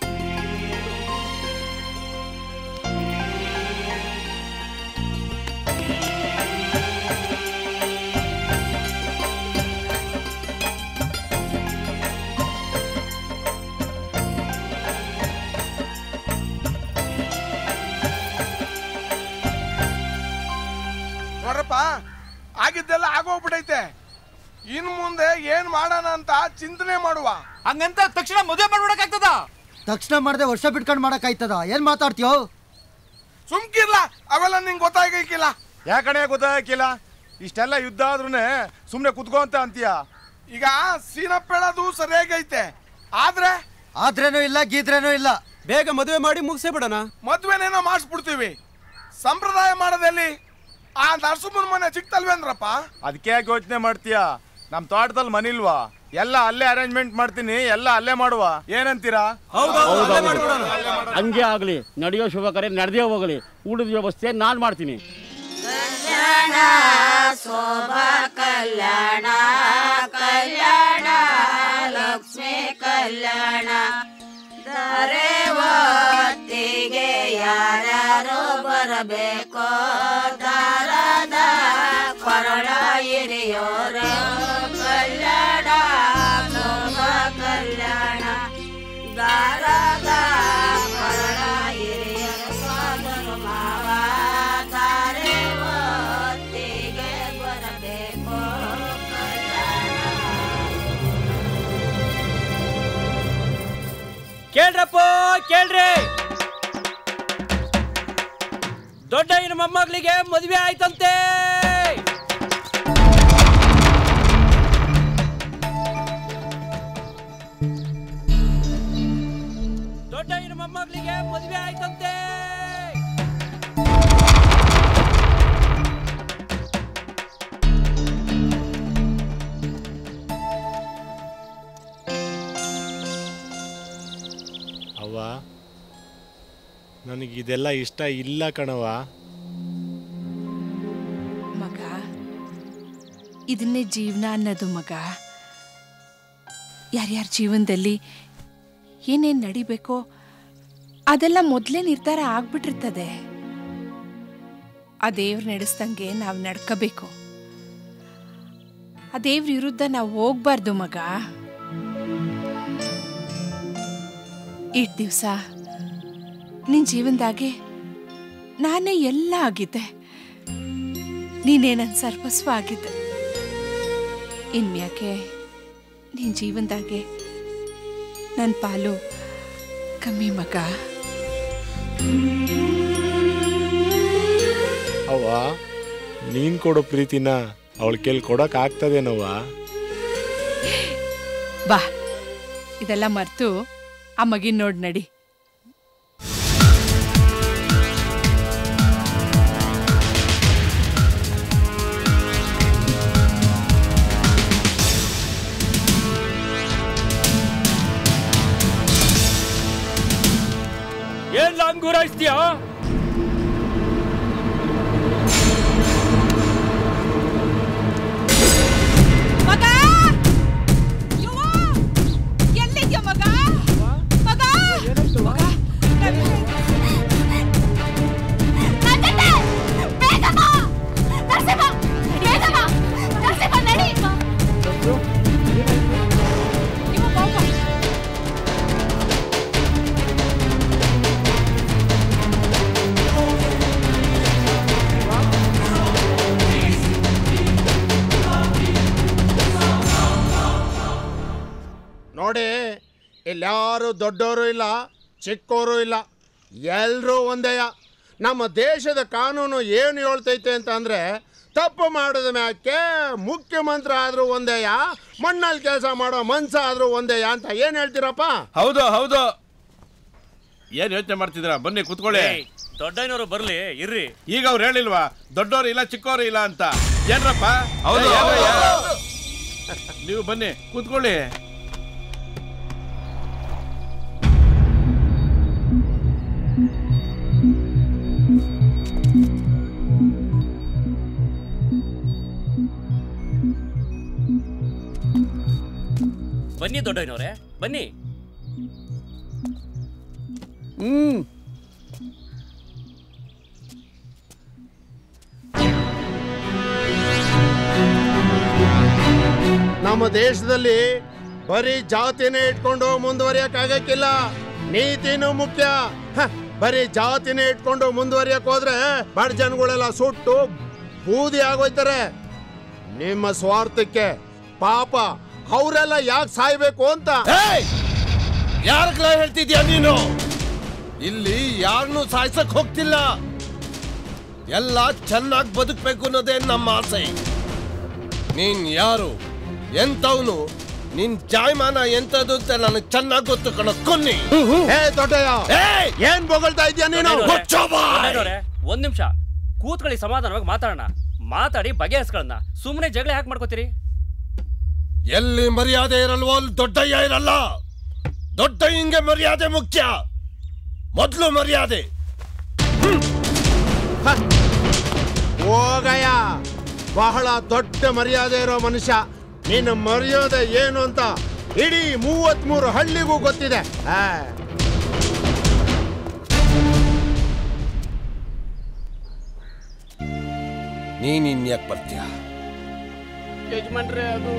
ನೋಡ್ರಪ್ಪ ಆಗಿದ್ದೆಲ್ಲ ಆಗೋಗ್ಬಿಟ್ಟೈತೆ ಇನ್ ಮುಂದೆ ಏನ್ ಮಾಡೋಣ ಅಂತ ಚಿಂತನೆ ಮಾಡುವ ಹಂಗಂತ ತಕ್ಷಣ ಮದುವೆ ಮಾಡ್ಬಿಡಕ್ಕಾಗ್ತದ ತಕ್ಷಣ ಮಾಡದೆ ವರ್ಷ ಬಿಟ್ಕೊಂಡು ಮಾಡಕ್ಕಾಯ್ತದ ಏನ್ ಮಾತಾಡ್ತೀಯೋ ಸುಮ್ಕಿರ್ಲ ಅವೆಲ್ಲ ನಿಂಗೆ ಗೊತ್ತಾಗಕ್ಕಿಲ್ಲ ಯಾಕಣೆ ಗೊತ್ತಾಗಿಲ್ಲ ಇಷ್ಟೆಲ್ಲ ಯುದ್ಧ ಆದ್ರೂ ಸುಮ್ಮನೆ ಕುತ್ಕೋ ಅಂತ ಅಂತೀಯ ಈಗ ಸೀನಪ್ಪೆಳದು ಸರಿಯಾಗೈತೆ ಆದ್ರೆ ಆದ್ರೇನೂ ಇಲ್ಲ ಗೀದ್ರೇನೂ ಇಲ್ಲ ಬೇಗ ಮದುವೆ ಮಾಡಿ ಮುಗಿಸೇ ಬಿಡೋಣ ಮದ್ವೆನೇನೋ ಮಾಡಿಸ್ಬಿಡ್ತೀವಿ ಸಂಪ್ರದಾಯ ಮಾಡೋದಲ್ಲಿ ಆ ನರಸಿಂಹನ ಮನೆ ಸಿಕ್ತಲ್ವೇಂದ್ರಪ್ಪ ಅದಕ್ಕೆ ಯಾಕೆ ಯೋಚನೆ ಮಾಡ್ತೀಯ ನಮ್ ತೋಟದಲ್ಲಿ ಮನಿಲ್ವಾ ಎಲ್ಲ ಅಲ್ಲೇ ಅರೇಂಜ್ಮೆಂಟ್ ಮಾಡ್ತೀನಿ ಎಲ್ಲ ಅಲ್ಲೇ ಮಾಡುವ ಏನಂತೀರಾ ಹಂಗೆ ಆಗಲಿ ನಡೆಯೋ ಶುಭ ಕಾರ್ಯ ನಡೆದೇ ಹೋಗಲಿ ಊಟದ ವ್ಯವಸ್ಥೆ ನಾನು ಮಾಡ್ತೀನಿ ಕಲ್ಯಾಣ ಶೋಭಾ ಕಲ್ಯಾಣ ಕಲ್ಯಾಣ ಲಕ್ಷ್ಮೀ ಕಲ್ಯಾಣ ದರೇವತ್ತಿಗೆ ಯಾರ್ಯಾರು ಬರಬೇಕೋ ದಾರದ ಕೊರಳ ಹಿರಿಯೋರು ಕಲ್ಯಾಣ ಶೋಭಾ ಕಲ್ಯಾಣ ದಾರದ ಕೊರಳ ಹಿರಿಯರು ಸೋದರ ಮಾವ ಕೇಳ್ರಪ್ಪ ಕೇಳ್ರಿ ದೊಡ್ಡ ಇನ್ನು ಮೊಮ್ಮಗಳಿಗೆ ಮದುವೆ ಆಯ್ತಂತೆ ದೊಡ್ಡ ಇನ್ನು ಮೊಮ್ಮಗಳಿಗೆ ಮದುವೆ ಆಯ್ತಂತೆ ಅವ್ವ ನನಗೆ ಇದೆಲ್ಲ ಇಷ್ಟ ಇಲ್ಲ ಕಣವ ಮಗ ಇದನ್ನೇ ಜೀವನ ಅನ್ನೋದು ಮಗ ಯಾರ್ಯಾರ ಜೀವನದಲ್ಲಿ ಏನೇನು ನಡಿಬೇಕೋ ಅದೆಲ್ಲ ಮೊದಲೇ ನಿರ್ಧಾರ ಆಗ್ಬಿಟ್ಟಿರ್ತದೆ ಆ ದೇವ್ರು ನಡೆಸ್ದಂಗೆ ನಾವು ನಡ್ಕೋಬೇಕು ಆ ದೇವ್ರ ವಿರುದ್ಧ ನಾವು ಹೋಗ್ಬಾರ್ದು ಮಗ ಇಟ್ ದಿವಸ ನಿನ್ನ ಜೀವನದಾಗೆ ನಾನೇ ಎಲ್ಲ ಆಗಿದ್ದೆ ನೀನೇ ನನ್ನ ಸರ್ವಸ್ವ ಆಗಿದ್ದೆ ಇನ್ಮ್ಯಾಕೆ ನಿನ್ನ ಜೀವನದಾಗೆ ನನ್ನ ಪಾಲು ಕಮ್ಮಿ ಮಗ ಅವ್ವ ನೀನ್ ಕೊಡೋ ಪ್ರೀತಿನ ಅವಳ ಕೇಳಿ ಕೊಡಕ್ ಆಗ್ತದೇನವ್ವ ಬಾ ಇದೆಲ್ಲ ಮರ್ತು ಆ ಮಗಿನ ನೋಡಿ ನಡಿ ಏನ್ ಅಂಗೂರಾಯಿಸ್ತೀಯಾ ಮಗ ಎಲ್ಲಿದ್ಯಾ ಮಗ ಮಗ ಮಗ ನೋಡಿ ಇಲ್ಯಾರು ದೊಡ್ಡವರು ಇಲ್ಲ ಚಿಕ್ಕವರು ಇಲ್ಲ ಎಲ್ಲರೂ ಒಂದೇಯ ನಮ್ಮ ದೇಶದ ಕಾನೂನು ಏನು ಹೇಳ್ತೈತೆ ಅಂತ ಅಂದರೆ ತಪ್ಪು ಮಾಡಿದ ಮ್ಯಾಕೆ ಮುಖ್ಯಮಂತ್ರಿ ಆದರೂ ಒಂದೇಯ ಮಣ್ಣಲ್ಲಿ ಕೆಲಸ ಮಾಡೋ ಮನ್ಸ ಆದರೂ ಒಂದೇಯ ಅಂತ ಏನು ಹೇಳ್ತೀರಪ್ಪ ಹೌದು ಹೌದು ಏನ್ ಯೋಚನೆ ಮಾಡ್ತಿದ್ದೀರಾ ಬನ್ನಿ ಕುತ್ಕೊಳ್ಳಿ ದೊಡ್ಡನವರು ಬರ್ಲಿ ಇರ್ರಿ ಈಗ ಅವ್ರು ಹೇಳಿಲ್ವಾ ದೊಡ್ಡವರು ಇಲ್ಲ ಚಿಕ್ಕವರು ಇಲ್ಲ ಅಂತ ಏನ್ರಪ್ಪ ಹೌದು, ಏ, ಹೌದು, ಏನ್ರಯ್ಯ? ನೀವು ಬನ್ನಿ ಕೂತ್ಕೊಳ್ಳಿ ಬನ್ನಿ ದೊಡ್ಡನವ್ರೆ ಬನ್ನಿ ಹ್ಮ್ ನಮ್ಮ ದೇಶದಲ್ಲಿ ಬರೀ ಜಾತಿನೇ ಇಟ್ಕೊಂಡು ಮುಂದುವರಿಯಕ್ಕಾಗಕ್ಕಿಲ್ಲ ನೀತಿನೂ ಮುಖ್ಯ ಹ, ಬರೀ ಜಾತಿನೇ ಇಟ್ಕೊಂಡು ಮುಂದುವರಿಯಕ್ ಹೋದ್ರೆ ಬಡ ಜನಗಳೆಲ್ಲ ಸುಟ್ಟು ಬೂದಿ ಆಗೋಯ್ತಾರೆ ನಿಮ್ಮ ಸ್ವಾರ್ಥಕ್ಕೆ ಪಾಪ ಅವರೆಲ್ಲ ಯಾಕೆ ಸಾಯ್ಬೇಕು ಅಂತ ಯಾರಕ್ಲ ಹೇಳ್ತಿದ್ಯಾ ನೀನು ಇಲ್ಲಿ ಯಾರನ್ನು ಸಾಯ್ಸಕ್ ಹೋಗ್ತಿಲ್ಲ ಎಲ್ಲ ಚೆನ್ನಾಗಿ ಬದುಕ್ಬೇಕು ಅನ್ನೋದೇ ನಮ್ಮ ಆಸೆ ನೀನ್ ಯಾರು ಎಂತವನು ನಿನ್ ಜಾಯಮಾನ ಎಂತದು ಅಂತ ನನಗೆ ಚೆನ್ನಾಗಿ ಗೊತ್ತು ಕಣ ಕೊನ್ನಿ ಏ ದೊಡ್ಡಯ್ಯ ಏನ್ ಬೊಗಳ್ತಾ ಇದ್ಯಾ ನೀನು ಮುಚ್ಚೋ ಬಾಯ್. ದೊಡ್ಡನವ್ರೆ, ಒಂದ್ ನಿಮಿಷ ಕೂತ್ಕೊಳ್ಳಿ ಸಮಾಧಾನವಾಗಿ ಮಾತಾಡೋಣ ಮಾತಾಡಿ ಬಗೆಹರಿಸ್ಕೊಳ್ಳೋಣ ಸುಮ್ಮನೆ ಜಗಳ ಯಾಕೆ ಮಾಡ್ಕೋತೀರಿ ಎಲ್ಲಿ ಮರ್ಯಾದೆ ಇರಲ್ವೋ ಅಲ್ಲಿ ದೊಡ್ಡಯ್ಯ ಇರಲ್ಲ ದೊಡ್ಡಯ್ಯಂಗೆ ಮರ್ಯಾದೆ ಮುಖ್ಯ ಮೊದಲು ಮರ್ಯಾದೆ ಹೋಗಯ್ಯ ಬಹಳ ದೊಡ್ಡ ಮರ್ಯಾದೆ ಇರೋ ಮನುಷ್ಯ ನಿನ್ನ ಮರ್ಯಾದೆ ಏನು ಅಂತ ಇಡೀ ಮೂವತ್ಮೂರು ಹಳ್ಳಿಗೂ ಗೊತ್ತಿದೆ ಆ. ನೀನ್ ಇನ್ಯಾಕ್ ಬರ್ತೀಯ ಯಜಮಾನ್ರೆ ಅದು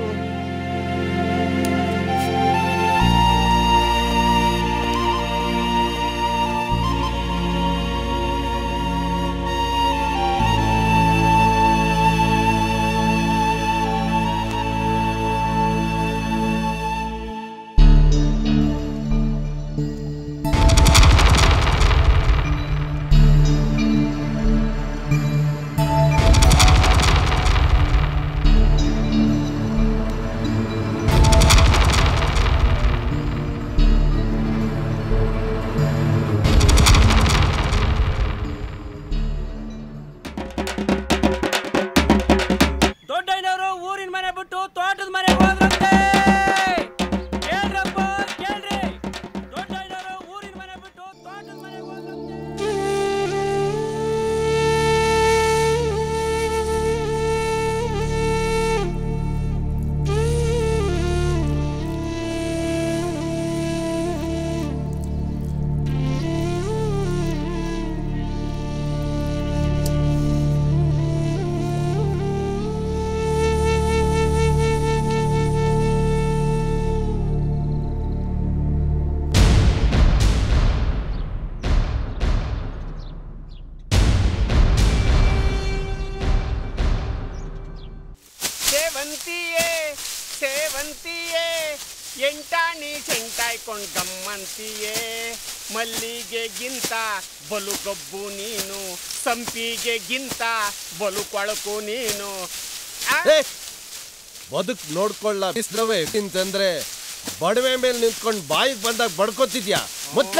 ಸೇವಂತಿಯೇ ಸೇವಂತಿಯೇ ಎಂಟಾಣಿ ಸೆಂಟಾಯ್ಕೊಂಡ್ ಗಮ್ಮಂತಿಯೇ ಮಲ್ಲಿಗೆಗಿಂತ ಬಲು ಗಬ್ಬು ನೀನು ಸಂಪಿಗೆಗಿಂತ ಬಲು ಕೊಳಕು ನೀನು ಆ? ಬದುಕ್ ನೋಡ್ಕೊಳ್ಳ ಬಿಸ್ರವೇ ಅಂತಂದ್ರೆ ಬಡವೆ ಮೇಲೆ ನಿಂತ್ಕೊಂಡು ಬಾಯಿಗೆ ಬಂದಾಗ ಬಡ್ಕೋತಿದ್ಯಾ ಮುತ್ತ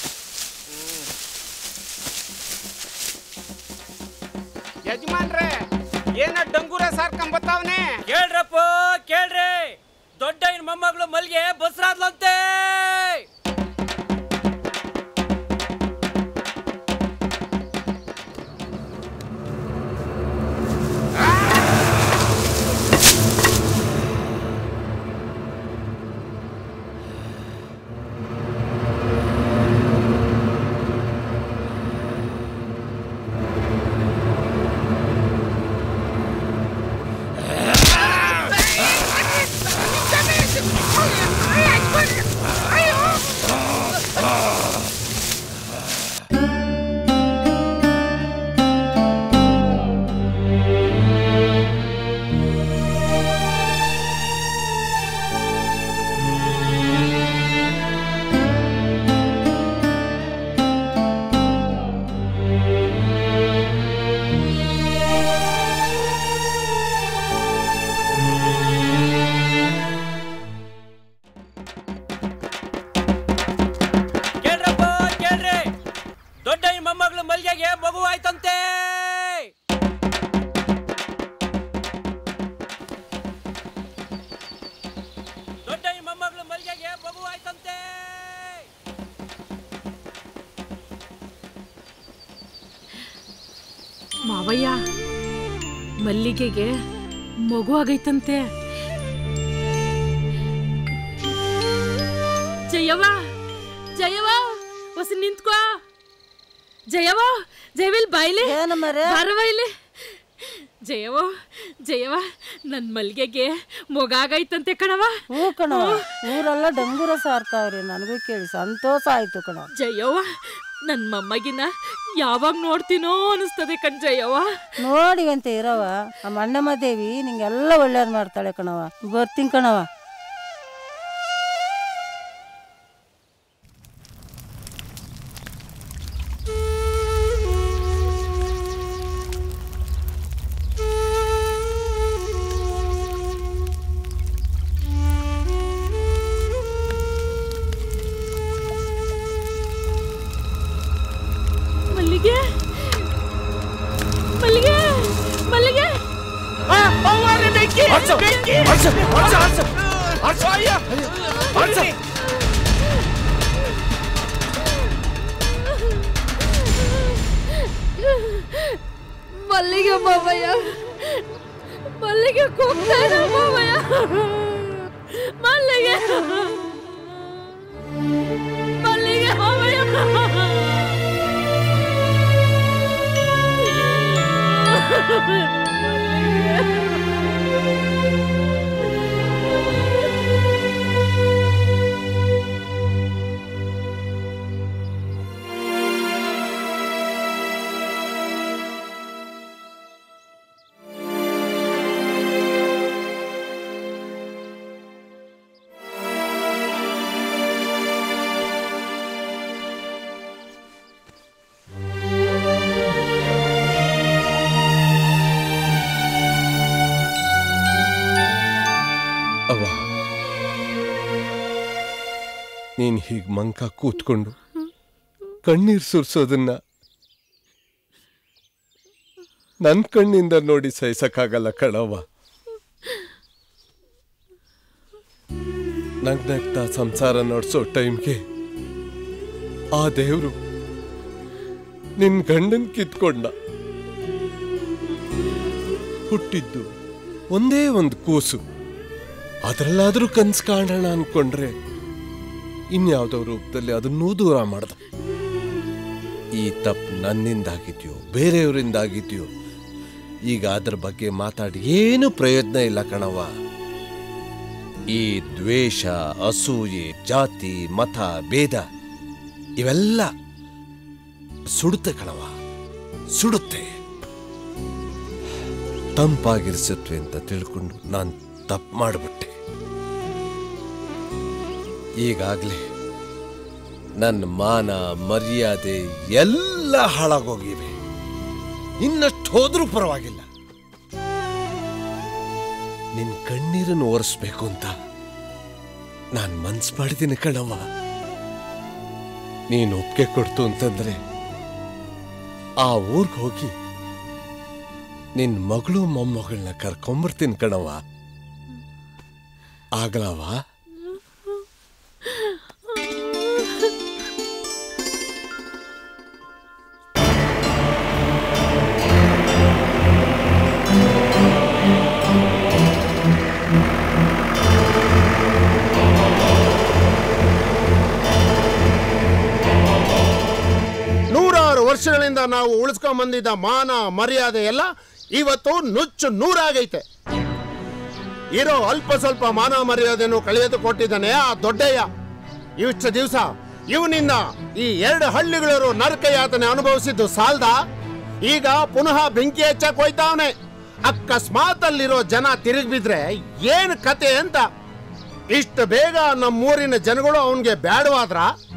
ಯಜಮಾನ್ರೆ ಏನ ಡಂಗೂರ ಸಾರ್ಕೊಂಬತ್ತವನೆ ಕೇಳ್ರಪ್ಪ ಕೇಳ್ರಿ ದೊಡ್ಡ ಇನ್ ಮೊಮ್ಮಗಳು ಮಲ್ಗೆ ಬಸ್ರಾದ್ಲಂತೆ ಕೇಳ್ರಪ್ಪ ಕೇಳ್ರಿ ದೊಡ್ಡ ಇನ್ ಮೊಮ್ಮಗಳು ಮಲ್ಗೆಗೆ ಮಗು ಆಯ್ತಂತೆ ದೊಡ್ಡ ಇನ್ ಮೊಮ್ಮಗಳು ಮಲ್ಗೆಗೆ ಮಗು ಆಯ್ತಂತೆ ಮಾವಯ್ಯ ಮಲ್ಲಿಗೆಗೆ ಮಗು ಆಗೈತಂತೆ ಜಯವ್ವ ಜಯವ್ವ ಹೊಸ ನಿಂತ್ಕೋ ಜಯವ್ವ ಜಯವಿಲ್ ಬಾಯ್ಲಿ ಬಾರವ್ವ ಇಲ್ಲಿ ಜಯವ್ವ ಜಯವ್ವ ನನ್ ಮಲ್ಗೆಗೆ ಮಗ ಆಗೈತಂತೆ ಕಣವ ಹ್ಞೂ ಕಣವ ಊರೆಲ್ಲ ಡಂಗೂರ ಸಾರ್ತಾವ್ರಿ ನನಗೂ ಕೇಳಿ ಸಂತೋಷ ಆಯ್ತು ಕಣ ಜಯವ್ವ ನನ್ ಮೊಮ್ಮಗಿನ ಯಾವಾಗ ನೋಡ್ತೀನೋ ಅನಿಸ್ತದೆ ಕಣ್ ಜಯವ್ವ ನೋಡಿವಂತ ಇರವ ನಮ್ಮ ಅಣ್ಣಮ್ಮ ದೇವಿ ನಿಂಗೆಲ್ಲ ಒಳ್ಳೇದ್ ಮಾಡ್ತಾಳೆ ಕಣವ ಬರ್ತೀನಿ ಕಣವ ಮಲ್ಲಿಗೆ ಮಲ್ಲಿಗೆ ಮಲ್ಲಿಗೆ ಮಲ್ಲಿಗೆ ಮಾವಯ್ಯ ಮಲ್ಲಿಗೆ ಕೂಗ್ತಾ ಇದೆ ಮಾವಯ್ಯ ಮಲ್ಲಿಗೆ ಮಲ್ಲಿಗೆ ಮಾವಯ್ಯ ಅವ್ವ ನೀನ್ ಹೀಗ್ ಮಂಕ ಕೂತ್ಕೊಂಡು ಕಣ್ಣೀರ್ ಸುರ್ಸೋದನ್ನ ನನ್ ಕಣ್ಣಿಂದ ನೋಡಿ ಸಹಿಸಕ್ಕಾಗಲ್ಲ ಕಣವ್ವ ನಗ್ನಗ್ತಾ ಸಂಸಾರ ನಡೆಸೋ ಟೈಮ್ಗೆ ಆ ದೇವ್ರು ನಿನ್ ಗಂಡನ್ ಕಿತ್ಕೊಂಡ ಹುಟ್ಟಿದ್ದು ಒಂದೇ ಒಂದು ಕೂಸು ಅದರಲ್ಲಾದ್ರೂ ಕನ್ಸ್ ಕಾಣೋಣ ಅನ್ಕೊಂಡ್ರೆ ಇನ್ಯಾವುದೋ ರೂಪದಲ್ಲಿ ಅದನ್ನೂ ದೂರ ಮಾಡ್ದ ಈ ತಪ್ಪು ನನ್ನಿಂದಾಗಿದ್ಯೋ ಬೇರೆಯವರಿಂದಾಗಿದ್ಯೋ ಈಗ ಅದ್ರ ಬಗ್ಗೆ ಮಾತಾಡಿ ಏನು ಪ್ರಯೋಜನ ಇಲ್ಲ ಕಣವ್ವ ಈ ದ್ವೇಷ ಅಸೂಯೆ ಜಾತಿ ಮತ ಭೇದ ಇವೆಲ್ಲ ಸುಡುತ್ತೆ ಕಣವ ಸುಡುತ್ತೆ ತಂಪಾಗಿರಿಸುತ್ತವೆ ಅಂತ ತಿಳ್ಕೊಂಡು ನಾನು ತಪ್ಪು ಮಾಡಿಬಿಟ್ಟೆ ಈಗಾಗಲೇ ನನ್ನ ಮಾನ ಮರ್ಯಾದೆ ಎಲ್ಲ ಹಾಳಾಗೋಗಿವೆ ಇನ್ನಷ್ಟು ಹೋದ್ರೂ ಪರವಾಗಿಲ್ಲ ನಿನ್ ಕಣ್ಣೀರನ್ನು ಒರೆಸ್ಬೇಕು ಅಂತ ನಾನು ಮನ್ಸು ಮಾಡಿದ್ದೀನಿ ಕಣವ್ವ ನೀನು ಒಪ್ಪಿಗೆ ಕೊಡ್ತು ಅಂತಂದ್ರೆ ಆ ಊರ್ಗ್ ಹೋಗಿ ನಿನ್ ಮಗಳು ಮೊಮ್ಮಗಳನ್ನ ಕರ್ಕೊಂಬರ್ತೀನಿ ಕಣವ್ವ ಆಗಲವಾ ನೂರಾರು ವರ್ಷಗಳಿಂದ ನಾವು ಉಳಿಸ್ಕೊಂಡ್ ಬಂದಿದ್ದ ಮಾನ ಮರ್ಯಾದೆ ಎಲ್ಲ ಇವತ್ತು ನುಚ್ಚು ನೂರಾಗೈತೆ ಇರೋ ಅಲ್ಪ ಸ್ವಲ್ಪ ಮಾನ ಮರ್ಯಾದೆಯನ್ನು ಕಳೆಯೋದು ಕೊಟ್ಟಿದ್ದಾನೆ ಆ ದೊಡ್ಡಯ್ಯ ಇಷ್ಟು ದಿವಸ ಇವನಿಂದ ಈ ಎರಡು ಹಳ್ಳಿಗಳರು ನರಕ ಯಾತನೆ ಅನುಭವಿಸಿದ್ದು ಸಾಲ್ದ ಈಗ ಪುನಃ ಬೆಂಕಿ ಹೆಚ್ಚಕ್ ಹೋಯ್ತಾವನೆ ಅಕಸ್ಮಾತ್ ಅಲ್ಲಿರೋ ಜನ ತಿರುಗಿ ಬಿದ್ರೆ ಏನ್ ಕತೆ ಅಂತ ಇಷ್ಟು ಬೇಗ ನಮ್ಮೂರಿನ ಜನಗಳು ಅವನ್ಗೆ ಬೇಡವಾದ್ರ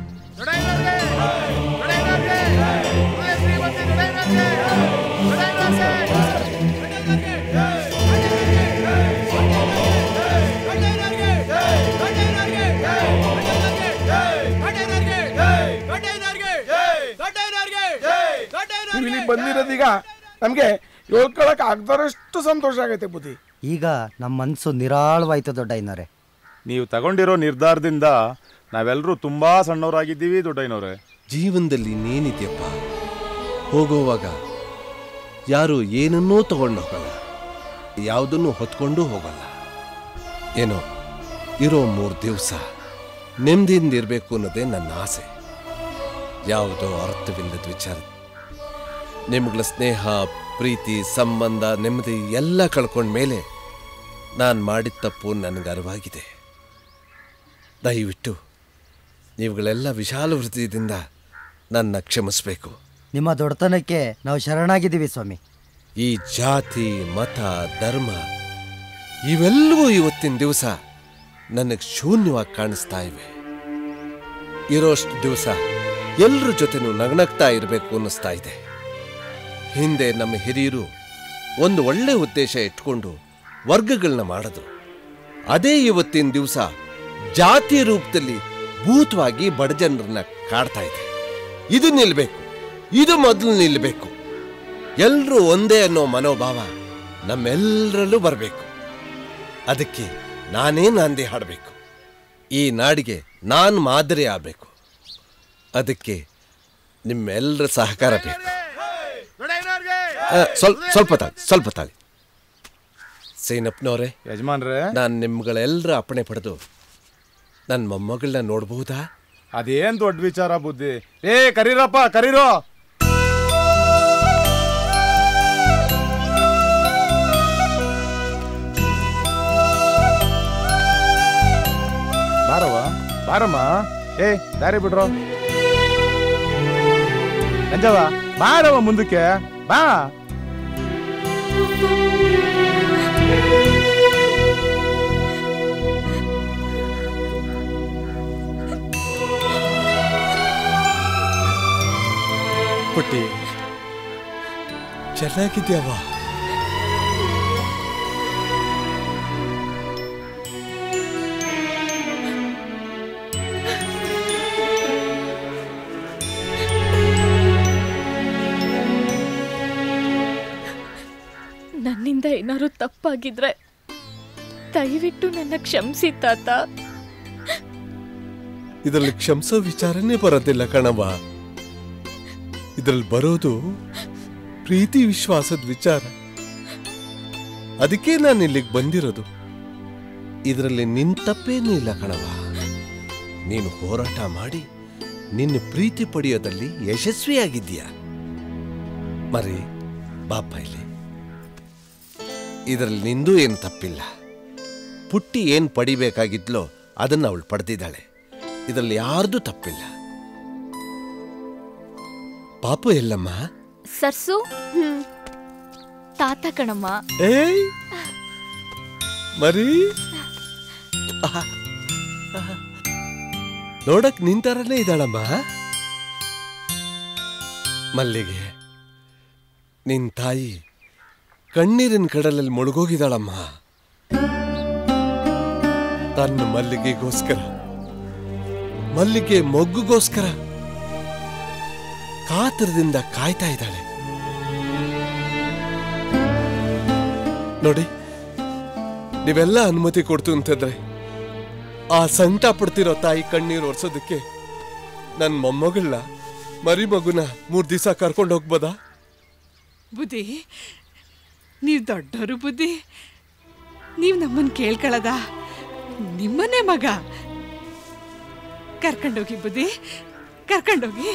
ನೀವು ಇಲ್ಲಿ ಬಂದಿರೋದೀಗ ನಮ್ಗೆ ಹೇಳ್ಕೊಳಕ್ ಆಗ್ದರಷ್ಟು ಸಂತೋಷ ಆಗೈತೆ ಬುದ್ಧಿ ಈಗ ನಮ್ಮ ಮನಸ್ಸು ನಿರಾಳವಾಯ್ತು ದೊಡ್ಡಯ್ಯನವರೇ ನೀವು ತಗೊಂಡಿರೋ ನಿರ್ಧಾರದಿಂದ ನಾವೆಲ್ಲರೂ ತುಂಬಾ ಸಣ್ಣವರಾಗಿದ್ದೀವಿ ದೊಡ್ಡಯ್ಯನವ್ರೆ ಜೀವನದಲ್ಲಿ ಇನ್ನೇನಿದೆಯಪ್ಪ ಹೋಗೋವಾಗ ಯಾರು ಏನನ್ನೂ ತಗೊಂಡು ಹೋಗಲ್ಲ ಯಾವುದನ್ನು ಹೊತ್ಕೊಂಡು ಹೋಗಲ್ಲ ಏನೋ ಇರೋ ಮೂರು ದಿವಸ ನೆಮ್ಮದಿಯಿಂದ ಇರಬೇಕು ಅನ್ನೋದೇ ನನ್ನ ಆಸೆ ಯಾವುದೋ ಅರ್ಥವಿಲ್ಲದ ವಿಚಾರ ನಿಮ್ಗಳ ಸ್ನೇಹ ಪ್ರೀತಿ ಸಂಬಂಧ ನೆಮ್ಮದಿ ಎಲ್ಲ ಕಳ್ಕೊಂಡ್ಮೇಲೆ ನಾನು ಮಾಡಿದ ತಪ್ಪು ನನಗೆ ಅರಿವಾಗಿದೆ ದಯವಿಟ್ಟು ನೀವುಗಳೆಲ್ಲ ವಿಶಾಲ ಹೃದಯದಿಂದ ನನ್ನ ಕ್ಷಮಿಸಬೇಕು ನಿಮ್ಮ ದೊಡ್ಡತನಕ್ಕೆ ನಾವು ಶರಣಾಗಿದ್ದೀವಿ ಸ್ವಾಮಿ ಈ ಜಾತಿ ಮತ ಧರ್ಮ ಇವೆಲ್ಲವೂ ಇವತ್ತಿನ ದಿವಸ ನನಗೆ ಶೂನ್ಯವಾಗಿ ಕಾಣಿಸ್ತಾ ಇವೆ ಇರೋಷ್ಟು ದಿವಸ ಎಲ್ಲರ ಜೊತೆನೂ ನಗನಗ್ತಾ ಇರಬೇಕು ಅನ್ನಿಸ್ತಾ ಇದೆ ಹಿಂದೆ ನಮ್ಮ ಹಿರಿಯರು ಒಂದು ಒಳ್ಳೆ ಉದ್ದೇಶ ಇಟ್ಕೊಂಡು ವರ್ಗಗಳನ್ನ ಮಾಡಿದ್ರು ಅದೇ ಇವತ್ತಿನ ದಿವಸ ಜಾತಿ ರೂಪದಲ್ಲಿ ಭೂತವಾಗಿ ಬಡಜನರನ್ನ ಕಾಡ್ತಾ ಇದೆ ಇದು ನಿಲ್ಬೇಕು ಇದು ಮೊದಲು ನಿಲ್ಲಬೇಕು ಎಲ್ಲರೂ ಒಂದೇ ಅನ್ನೋ ಮನೋಭಾವ ನಮ್ಮೆಲ್ಲರಲ್ಲೂ ಬರಬೇಕು ಅದಕ್ಕೆ ನಾನೇ ನಾಂದಿ ಹಾಡಬೇಕು ಈ ನಾಡಿಗೆ ನಾನು ಮಾದರಿ ಆಗಬೇಕು ಅದಕ್ಕೆ ನಿಮ್ಮೆಲ್ಲರ ಸಹಕಾರ ಬೇಕು ಆ, ಸ್ವಲ್ಪ ಸ್ವಲ್ಪ ತಾಳಿ ಸ್ವಲ್ಪ ತಾಳಿ ಸೈನಪ್ಪನವ್ರೆ ಯಜಮಾನ್ರೆ ನಾನು ನಿಮ್ಗಳೆಲ್ಲರ ಅಪ್ಪಣೆ ಪಡೆದು ನನ್ನ ಮೊಮ್ಮಗಳನ್ನ ನೋಡಬಹುದಾ ಅದೇನ್ ದೊಡ್ಡ ವಿಚಾರ ಬುದ್ಧಿ ಏ ಕರೀರಪ್ಪ ಕರೀರೋ ಬಾರವ್ವ ಬಾರಮ್ಮ ಏ ದಾರಿ ಬಿಡ್ರೋ ಅಂಜವ ಬಾರವ್ವ ಮುಂದಕ್ಕೆ ಬಾ ಪುಟ್ಟಿ ಚೆನ್ನಾಗಿದ್ಯಾವ ನನ್ನಿಂದ ಏನಾದ್ರು ತಪ್ಪಾಗಿದ್ರೆ ದಯವಿಟ್ಟು ನನ್ನ ಕ್ಷಮಿಸಿ ತಾತ ಇದರಲ್ಲಿ ಕ್ಷಮಿಸೋ ವಿಚಾರನೇ ಬರೋದಿಲ್ಲ ಕಣವ ಇದ್ರಲ್ಲಿ ಬರೋದು ಪ್ರೀತಿ ವಿಶ್ವಾಸದ ವಿಚಾರ ಅದಕ್ಕೆ ನಾನು ಇಲ್ಲಿಗೆ ಬಂದಿರೋದು ಇದರಲ್ಲಿ ನಿನ್ ತಪ್ಪೇನೂ ಇಲ್ಲ ಕಣವ ನೀನು ಹೋರಾಟ ಮಾಡಿ ನಿನ್ನ ಪ್ರೀತಿ ಪಡೆಯೋದಲ್ಲಿ ಯಶಸ್ವಿಯಾಗಿದ್ದೀಯ ಮರಿ ಬಾಪ ಇಲ್ಲಿ ಇದರಲ್ಲಿ ನಿಂದು ಏನು ತಪ್ಪಿಲ್ಲ ಪುಟ್ಟಿ ಏನು ಪಡಿಬೇಕಾಗಿದ್ಲೋ ಅದನ್ನು ಅವಳು ಪಡೆದಿದ್ದಾಳೆ ಇದರಲ್ಲಿ ಯಾರ್ದು ತಪ್ಪಿಲ್ಲ ಪಾಪು ಎಲ್ಲಮ್ಮ ಸರ್ಸು ತಾತ ಕಣಮ್ಮ ಏಯ್ ಮರಿ ಆಹಾ. ಆಹಾ. ನೋಡಕ್ ನಿಂತರನೇ ಇದ್ದಾಳಮ್ಮ ಮಲ್ಲಿಗೆ ನಿನ್ ತಾಯಿ ಕಣ್ಣೀರಿನ ಕಡಲಲ್ಲಿ ಮುಳುಗೋಗಿದ್ದಾಳಮ್ಮ ತನ್ನ ಮಲ್ಲಿಗೆಗೋಸ್ಕರ ಮಲ್ಲಿಗೆ ಮೊಗ್ಗುಗೋಸ್ಕರ ಕಾತರದಿಂದ ಕಾಯ್ತಾ ಇದ್ದಾಳೆ ನೋಡಿ ನೀವೆಲ್ಲ ಅನುಮತಿ ಕೊಡ್ತು ಅಂತಂದ್ರೆ ಆ ಸಂಕಟ ಪಡ್ತಿರೋ ತಾಯಿ ಕಣ್ಣೀರು ಒರ್ಸೋದಕ್ಕೆ ನನ್ನ ಮೊಮ್ಮಗಳನ್ನ ಮರಿ ಮಗುನ ಮೂರ್ ದಿವಸ ಕರ್ಕೊಂಡು ಹೋಗ್ಬೋದಾ ಬುದ್ಧಿ ನೀವು ದೊಡ್ಡವರು ಬುದ್ಧಿ ನೀವು ನಮ್ಮನ್ನು ಕೇಳ್ಕೊಳ್ಳದ ನಿಮ್ಮನ್ನೇ ಮಗ ಕರ್ಕೊಂಡೋಗಿ ಬುದ್ಧಿ ಕರ್ಕೊಂಡೋಗಿ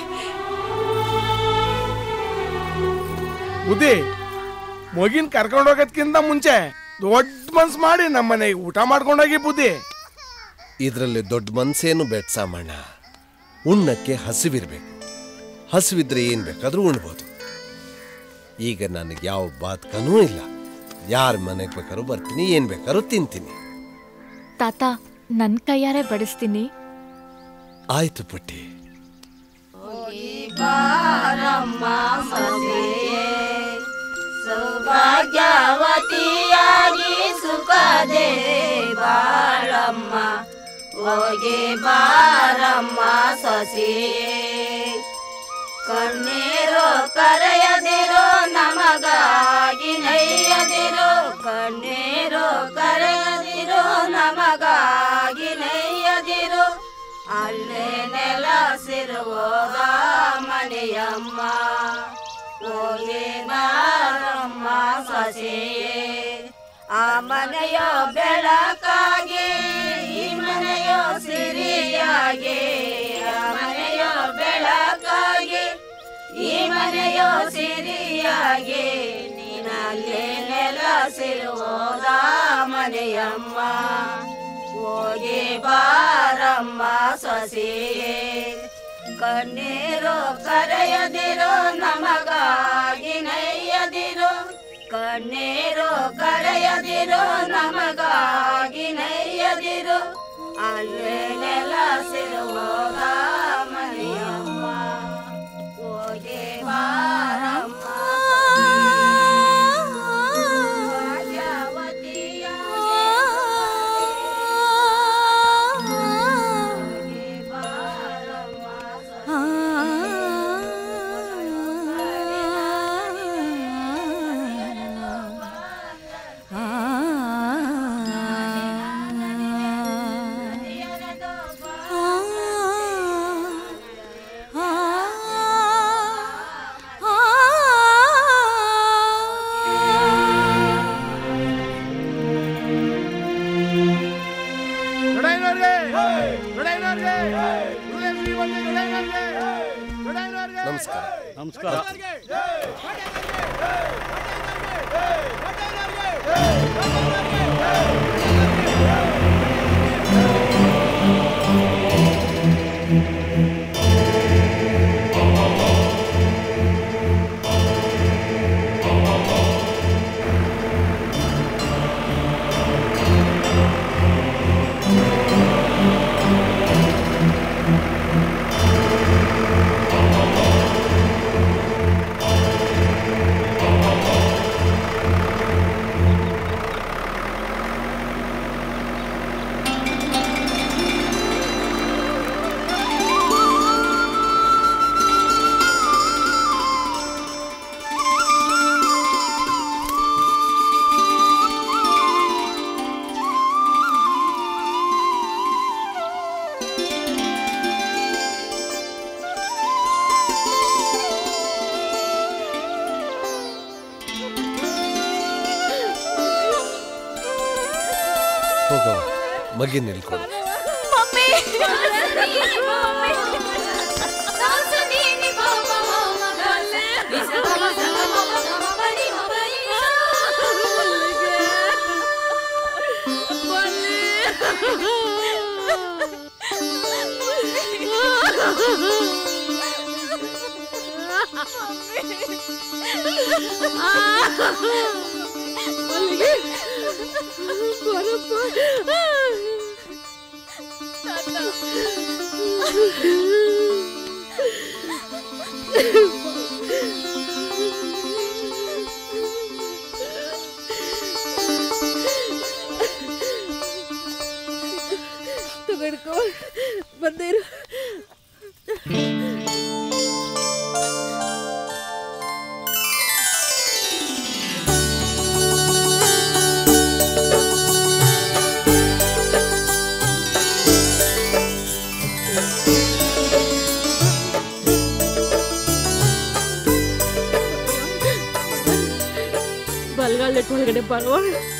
ಬುದ್ಧಿ ಮಗಿನ ಕರ್ಕೊಂಡು ಹೋಗೋದ್ಕಿಂತ ಮುಂಚೆ ದೊಡ್ಡ ಮನ್ಸ್ ಮಾಡಿ ನಮ್ಮನೆಗೆ ಊಟ ಮಾಡ್ಕೊಂಡೋಗಿ ಬುದ್ಧಿ ಇದರಲ್ಲಿ ದೊಡ್ಡ ಮನ್ಸೇನು ಬೇಡ ಸಾಮಣ್ಣ ಉಣ್ಣಕ್ಕೆ ಹಸಿವಿರ್ಬೇಕು ಹಸಿವಿದ್ರೆ ಏನ್ ಬೇಕಾದ್ರೂ ಉಣ್ಬೋದು ಈಗ ನನಗೆ ಯಾವ ಬಾತ್ಕನೂ ಇಲ್ಲ ಯಾರ ಮನೆಗೆ ಬೇಕಾದ್ರೂ ಬರ್ತೀನಿ ಏನ್ ಬೇಕಾದ್ರೂ ತಿಂತೀನಿ ತಾತ ನನ್ ಕೈಯಾರೆ ಬಡಿಸ್ತೀನಿ ಆಯ್ತು ಪುಟ್ಟಿ ಬಾರಮ್ಮ ಸೊಸೆಯೇ ಸೌಭಾಗ್ಯವತಿಯಾಗಿ ಸುಖದೇ ಬಾಳಮ್ಮ ಹೋಗಿ ಬಾರಮ್ಮ ಸೊಸೆಯೇ ಕಣ್ಣೀರು ಕರೆಯದಿರು ನಮಗಾಗಿ ನೈಯದಿರು ಕಣ್ಣೀರು ಕರೆಯದಿರು ನಮಗಾಗಿ ನೈಯದಿರು ಅಲ್ಲೇ ನೆಲಸಿರುವುದ ಮನೆಯಮ್ಮ ಹೋಗಿ ಬಾರಮ್ಮ ಸೊಸೆಯೇ ಆ ಮನೆಯೋ ಬೆಳಕಾಗಿ ಈ ಮನೆಯೋ ಸಿರಿಯಾಗಿ ಆ ಮನೆಯೋ ಬೆಳಕಾಗಿ ಈ ಮನೆಯೋ ಸಿರಿಯಾಗಿ ನೀನಲ್ಲೇ ನೆಲಸಿರುವುದ ಮನೆಯಮ್ಮ ಹೋಗಿ ಬಾರಮ್ಮ ಸೊಸೆಯೇ ಕಣ್ಣೀರು ಕರೆಯದಿರು ನಮಗಾಗಿ ನೈಯದಿರು ಕಣ್ಣೀರು ಕರೆಯದಿರು ನಮಗಾಗಿ ನೈಯದಿರು ಅಲ್ಲೇ ನೆಲಸಿರುವಾಗ ಮನೆಯಮ್ಮ ಹೋಗಿ ಬಾರಮ್ಮ ನಮಸ್ಕಾರ ನಮಸ್ಕಾರ ಹೋಗವ ಮಗಿ ನಿಲ್ಕೊಂಡು Ah! ತಗೊಳ್ಕೊ ಬಂದಿರು ಬಲ್ಗಾಲಿಟ್ಟು ಒಳಗಡೆ ಬರುವ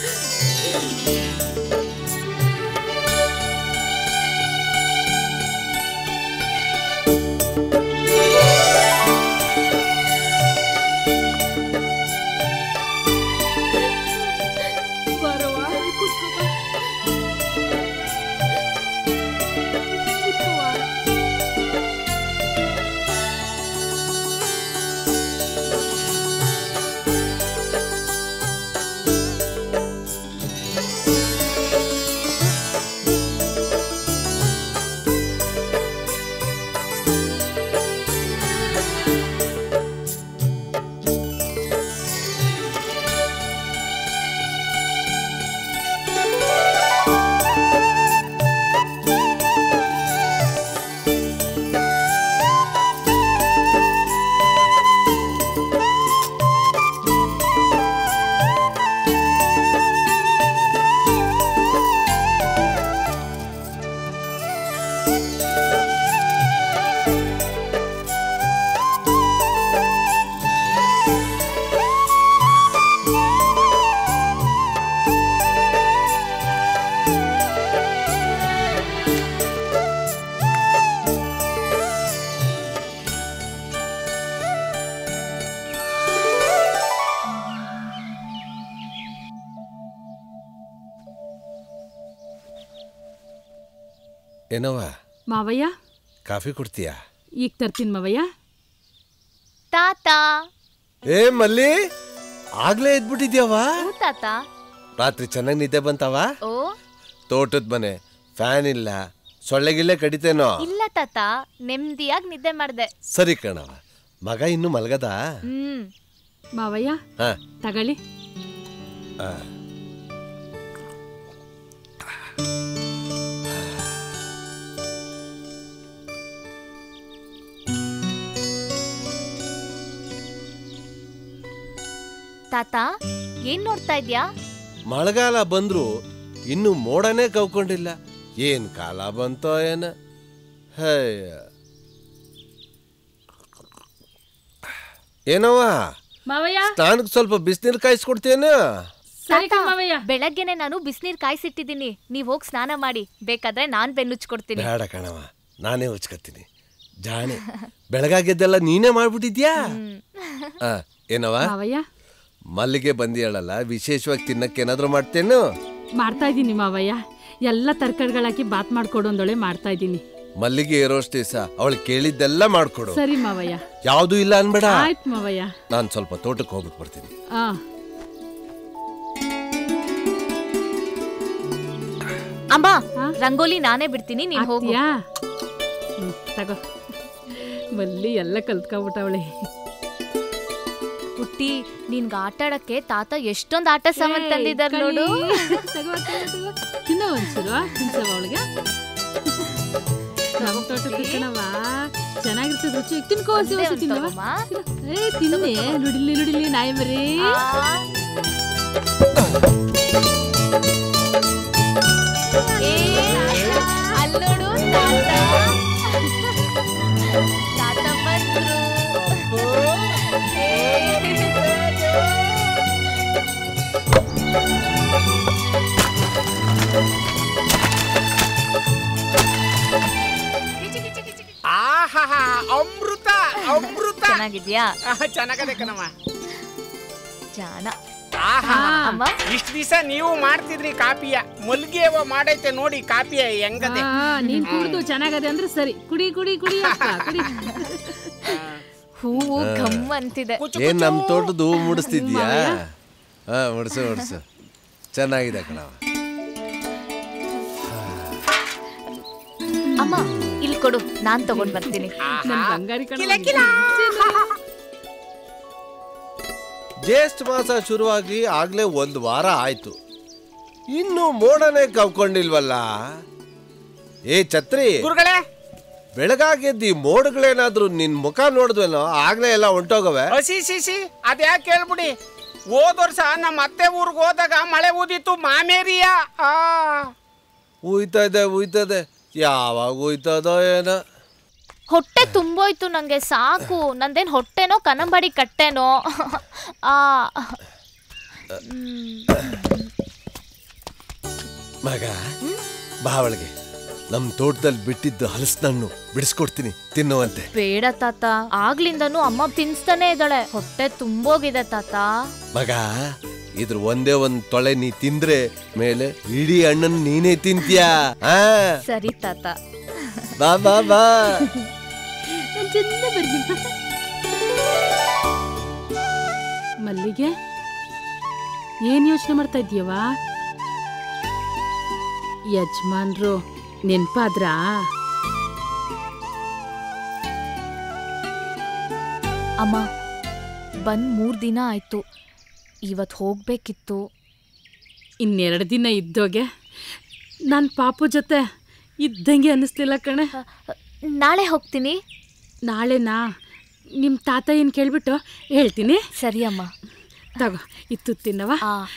ಬರುವ ಕುತ್ಕೋ ಬಾ. ಕುತ್ಕೋ ಬಾ. ಏನವ್ವ ಮಾವಯ್ಯ ಕಾಫಿ ಕುಡ್ತೀಯಾ ಈಗ ತರ್ತೀನಿ ಮಾವಯ್ಯ ತಾತ ಏ ಮಲ್ಲಿ ಆಗ್ಲೇ ಎದ್ಬಿಟ್ಟಿದ್ಯಾವ ಹ್ಞೂ ತಾತ ರಾತ್ರಿ ಚೆನ್ನಾಗಿ ನಿದ್ದೆ ಬಂತಾವ ಓ ತೋಟದ ಮನೆ ಫ್ಯಾನ್ ಇಲ್ಲ ಸೊಳ್ಳೆಗಿಲ್ಲೆ ಕಡಿತೇನೋ ಇಲ್ಲ ತಾತ ನೆಮ್ಮದಿಯಾಗಿ ನಿದ್ದೆ ಮಾಡ್ದೆ ಸರಿ ಕಣವ ಮಗ ಇನ್ನು ಮಲ್ಗದ ಹ್ಮ್ ಮಾವಯ್ಯ ಹಾ ತಗೊಳ್ಳಿ ಆ. ತಾತ ಏನ್ ನೋಡ್ತಾ ಇದ್ಯಾ ಮಳೆಗಾಲ ಬಂದ್ರು ಇನ್ನು ಮೋಡನೇ ಕವ್ಕೊಂಡಿಲ್ಲ ಏನ್ ಕಾಲ ಬಂತೋ ಏನ ಹಯ್ಯ ಏನವ್ವ ಮಾವಯ್ಯ ಸ್ನಾನಕ್ಕೆ ಸ್ವಲ್ಪ ಬಿಸಿನೀರು ಕಾಯಿಸ್ಕೊಡ್ತೇನ ತಾತ, ಬೆಳಗ್ಗೆನೆ ನಾನು ಬಿಸಿನೀರ್ ಕಾಯಿಸಿಟ್ಟಿದ್ದೀನಿ ನೀವ್ ಹೋಗಿ ಸ್ನಾನ ಮಾಡಿ ಬೇಕಾದ್ರೆ ನಾನ್ ಬೆನ್ನುಚ್ಕೊಡ್ತೀನಿ ಬೇಡ ಕಣವ ನಾನೇ ಉಚ್ಕತ್ತೀನಿ ಜಾಣೆ ಬೆಳಗಾಗೆದ್ದೆಲ್ಲ ನೀನೇ ಮಾಡ್ಬಿಟ್ಟಿದ್ಯಾ ಆ, ಏನವ ಮಾವಯ್ಯ ಮಲ್ಲಿಗೆ ಬಂದಿಯಾಳಲ್ಲ ವಿಶೇಷವಾಗಿ ತಿನ್ನಕ್ಕೆ ಏನಾದ್ರೂ ಮಾಡ್ತೇನು ಮಾಡ್ತಾ ಇದ್ದೀನಿ ಮಾವಯ್ಯ ಎಲ್ಲ ತರಕಾರಿಗಳಾಕಿ ಬಾತ್ ಮಾಡ್ಕೊಡು ಒಂದೊಳೆ ಮಾಡ್ತಾ ಇದ್ದೀನಿ ಮಲ್ಲಿಗೆ ಇರೋಷ್ಟು ದಿವಸ ಅವಳು ಕೇಳಿದ್ದೆಲ್ಲ ಮಾಡ್ಕೊಡು ಸರಿ ಮಾವಯ್ಯ ಯಾವ್ದು ಇಲ್ಲ ಅನ್ಬೇಡ ಆಯ್ತು ಮಾವಯ್ಯ ನಾನು ಸ್ವಲ್ಪ ತೋಟಕ್ಕೆ ಹೋಗ್ಬಿಟ್ಟು ಬರ್ತೀನಿ ಆ ಅಮ್ಮ ರಂಗೋಲಿ ನಾನೇ ಬಿಡ್ತೀನಿ ನೀನ್ ಹೋಗು ಹಾಕ್ತೀಯಾ? ಹ್ಮ್, ತಗೋ ಮಲ್ಲಿ ಎಲ್ಲ ಕಲ್ತ್ಕೊಬಿಟ್ಟವಳೆ ಪುಟ್ಟಿ ನಿನ್ಗ ಆಟ ಆಡಕ್ಕೆ ತಾತ ಎಷ್ಟೊಂದ್ ಆಟ ಸಾಮಾನ್ ತಂದಿದಾರ್ ನೋಡು ತಿನ್ನೋ ಒಂಚೂರು ತಿನ್ಸವ ಅವಳಿಗೆ ನಮ್ಮ ತೋಟದ ಕಣವ ಚೆನ್ನಾಗಿರ್ತದ ರುಚಿ ತಿನ್ಕೋ ಹಸಿ ಒಂದೇ ಹಸಿ ಒಂದ್ ತಿನ್ನವ ತಗೊಮ್ಮ. ಏ ತಿನ್ನೆ ನುಡಿಲಿ ನುಡಿಲಿ ನಾಯಿ ಮರಿ ಏ, ಅಲ್ಲೋಡು ತಾತ ತಾತ ಬಂದ್ರು ಆಹಾ ಅಮೃತ ಅಮೃತ ಚೆನ್ನಾಗಿದ್ಯಾ ಚೆನ್ನಾಗದೆ ಕಣಮ್ಮ ಜಾಣ ಆಹಾ ಅಮ್ಮ ಇಷ್ಟ ದಿವಸ ನೀವು ಮಾಡ್ತಿದ್ರಿ ಕಾಪಿಯ ಮಲ್ಗೆ ಅವ ಮಾಡೈತೆ ನೋಡಿ ಕಾಪಿಯ ಹೆಂಗದೆ ಆ, ನೀನ್ ಕುಡ್ದು ಚೆನ್ನಾಗದೆ ಅಂದ್ರೆ ಸರಿ ಕುಡಿ ಕುಡಿ ಕುಡಿ ಅಕ್ಕ ಕುಡಿ ಹೂವು ಆ. ಘಮ್ ಅಂತಿದೆ ಏನ್ ನಮ್ ತೋಟದ ಹೂ ಮುಡಿಸ್ತಿದ್ಯಾ ಹಾ ಮುಡ್ಸು ಮುಡ್ಸು ಚೆನ್ನಾಗಿದೆ ಕಣವ ಅಮ್ಮ ಇಲ್ಲಿ ಕೊಡು ನಾನ್ ತಗೊಂಡ್ ಬರ್ತೀನಿ ನನ್ ಬಂಗಾರಿ ಕಣ ಜ್ಯೇಷ್ಠ ಮಾಸ ಶುರುವಾಗಿ ಆಗ್ಲೇ ಒಂದು ವಾರ ಆಯ್ತು ಇನ್ನು ಮೋಡನೆ ಕವ್ಕೊಂಡಿಲ್ವಲ್ಲ ಏ ಛತ್ರಿ ಗುರುಗಳೇ ಬೆಳಗಾಗೆದ್ದು ಈ ಮೋಡಗಳೇನಾದ್ರೂ ನಿನ್ ಮುಖ ನೋಡಿದ್ವೇನೋ ಆಗ್ಲೇ ಎಲ್ಲ ಹೊಂಟೋಗವೆ ಹಸಿ ಸಿಸಿ ಅದ್ಯಾಕೆ ಕೇಳ್ಬಿಡಿ ಹೋದ್ ವರ್ಷ ನಮ್ಮ ಅತ್ತೆ ಊರಿಗೆ ಹೋದಾಗ ಮಳೆ ಊದಿತ್ತು ಮಾಮೇರಿಯ ಆ ಉಯ್ತಾ ಇದೆ ಉಯ್ತಾ ಇದೆ ಯಾವಾಗ ಉಯ್ತದೋ ಏನೋ ಹೊಟ್ಟೆ ತುಂಬೋಯ್ತು ನಂಗೆ ಸಾಕು ನಂದೇನ್ ಹೊಟ್ಟೆನೋ ಕನಂಬಾಡಿ ಕಟ್ಟೆನೋ ಆ ಮಗ ಬಾವಳಿಗೆ ನಮ್ ತೋಟದಲ್ಲಿ ಬಿಟ್ಟಿದ್ದು ಹಲಸಿನಣ್ಣು ಬಿಡಿಸ್ಕೊಡ್ತೀನಿ ತಿನ್ನುವಂತೆ ಬೇಡ ತಾತ ಆಗ್ಲಿಂದನೂ ಅಮ್ಮ ತಿನ್ಸ್ತಾನೆ ಇದ್ದಾಳೆ ಹೊಟ್ಟೆ ತುಂಬೋಗಿದೆ ತಾತ ಮಗ ಇದ್ರ ಒಂದೇ ಒಂದ್ ತೊಳೆ ನೀ ತಿಂದ್ರೆ ಮೇಲೆ ಇಡೀ ಹಣ್ಣನ್ ನೀನೇ ತಿಂತೀಯಾ ಆ ಸರಿ ತಾತ ಬಾ ಬಾ ಬಾ ಮಲ್ಲಿಗೆ ಏನ್ ಯೋಚನೆ ಮಾಡ್ತಾ ಇದೀಯವ ಯಜಮಾನ್ರು ನೆನ್ಪಾದ್ರಾ ಅಮ್ಮ ಬಂದ್ ಮೂರ್ ದಿನ ಆಯ್ತು ಇವತ್ ಹೋಗ್ಬೇಕಿತ್ತು ಇನ್ನೆರಡು ದಿನ ಇದ್ದೋಗೆ ನಾನು ಪಾಪು ಜೊತೆ ಇದ್ದಂಗೆ ಅನ್ನಿಸ್ಲಿಲ್ಲ ಕಣೆ ನಾಳೆ ಹೋಗ್ತೀನಿ ನಾಳೆನಾ ನಿಮ್ಮ ತಾತ ಏನು ಕೇಳ್ಬಿಟ್ಟು ಹೇಳ್ತೀನಿ ಸರಿ ಅಮ್ಮ ತಗೋ ಇತ್ತು ತಿನ್ನವ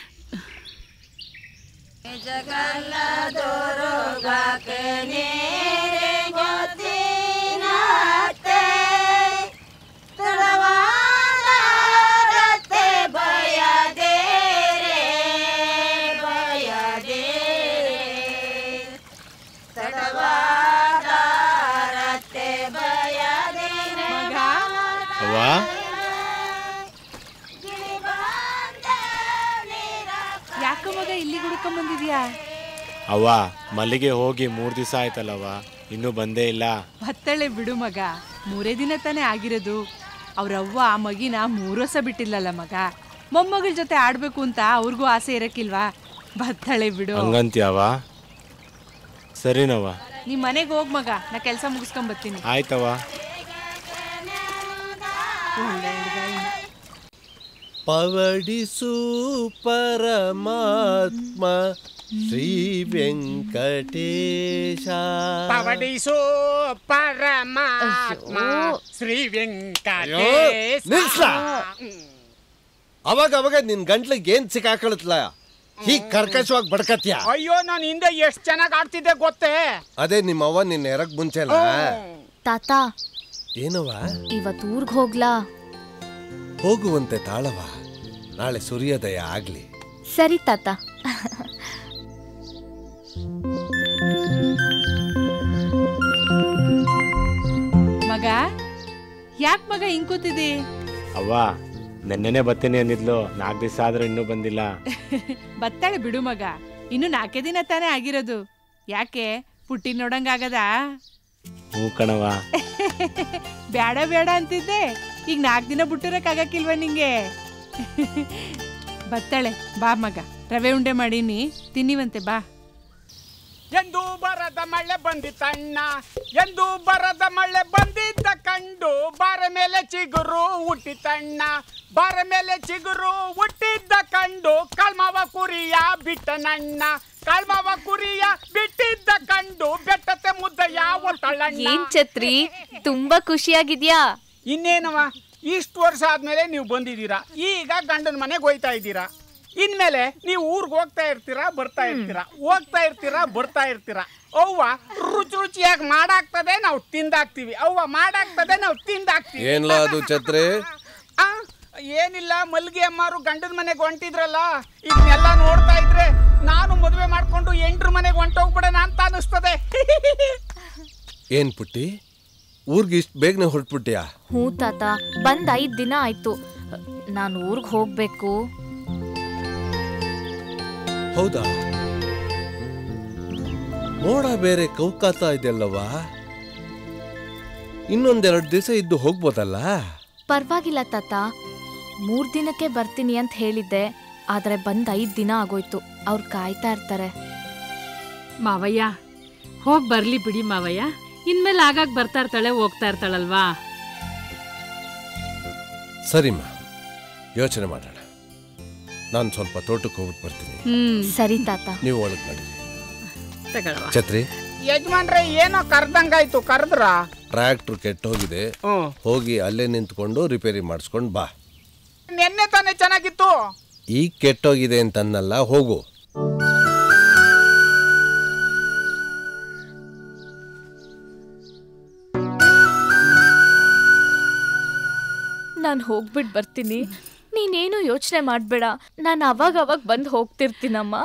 ಅವ್ವ ಯಾಕೋ ಮಗ ಇಲ್ಲಿ ಹುಡ್ಕೊಂಡ್ ಬಂದಿದ್ಯಾ ಅವ್ವ ಮಲ್ಲಿಗೆ ಹೋಗಿ ಮೂರು ದಿವಸ ಆಯ್ತಲ್ಲವ್ವ ಇನ್ನೂ ಬಂದೇ ಇಲ್ಲ ಬತ್ತಳೆ ಬಿಡು ಮಗ ಮೂರೇ ದಿನ ತಾನೇ ಆಗಿರೋದು ಅವ್ರವ್ವ ಆ ಮಗಿನ ಮೂರು ವರ್ಷ ಬಿಟ್ಟಿಲ್ಲಲ್ಲ ಮಗ ಮೊಮ್ಮಗಳ ಜೊತೆ ಆಡ್ಬೇಕು ಅಂತ ಅವ್ರಿಗೂ ಆಸೆ ಇರಕ್ಕಿಲ್ವಾ ಬತ್ತಳೆ ಬಿಡು ಹಂಗಂತ್ಯಾವ ಸರಿನವ್ವ ನಿಮ್ ಮನೆಗೆ ಹೋಗ್ ಮಗ ನಾ ಕೆಲಸ ಮುಗಿಸ್ಕೊಂಡ್ ಬರ್ತೀನಿ ಆಯ್ತವ್ವ ಒಳ್ಳೆ ಹುಡ್ಗ ಇವ್ನು. ಪವಡಿಸು ಪರಮಾತ್ಮ ಶ್ರೀ ವೆಂಕಟೇಶ ಪವಡಿಸು ಪರಮಾತ್ಮ ಶ್ರೀ ಅಯ್ಯೋ, ವೆಂಕಟೇಶ ನಿಲ್ಸ್ಲಾ? ಅವಾಗ ಅವಾಗ ನಿನ್ ಗಂಟ್ಲಿಗೆ ಏನ್ ಸಿಕ್ಕಾಕಳತ್ಲ ಹೀಗ್ ಕರ್ಕಶವಾಗಿ ಬಡ್ಕತ್ಯ ಅಯ್ಯೋ ನಾನು ಹಿಂದೆ ಎಷ್ಟು ಚೆನ್ನಾಗಿ ಆಡ್ತಿದ್ದೆ ಗೊತ್ತೇ ಅದೇ ನಿಮ್ಮವ್ವ ನಿನ್ನ ಎರಕ್ ಮುಂಚೆಲ್ಲ ತಾತ ಏನವ ಇವತ್ ಊರ್ಗ್ ಹೋಗ್ಲಾ ಹೋಗುವಂತೆ ತಾಳವ ನಾಳೆ ಸೂರ್ಯೋದಯ ಆಗ್ಲಿ ಸರಿ ತಾತ ಮಗ ಯಾಕ್ ಮಗ ಹಿಂಗ್ ಕೂತಿದಿ ಅವ್ವ ನೆನ್ನೆನೆ ಬರ್ತೀನಿ ಅಂದಿದ್ಲು ನಾಲ್ಕು ದಿವಸ ಆದ್ರೂ ಇನ್ನೂ ಬಂದಿಲ್ಲ ಬತ್ತಾಳೆ ಬಿಡು ಮಗ ಇನ್ನು ನಾಲ್ಕೇ ದಿನ ತಾನೇ ಆಗಿರೋದು ಯಾಕೆ ಪುಟ್ಟಿ ನೋಡಂಗಾಗದ ಹ್ಞೂ ಕಣವ ಬೇಡ ಬೇಡ ಅಂತಿದ್ದೆ ಈಗ ನಾಲ್ಕು ದಿನ ಬಿಟ್ಟಿರಕ್ಕಾಗಕ್ಕಿಲ್ವ ನಿಂಗೆ ಬತ್ತಾಳೆ ಬಾ ಮಗ ರವೆ ಉಂಡೆ ಮಾಡೀನಿ ತಿನ್ನಿವಂತೆ ಬಾ ಎಂದು ಬರದ ಮಳೆ ಬಂದಿತ್ತಣ್ಣ ಎಂದು ಬರದ ಮಳೆ ಬಂದಿದ್ದ ಕಂಡು ಬಾರ ಮೇಲೆ ಚಿಗುರು ಹುಟ್ಟಿತಣ್ಣ ಬಾರ ಮೇಲೆ ಚಿಗುರು ಹುಟ್ಟಿದ್ದ ಕಂಡು ಕಳ್ಮವ ಕುರಿಯ ಬಿಟ್ಟನಣ್ಣ ಕಳ್ಮವ ಕುರಿಯ ಬಿಟ್ಟಿದ್ದ ಕಂಡು ಬೆಟ್ಟತೆ ಮುದ್ದಯ ಒತ್ತಳಣ್ಣ ಏನ್ ಛತ್ರಿ ತುಂಬಾ ಖುಷಿಯಾಗಿದ್ಯಾ ಇನ್ನೇನವ ಇಷ್ಟು ವರ್ಷ ಆದ್ಮೇಲೆ ನೀವು ಬಂದಿದ್ದೀರಾ ಈಗ ಗಂಡನ ಮನೆಗೆ ಹೋಯ್ತಾ ಇದ್ದೀರಾ ಇನ್ಮೇಲೆ ನೀವು ಊರಿಗೆ ಹೋಗ್ತಾ ಇರ್ತೀರಾ ಬರ್ತಾ ಇರ್ತೀರಾ ಹೋಗ್ತಾ ಇರ್ತೀರಾ ಬರ್ತಾ ಇರ್ತೀರಾ ಅವ್ವ ರುಚಿ ರುಚಿಯಾಗಿ ಮಾಡಾಕ್ತದೆ ನಾವು ತಿಂದಾಕ್ತಿವಿ ಅವ್ವ ಮಾಡಾಕ್ತದೆ ನಾವು ತಿಂದಾಕ್ತಿವಿ ಏನ್ಲ ಅದು ಛತ್ರಿ ಆ, ಏನಿಲ್ಲ ಮಲ್ಗೆ ಅಮ್ಮರು ಗಂಡನ ಮನೆಗೆ ಹೊಂಟಿದ್ರಲ್ಲ ಇದನ್ನೆಲ್ಲ ನೋಡ್ತಾ ಇದ್ರೆ ನಾನು ಮದುವೆ ಮಾಡ್ಕೊಂಡು ಎಂಟ್ರ ಮನೆಗೆ ಹೊಂಟೋಗ್ಬಿಡೋಣ ಅಂತ ಅನಿಸ್ತದೆ ಏನ್ ಪುಟ್ಟಿ ಊರ್ಗೆ ಇಷ್ಟು ಬೇಗನೆ ಹೊರಟ್ಬಿಟ್ಯಾ ಹ್ಞೂ ತಾತ ಬಂದ್ ಐದ್ ದಿನ ಆಯ್ತು ನಾನು ಊರ್ಗ್ ಹೋಗ್ಬೇಕು ಹೌದಾ ಮೋಡ ಬೇರೆ ಕೌಕಾತ ಇದೆಯಲ್ಲವಾ ಇನ್ನೊಂದೆರಡು ದಿವಸ ಇದ್ದು ಹೋಗ್ಬೋದಲ್ಲ ಪರವಾಗಿಲ್ಲ ತಾತ ಮೂರ್ ದಿನಕ್ಕೆ ಬರ್ತೀನಿ ಅಂತ ಹೇಳಿದ್ದೆ ಆದ್ರೆ ಬಂದ್ ಐದ್ ದಿನ ಆಗೋಯ್ತು ಅವ್ರು ಕಾಯ್ತಾ ಇರ್ತಾರೆ ಮಾವಯ್ಯ ಹೋಗ್ ಬರ್ಲಿ ಬಿಡಿ ಮಾವಯ್ಯ ಇನ್ಮೇಲೆ ಆಗಾಗ ಬರ್ತಾ ಇರ್ತಾಳೆ ಹೋಗ್ತಾ ಇರ್ತಾಳಲ್ವಾ ಸರಿಮ್ಮ ಯೋಚನೆ ಮಾಡೋಣ ನಾನು ಸ್ವಲ್ಪ ತೋಟಕ್ಕೆ ಹೋಗ್ಬಿಟ್ಟು ಬರ್ತೀನಿ ಹ್ಮ್ ಸರಿ ತಾತ ನೀವು ಒಳಗೆ ನಡಿ ತಗೊಳವ ಛತ್ರಿ ಯಜಮಾನ್ರೆ ಏನೋ ಕರ್ದಂಗಾಯ್ತು ಕರೆದ್ರ ಟ್ರ್ಯಾಕ್ಟ್ರ್ ಕೆಟ್ಟೋಗಿದೆ ಹೋಗಿ ಅಲ್ಲೇ ನಿಂತ್ಕೊಂಡು ರಿಪೇರಿ ಮಾಡಿಸ್ಕೊಂಡು ಬಾ ನಿನ್ನೆ ತಾನೇ ಚೆನ್ನಾಗಿತ್ತು ಈಗ ಕೆಟ್ಟೋಗಿದೆ ಅಂತನ್ನಲ್ಲ ಹೋಗು ನಾನು ಹೋಗ್ಬಿಟ್ಟು ಬರ್ತೀನಿ ನೀನೇನು ಯೋಚನೆ ಮಾಡಬೇಡ ನಾನು ಅವಾಗ ಅವಾಗ ಬಂದು ಹೋಗ್ತಿರ್ತೀನಮ್ಮ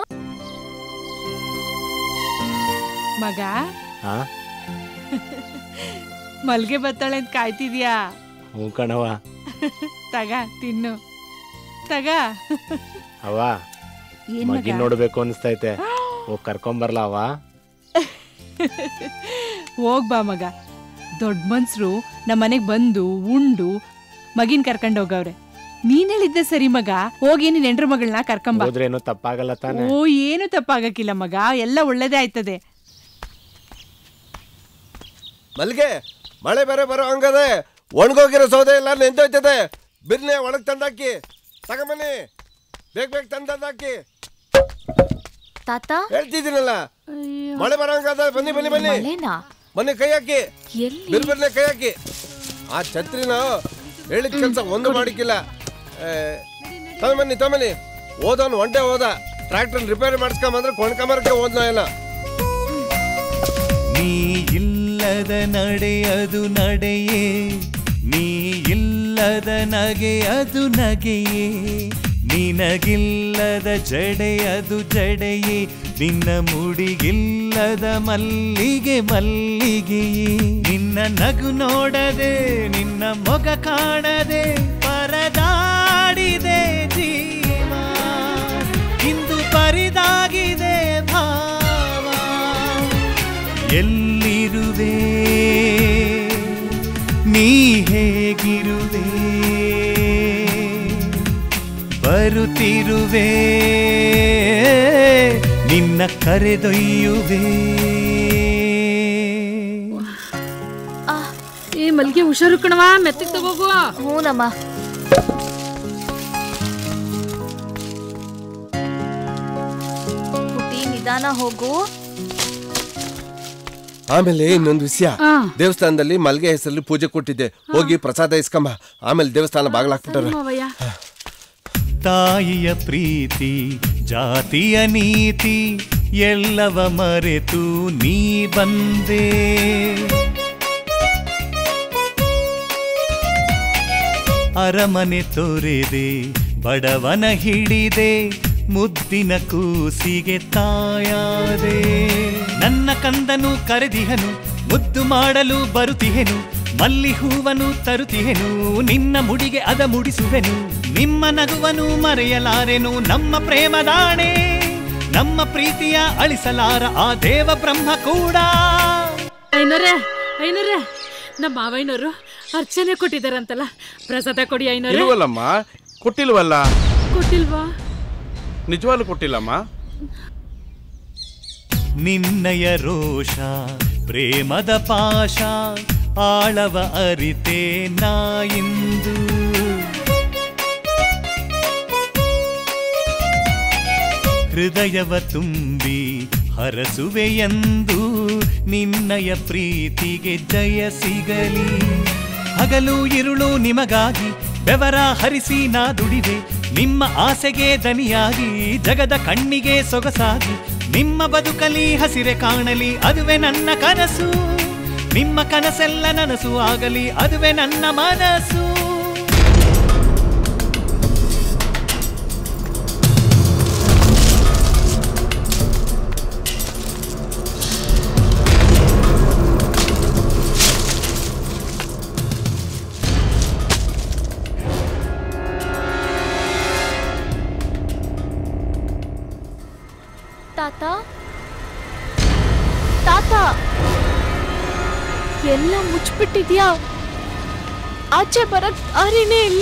ಮಗ ಹಾ ಮಲ್ಗೆ ಬತ್ತಾಳೆ ಅಂತ ಕಾಯ್ತಿದ್ಯಾ ಹ್ಞೂ ಕಣವ ತಗ ತಿನ್ನು ತಗ ಅವ ಏನ್ ಮಗ? ಮಗಿ ನೋಡ್ಬೇಕು ಅನಿಸ್ತೈತೆ ಹೋಗ್ ಕರ್ಕೊಂಬರ್ಲ ಅವ ಹೋಗ್ ಬಾ ಮಗ ದೊಡ್ಡ ಮನ್ಸರು ನಮ್ಮ ಮನೆಗ್ ಬಂದು ಉಂಡು ಮಗಿನ್ ಕರ್ಕೊಂಡ್ ಹೋಗವ್ರೆ ನೀನ್ ಹೇಳಿದ್ದೆ ಸರಿ ಮಗ ಹೋಗಿ ನಿನ್ ಹೆಂಡ್ರ ಮಗಳನ್ನ ಕರ್ಕೊಂಬ ಹೋದ್ರೇನು ತಪ್ಪಾಗಲ್ಲ ತಾನೆ ಓ ಏನು ತಪ್ಪಾಗಕ್ಕಿಲ್ಲ ಮಗ ಎಲ್ಲ ಒಳ್ಳೇದೇ ಆಯ್ತದೆ ಮಲ್ಗೆ ಮಳೆ ಬೇರೆ ಬರೋ ಹಂಗದೆ ಒಣಗೋಗಿರೋ ಸೌದೆ ಎಲ್ಲ ನೆಂದೋಯ್ತದೆ ಬಿರ್ನೆ ಒಳಗೆ ತಂದಾಕಿ ತಗೊಂಬನ್ನಿ ಬೇಗ ಬೇಗ ತಂದಾಕಿ ತಾತ ಹೇಳ್ತಿದ್ದೀನಲ್ಲ ಮಳೆ ಬರೋ ಹಂಗದ ಬನ್ನಿ ಬನ್ನಿ ಬನ್ನಿ ಮಳೆನಾ ಬನ್ನಿ ಕೈ ಹಾಕಿ ಎಲ್ಲಿ ಬಿರ್ ಬಿರ್ನೆ ಕೈ ಹಾಕಿ ಆ ಛತ್ರಿನ ಹೇಳಿದ ಕೆಲಸ ಒಂದು ಮಾಡಿಕ್ಕಿಲ್ಲ ತಗೊಂಬನ್ನಿ ತಗೊಂಬನ್ನಿ ಓದೋನು ಒಂಟೆ ಹೋದ ಟ್ರ್ಯಾಕ್ಟರ್ ರಿಪೇರಿ ಮಾಡಿಸ್ಕೊಂಬಂದ್ರೆ ಕೊಂಡ್ಕೊಂಬರಕ್ಕೆ ಹೋದ್ನ ಏನೋ ನೀ ಇಲ್ಲದ ನಡೆ ಅದು ನಡೆಯೇ ನೀ ಇಲ್ಲದ ನಗೆ ಅದು ನಗೆಯೇ ನಿನಗಿಲ್ಲದ ಜಡೆ ಅದು ಜಡೆಯೇ ನಿನ್ನ ಮುಡಿಗಿಲ್ಲದ ಮಲ್ಲಿಗೆ ಮಲ್ಲಿಗೆಯೇ ನಿನ್ನ ನಗು ನೋಡದೆ ನಿನ್ನ ಮೊಗ ಕಾಣದೆ ಪರದಾಡಿದೆ ಜೀವ ಇಂದು ಪರಿದಾಗಿದೆ ಭಾವ ಎಲ್ಲಿರುವೆ ನೀ ಹೇಗಿರುವೆ ಬರುತ್ತಿರುವೆ ನಿನ್ನ ಕರೆದೊಯ್ಯುವೆ ಏ ಮಲ್ಗೆ ಹುಷಾರು ಕಣವ ಮೆತ್ತಗ್ ತಗೋಗು ಹ್ಞೂನಮ್ಮ ಪುಟಿ ನಿಧಾನ ಹೋಗು ಆಮೇಲೆ ಇನ್ನೊಂದು ವಿಷಯ ಆ. ದೇವಸ್ಥಾನದಲ್ಲಿ ಮಲ್ಗೆ ಹೆಸರಲ್ಲಿ ಪೂಜೆ ಕೊಟ್ಟಿದ್ದೆ ಹೋಗಿ ಪ್ರಸಾದ ಇಸ್ಕೊಂಬ ಆಮೇಲೆ ದೇವಸ್ಥಾನ ಬಾಗ್ಲಾಕ್ಬಿಟ್ಟಾರ ಮಾವಯ್ಯ ತಾಯಿಯ ಪ್ರೀತಿ ಜಾತಿಯ ನೀತಿ ಎಲ್ಲವ ಮರೆತು ನೀ ಬಂದೆ ಅರಮನೆ ತೊರೆದೆ ಬಡವನ ಹಿಡಿದೆ ಮುದ್ದಿನ ಕೂಸಿಗೆ ತಾಯಾದೆ ನನ್ನ ಕಂದನು ಕರೆದಿಹನು ಮುದ್ದು ಮಾಡಲು ಬರುತ್ತಿಹೆನು ಮಲ್ಲಿ ಹೂವನು ತರುತ್ತಿಹೆನು ನಿನ್ನ ಮುಡಿಗೆ ಅದ ಮುಡಿಸುವೆನು ನಿಮ್ಮ ನಗುವನು ಮರೆಯಲಾರೆನು ನಮ್ಮ ಪ್ರೇಮದಾಣೆ ನಮ್ಮ ಪ್ರೀತಿಯ ಅಳಿಸಲಾರ ಆ ದೇವ ಬ್ರಹ್ಮ ಕೂಡ ಐನೋರೇ ಐನೋರೇ ನಮ್ಮ ಮಾವಯ್ಯನವರು ಅರ್ಚನೆ ಕೊಟ್ಟಿದಾರಂತಲ್ಲ ಪ್ರಸಾದ ಕೊಡಿ ಐನೋರೇ ಇಲ್ವಲ್ಲಮ್ಮ ಕೊಟ್ಟಿಲ್ವಲ್ಲ ಕೊಟ್ಟಿಲ್ವಾ ನಿಜವಾಗ್ಲೂ ಕೊಟ್ಟಿಲ್ಲಮ್ಮ ನಿನ್ನಯ ರೋಷ ಪ್ರೇಮದ ಪಾಶ ಆಳವ ಅರಿತೆ ನಾ ಇಂದು ಹೃದಯವ ತುಂಬಿ ಹರಸುವೆಯೆಂದು ನಿನ್ನಯ ಪ್ರೀತಿಗೆ ಜಯ ಸಿಗಲಿ ಹಗಲು ಇರುಳು ನಿಮಗಾಗಿ ಬೆವರ ಹರಿಸಿ ನಾ ದುಡಿದೆ ನಿಮ್ಮ ಆಸೆಗೆ ದನಿಯಾಗಿ ಜಗದ ಕಣ್ಣಿಗೆ ಸೊಗಸಾಗಿ ನಿಮ್ಮ ಬದುಕಲಿ ಹಸಿರೆ ಕಾಣಲಿ ಅದುವೆ ನನ್ನ ಕನಸು ನಿಮ್ಮ ಕನಸೆಲ್ಲ ನನಸು ಆಗಲಿ ಅದುವೆ ನನ್ನ ಮನಸ್ಸು ತಾತ ತಾತ ಎಲ್ಲ ಮುಚ್ಚಿಬಿಟ್ಟಿದ್ಯಾ ಆಚೆ ಬರಕ್ ದಾರಿನೇ ಇಲ್ಲ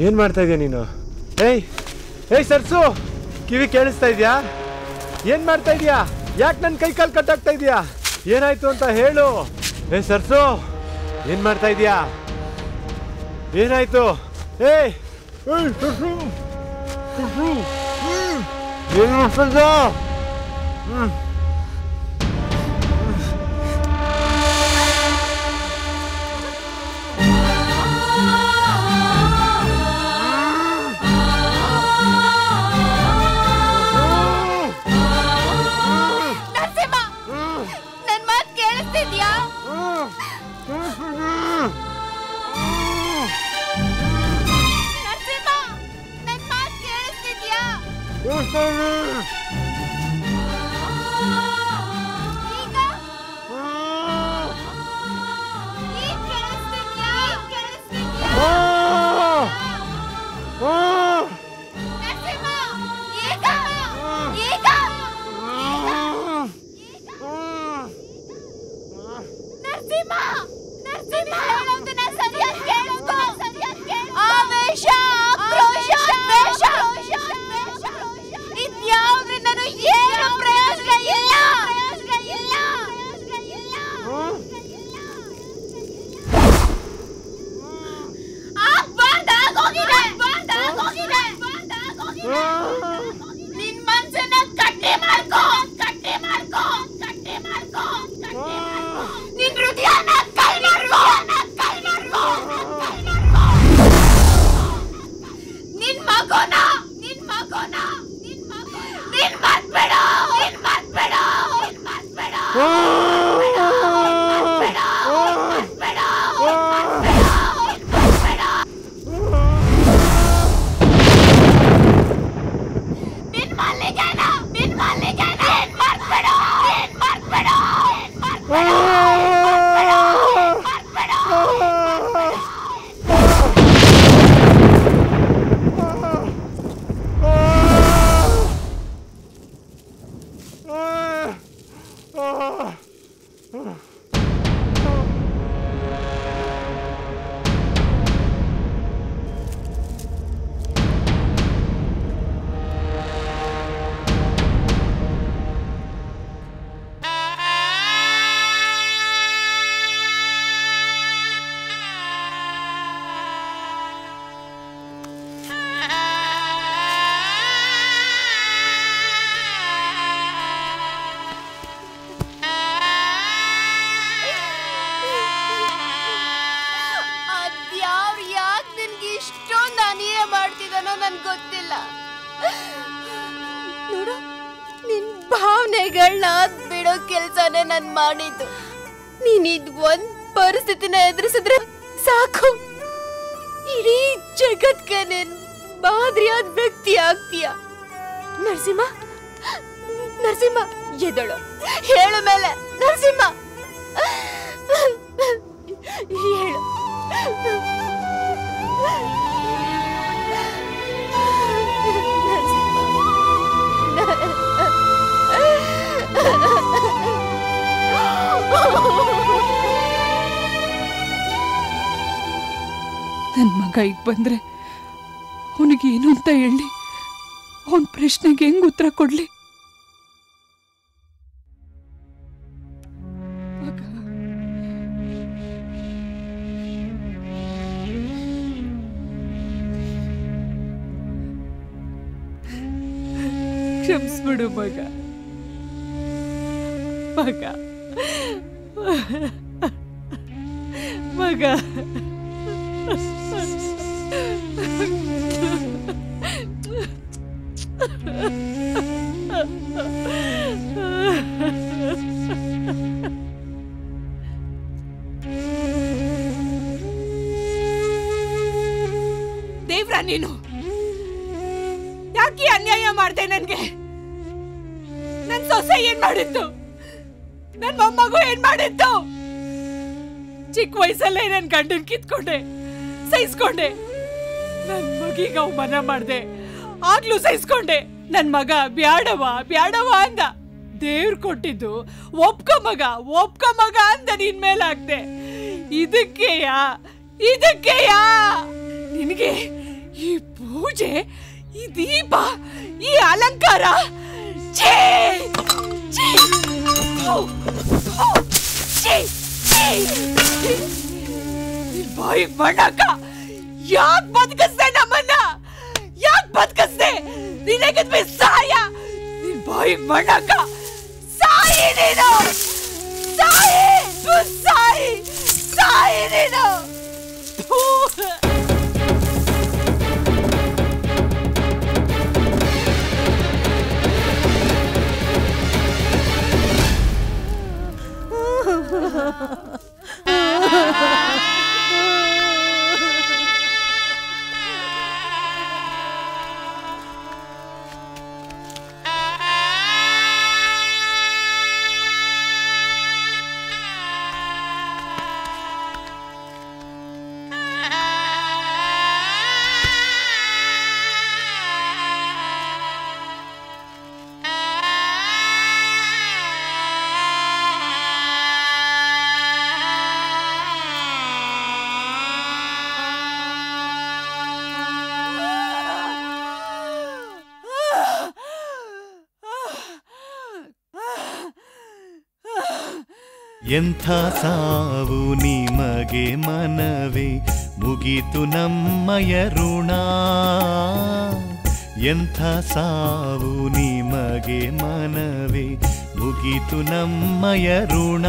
ಏನ್ ಮಾಡ್ತಾ ಇದೀಯ ನೀನು ಏಯ್ ಏಯ್ ಸರ್ಸು ಕಿವಿ ಕೇಳಿಸ್ತಾ ಇದ್ಯಾ ಏನ್ ಮಾಡ್ತಾ ಇದೀಯಾ ಯಾಕೆ ನನ್ನ ಕೈ ಕಾಲು ಕಟ್ಟಾಗ್ತಾ ಇದೀಯಾ ಏನಾಯ್ತು ಅಂತ ಹೇಳು ಏ ಸರ್ಸು ಏನ್ ಮಾಡ್ತಾ ಇದೀಯಾ ಏನಾಯ್ತು ಏಯ್ ಏಯ್ ಸರ್ಸು ಸರ್ಸು ಏನ್ ಮಾಡ್ತಾ ಇದ್ಯಾ ಹ್ಮ್ ನರಸಿಂಹ ನನ್ ಮಾತ್ ಕೇಳಿಸ್ತಿದ್ಯಾ ನರಸಿಂಹ ನನ್ ಮಾತ್ ಕೇಳಿಸ್ತಿದ್ಯಾ ಈಗ ಈಗ ಕೇಳಿಸ್ತಿದ್ಯಾ ಕೇಳಿಸ್ತಿದ್ಯಾ ನರಸಿಂಹ ಈಗ ಈಗ ನರಸಿಂಹ ನರಸಿಂಹ ಹೇಳೋದನ್ನ ಸರಿಯಾಗಿ ಕೇಳಿಸ್ಕೊ ಸರಿಯಾಗಿ ಕೇಳಿಸ್ಕೊ ಆವೇಶ ಆಕ್ರೋಶ ದ್ವೇಷ ಇದ್ಯಾವ್ದ್ರಿಂದನೂ ಏನು ಪ್ರಯೋಜನ ಇಲ್ಲ ಪ್ರಯೋಜನ ಇಲ್ಲ ಆಗ್ಬಾರ್ದಾಗೋಗಿದೆ ಆಗ್ಬಾರ್ದಾಗೋಗಿದೆ ನಿನ್ ಮನ್ಸನ್ನ ಕಟ್ಟಿ ಮಾಡ್ಕೋ ಕಟ್ಟಿ ಮಾಡ್ಕೋ ಕಟ್ಟಿ ಮಾಡ್ಕೋ ಕಟ್ಟಿ ಮಾಡ್ಕೋ ನಿನ್ ಹೃದಯನ ಕೈ ಮಾಡ್ಕೋ ಕೈ ಮಾಡ್ಕೋ ನಿನ್ ಮಗುನ ನಿನ್ ಮಗುನ ನಿನ್ ಮಗುನ ನಿನ್ ಮಾತ್ ಬೇಡ ನಿನ್ ಮಾತ್ ಬೇಡ ನಿನ್ ಮಾತ್ ಬೇಡ ನಿನ್ ಮಲ್ಲಿಗೆನ ನಿನ್ ಮಲ್ಲಿಗೆನ ಏನ್ ಮಾಡ್ಬೇಡ ಏನ್ ಮಾಡ್ಬೇಡ ಏನ್ ಮಾಡ್ಬೇಡ ಅದ್ಯಾವ್ರು ಯಾಕೆ ನಿನ್ಗೆ ಇಷ್ಟೊಂದು ಅನಿಯ ಮಾಡ್ತಿದಾನೋ ನನ್ಗೆ ಗೊತ್ತಿಲ್ಲ ನೋಡು ನಿನ್ ಭಾವನೆಗಳನ್ನ ಬಿಡೋ ಕೆಲ್ಸನೇ ನಾನ್ ಮಾಡಿದ್ದು ನೀನ್ ಇದ್ ಒಂದ್ ಪರಿಸ್ಥಿತಿನ ಎದುರಿಸಿದ್ರೆ ಸಾಕು ಇಡೀ ಜಗತ್ಗೆ ನೀನ್ ಮಾದರಿಯಾದ ವ್ಯಕ್ತಿ ಆಗ್ತೀಯ ನರಸಿಂಹ ನರಸಿಂಹ ಎದಳು ಹೇಳು ಮೇಲೆ ನರಸಿಂಹ ಹೇಳು ನನ್ನ ಮಗ ಈಗ ಬಂದ್ರೆ ಅವನಿಗೆ ಏನು ಅಂತ ಹೇಳಿ ಅವನ ಪ್ರಶ್ನೆಗೆ ಹೆಂಗ್ ಉತ್ತರ ಕೊಡ್ಲಿ ಕ್ಷಮಿಸ್ಬಿಡು ಮಗ ಮಗ ಮಗ ದೇವ್ರ ನೀನು ಯಾಕೆ ಈ ಅನ್ಯಾಯ ಮಾಡ್ದೆ ನನ್ಗೆ ನನ್ ಸೊಸೆ ಏನ್ ಮಾಡಿತ್ತು ನನ್ ಮೊಮ್ಮಗು ಏನ್ ಮಾಡಿತ್ತು ಚಿಕ್ಕ ವಯಸ್ಸಲ್ಲೇ ನನ್ ಗಂಡನ್ ಕಿತ್ಕೊಂಡೆ ಸಹಿಸ್ಕೊಂಡೆ ನನ್ ಮಗಿಗ ಅವಮಾನ ಮಾಡ್ದೆ ಆಗ್ಲೂ ಸಹಿಸ್ಕೊಂಡೆ ನನ್ ಮಗ ಬ್ಯಾಡವ ಬ್ಯಾಡವ ಅಂದ ದೇವ್ರು ಕೊಟ್ಟಿದ್ದು ಒಪ್ಕೊ ಮಗ ಒಪ್ಕೊ ಮಗ ಅಂತ ನಿನ್ ಮೇಲೆ ಹಾಕ್ದೆ ಇದಕ್ಕೆಯಾ ಇದಕ್ಕೆಯಾ ನಿನಗೆ ಈ ಪೂಜೆ ಈ ದೀಪ ಈ ಅಲಂಕಾರ ಛೀ! ಛೀ! ಥು! ಥು! ಛೀ! ಛೀ! ನಿನ್ ಬಾಯಿಗ್ ಮಣ್ಣಾಕ ಯಾಕ್ ಬದುಕಿಸ್ದೆ ನಮ್ಮನ್ನ ಯಾಕ್ ಬದುಕಿಸ್ದೆ ನಿನಗದ್ಮೆ ಸಾಯ ನಿನ್ ಬಾಯಿಗ್ ಮಣ್ಣಾಕ ಸಾಯಿ ನೀನು ಸಾಯಿ ಥು, ಸಾಯಿ ಸಾಯಿ ನೀನು ಥು! ಎಂಥ ಸಾವು ನಿಮಗೆ ಮನವೇ ಮುಗಿತು ನಮ್ಮಯ ಋಣ ಎಂಥ ಸಾವು ನಿಮಗೆ ಮನವೇ ಮುಗಿತು ನಮ್ಮಯ ಋಣ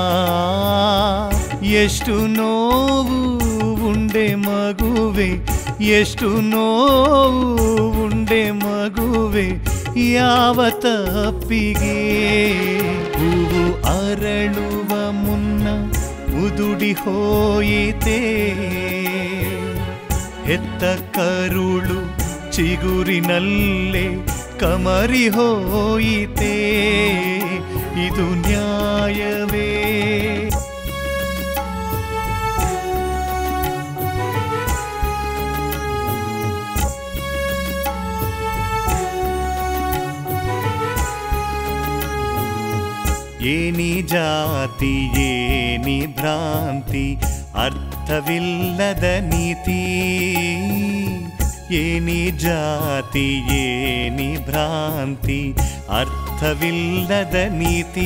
ಎಷ್ಟು ನೋವು ಉಂಡೆ ಮಗುವೆ ಎಷ್ಟು ನೋವು ಉಂಡೆ ಮಗುವೆ ಯಾವ ತಪ್ಪಿಗೆ ಹೂವು ಅರಳುವ ಮುನ್ನ ಉದುಡಿ ಹೋಯಿತೆ ಹೆತ್ತ ಕರುಳು ಚಿಗುರಿನಲ್ಲೇ ಕಮರಿ ಹೋಯಿತೆ ಇದು ನ್ಯಾಯವೇ ಏನಿ ಜಾತಿ ಏನಿ ಭ್ರಾಂತಿ ಅರ್ಥವಿಲ್ಲದ ನೀತಿ ಏನಿ ಜಾತಿ ಏನಿ ಭ್ರಾಂತಿ ಅರ್ಥವಿಲ್ಲದ ನೀತಿ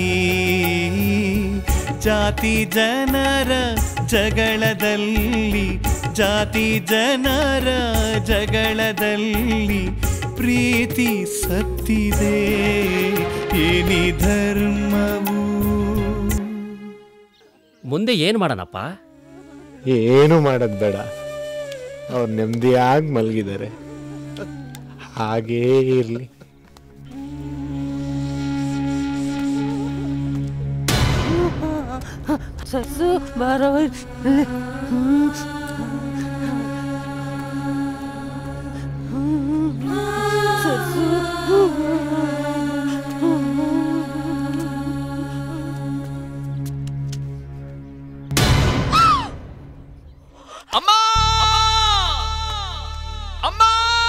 ಜಾತಿ ಜನರ ಜಗಳದಲ್ಲಿ ಜಾತಿ ಜನರ ಜಗಳದಲ್ಲಿ ಪ್ರೀತಿ ಸತ್ತಿದೆ ಏನಿ ಧರ್ಮವು ಮುಂದೆ ಏನು ಮಾಡೋಣಪ್ಪ ಏನು ಮಾಡೋದು ಬೇಡ ಅವ್ರು ನೆಮ್ಮದಿಯಾಗಿ ಮಲಗಿದ್ದಾರೆ ಹಾಗೇ ಇರಲಿ ಸಸು ಬಾರೋ ಅಮ್ಮ ಅಮ್ಮ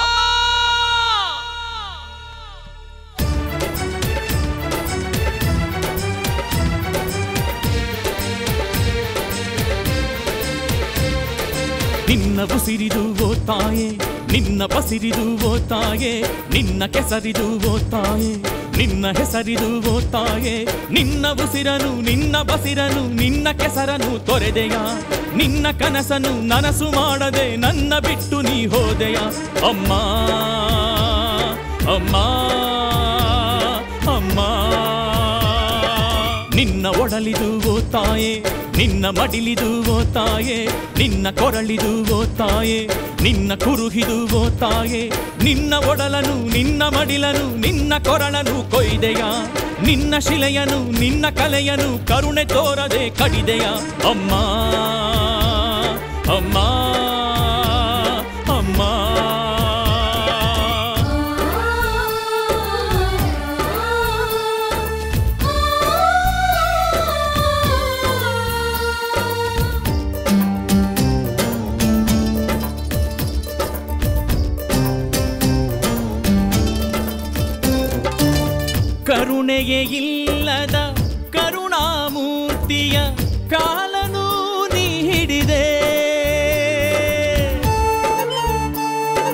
ನಿನ್ನ ಉಸಿರಿದು ಓ ತಾಯೆ ನಿನ್ನ ಬಸಿರಿದು ಓ ತಾಯೆ ನಿನ್ನ ಕೆಸರಿದು ಓ ತಾಯೆ ನಿನ್ನ ಹೆಸರಿದು ಓ ತಾಯೆ ನಿನ್ನ ಉಸಿರನು ನಿನ್ನ ಬಸಿರನು ನಿನ್ನ ಕೆಸರನು ತೊರೆದೆಯ ನಿನ್ನ ಕನಸನು ನನಸು ಮಾಡದೆ ನನ್ನ ಬಿಟ್ಟು ನೀ ಹೋದೆಯ ಅಮ್ಮ ಅಮ್ಮ ಅಮ್ಮ ನಿನ್ನ ಒಡಲಿದು ಓ ತಾಯೆ ನಿನ್ನ ಮಡಿಲಿದು ಓ ತಾಯೆ ನಿನ್ನ ಕೊರಳಿದು ಓ ತಾಯೆ ನಿನ್ನ ಕುರುಹಿದು ಓ ತಾಯೆ ನಿನ್ನ ಒಡಲನು ನಿನ್ನ ಮಡಿಲನು ನಿನ್ನ ಕೊರಳನು ಕೊಯ್ದೆಯ ನಿನ್ನ ಶಿಲೆಯನು ನಿನ್ನ ಕಲೆಯನು ಕರುಣೆ ತೋರದೆ ಕಡಿದೆಯ ಅಮ್ಮ ಅಮ್ಮ ಅಮ್ಮ ಕರುಣೆಯೇ ಇಲ್ಲದ ಕರುಣಾಮೂರ್ತಿಯ ಕಾಲನು ನೀ ಹಿಡಿದೆ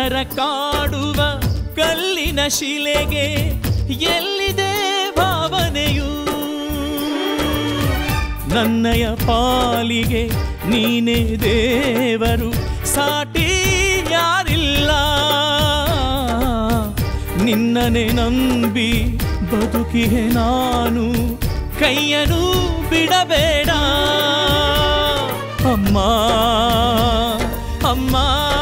ನರ ಕಾಡುವ ಕಲ್ಲಿನ ಶಿಲೆಗೆ ಎಲ್ಲಿದೆ ಭಾವನೆಯು ನನ್ನಯ ಪಾಲಿಗೆ ನೀನೇ ದೇವರು ಸಾಟಿ ಯಾರಿಲ್ಲ ನಿನ್ನನೆ ನಂಬಿ ಬದುಕಿಗೆ ನಾನು ಕೈಯನು ಬಿಡಬೇಡ ಅಮ್ಮ ಅಮ್ಮ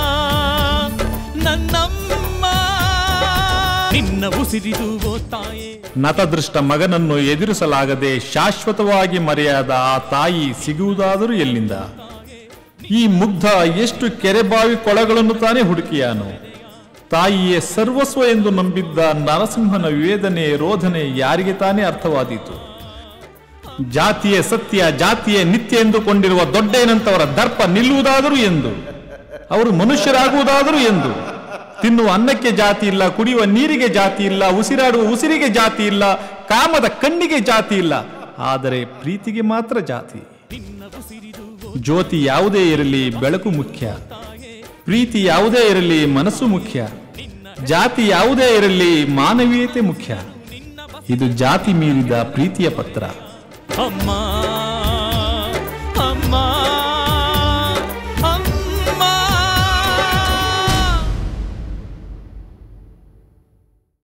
ನನ್ನಮ್ಮ ನಿನ್ನ ಉಸಿರಿದು ಓ ತಾಯೇ ನತದೃಷ್ಟ ಮಗನನ್ನು ಎದುರಿಸಲಾಗದೆ ಶಾಶ್ವತವಾಗಿ ಮರೆಯಾದ ಆ ತಾಯಿ ಸಿಗುವುದಾದರೂ ಎಲ್ಲಿಂದ ಈ ಮುಗ್ಧ ಎಷ್ಟು ಕೆರೆಬಾವಿ ಕೊಳಗಳನ್ನು ತಾನೇ ಹುಡುಕಿಯಾನು ತಾಯಿಯೇ ಸರ್ವಸ್ವ ಎಂದು ನಂಬಿದ್ದ ನರಸಿಂಹನ ವೇದನೆ ರೋಧನೆ ಯಾರಿಗೆ ತಾನೇ ಅರ್ಥವಾದೀತು ಜಾತಿಯೇ ಸತ್ಯ ಜಾತಿಯೇ ನಿತ್ಯ ಎಂದುಕೊಂಡಿರುವ ದೊಡ್ಡೇನಂತವರ ದರ್ಪ ನಿಲ್ಲುವುದಾದರೂ ಎಂದು ಅವರು ಮನುಷ್ಯರಾಗುವುದಾದರೂ ಎಂದು ತಿನ್ನುವ ಅನ್ನಕ್ಕೆ ಜಾತಿ ಇಲ್ಲ ಕುಡಿಯುವ ನೀರಿಗೆ ಜಾತಿ ಇಲ್ಲ ಉಸಿರಾಡುವ ಉಸಿರಿಗೆ ಜಾತಿ ಇಲ್ಲ ಕಾಮದ ಕಣ್ಣಿಗೆ ಜಾತಿ ಇಲ್ಲ ಆದರೆ ಪ್ರೀತಿಗೆ ಮಾತ್ರ ಜಾತಿ ಜ್ಯೋತಿ ಯಾವುದೇ ಇರಲಿ ಬೆಳಕು ಮುಖ್ಯ ಪ್ರೀತಿ ಯಾವುದೇ ಇರಲಿ ಮನಸ್ಸು ಮುಖ್ಯ ಜಾತಿ ಯಾವುದೇ ಇರಲಿ ಮಾನವೀಯತೆ ಮುಖ್ಯ ಇದು ಜಾತಿ ಮೀರಿದ ಪ್ರೀತಿಯ ಪತ್ರ ಅಮ್ಮ ಅಮ್ಮ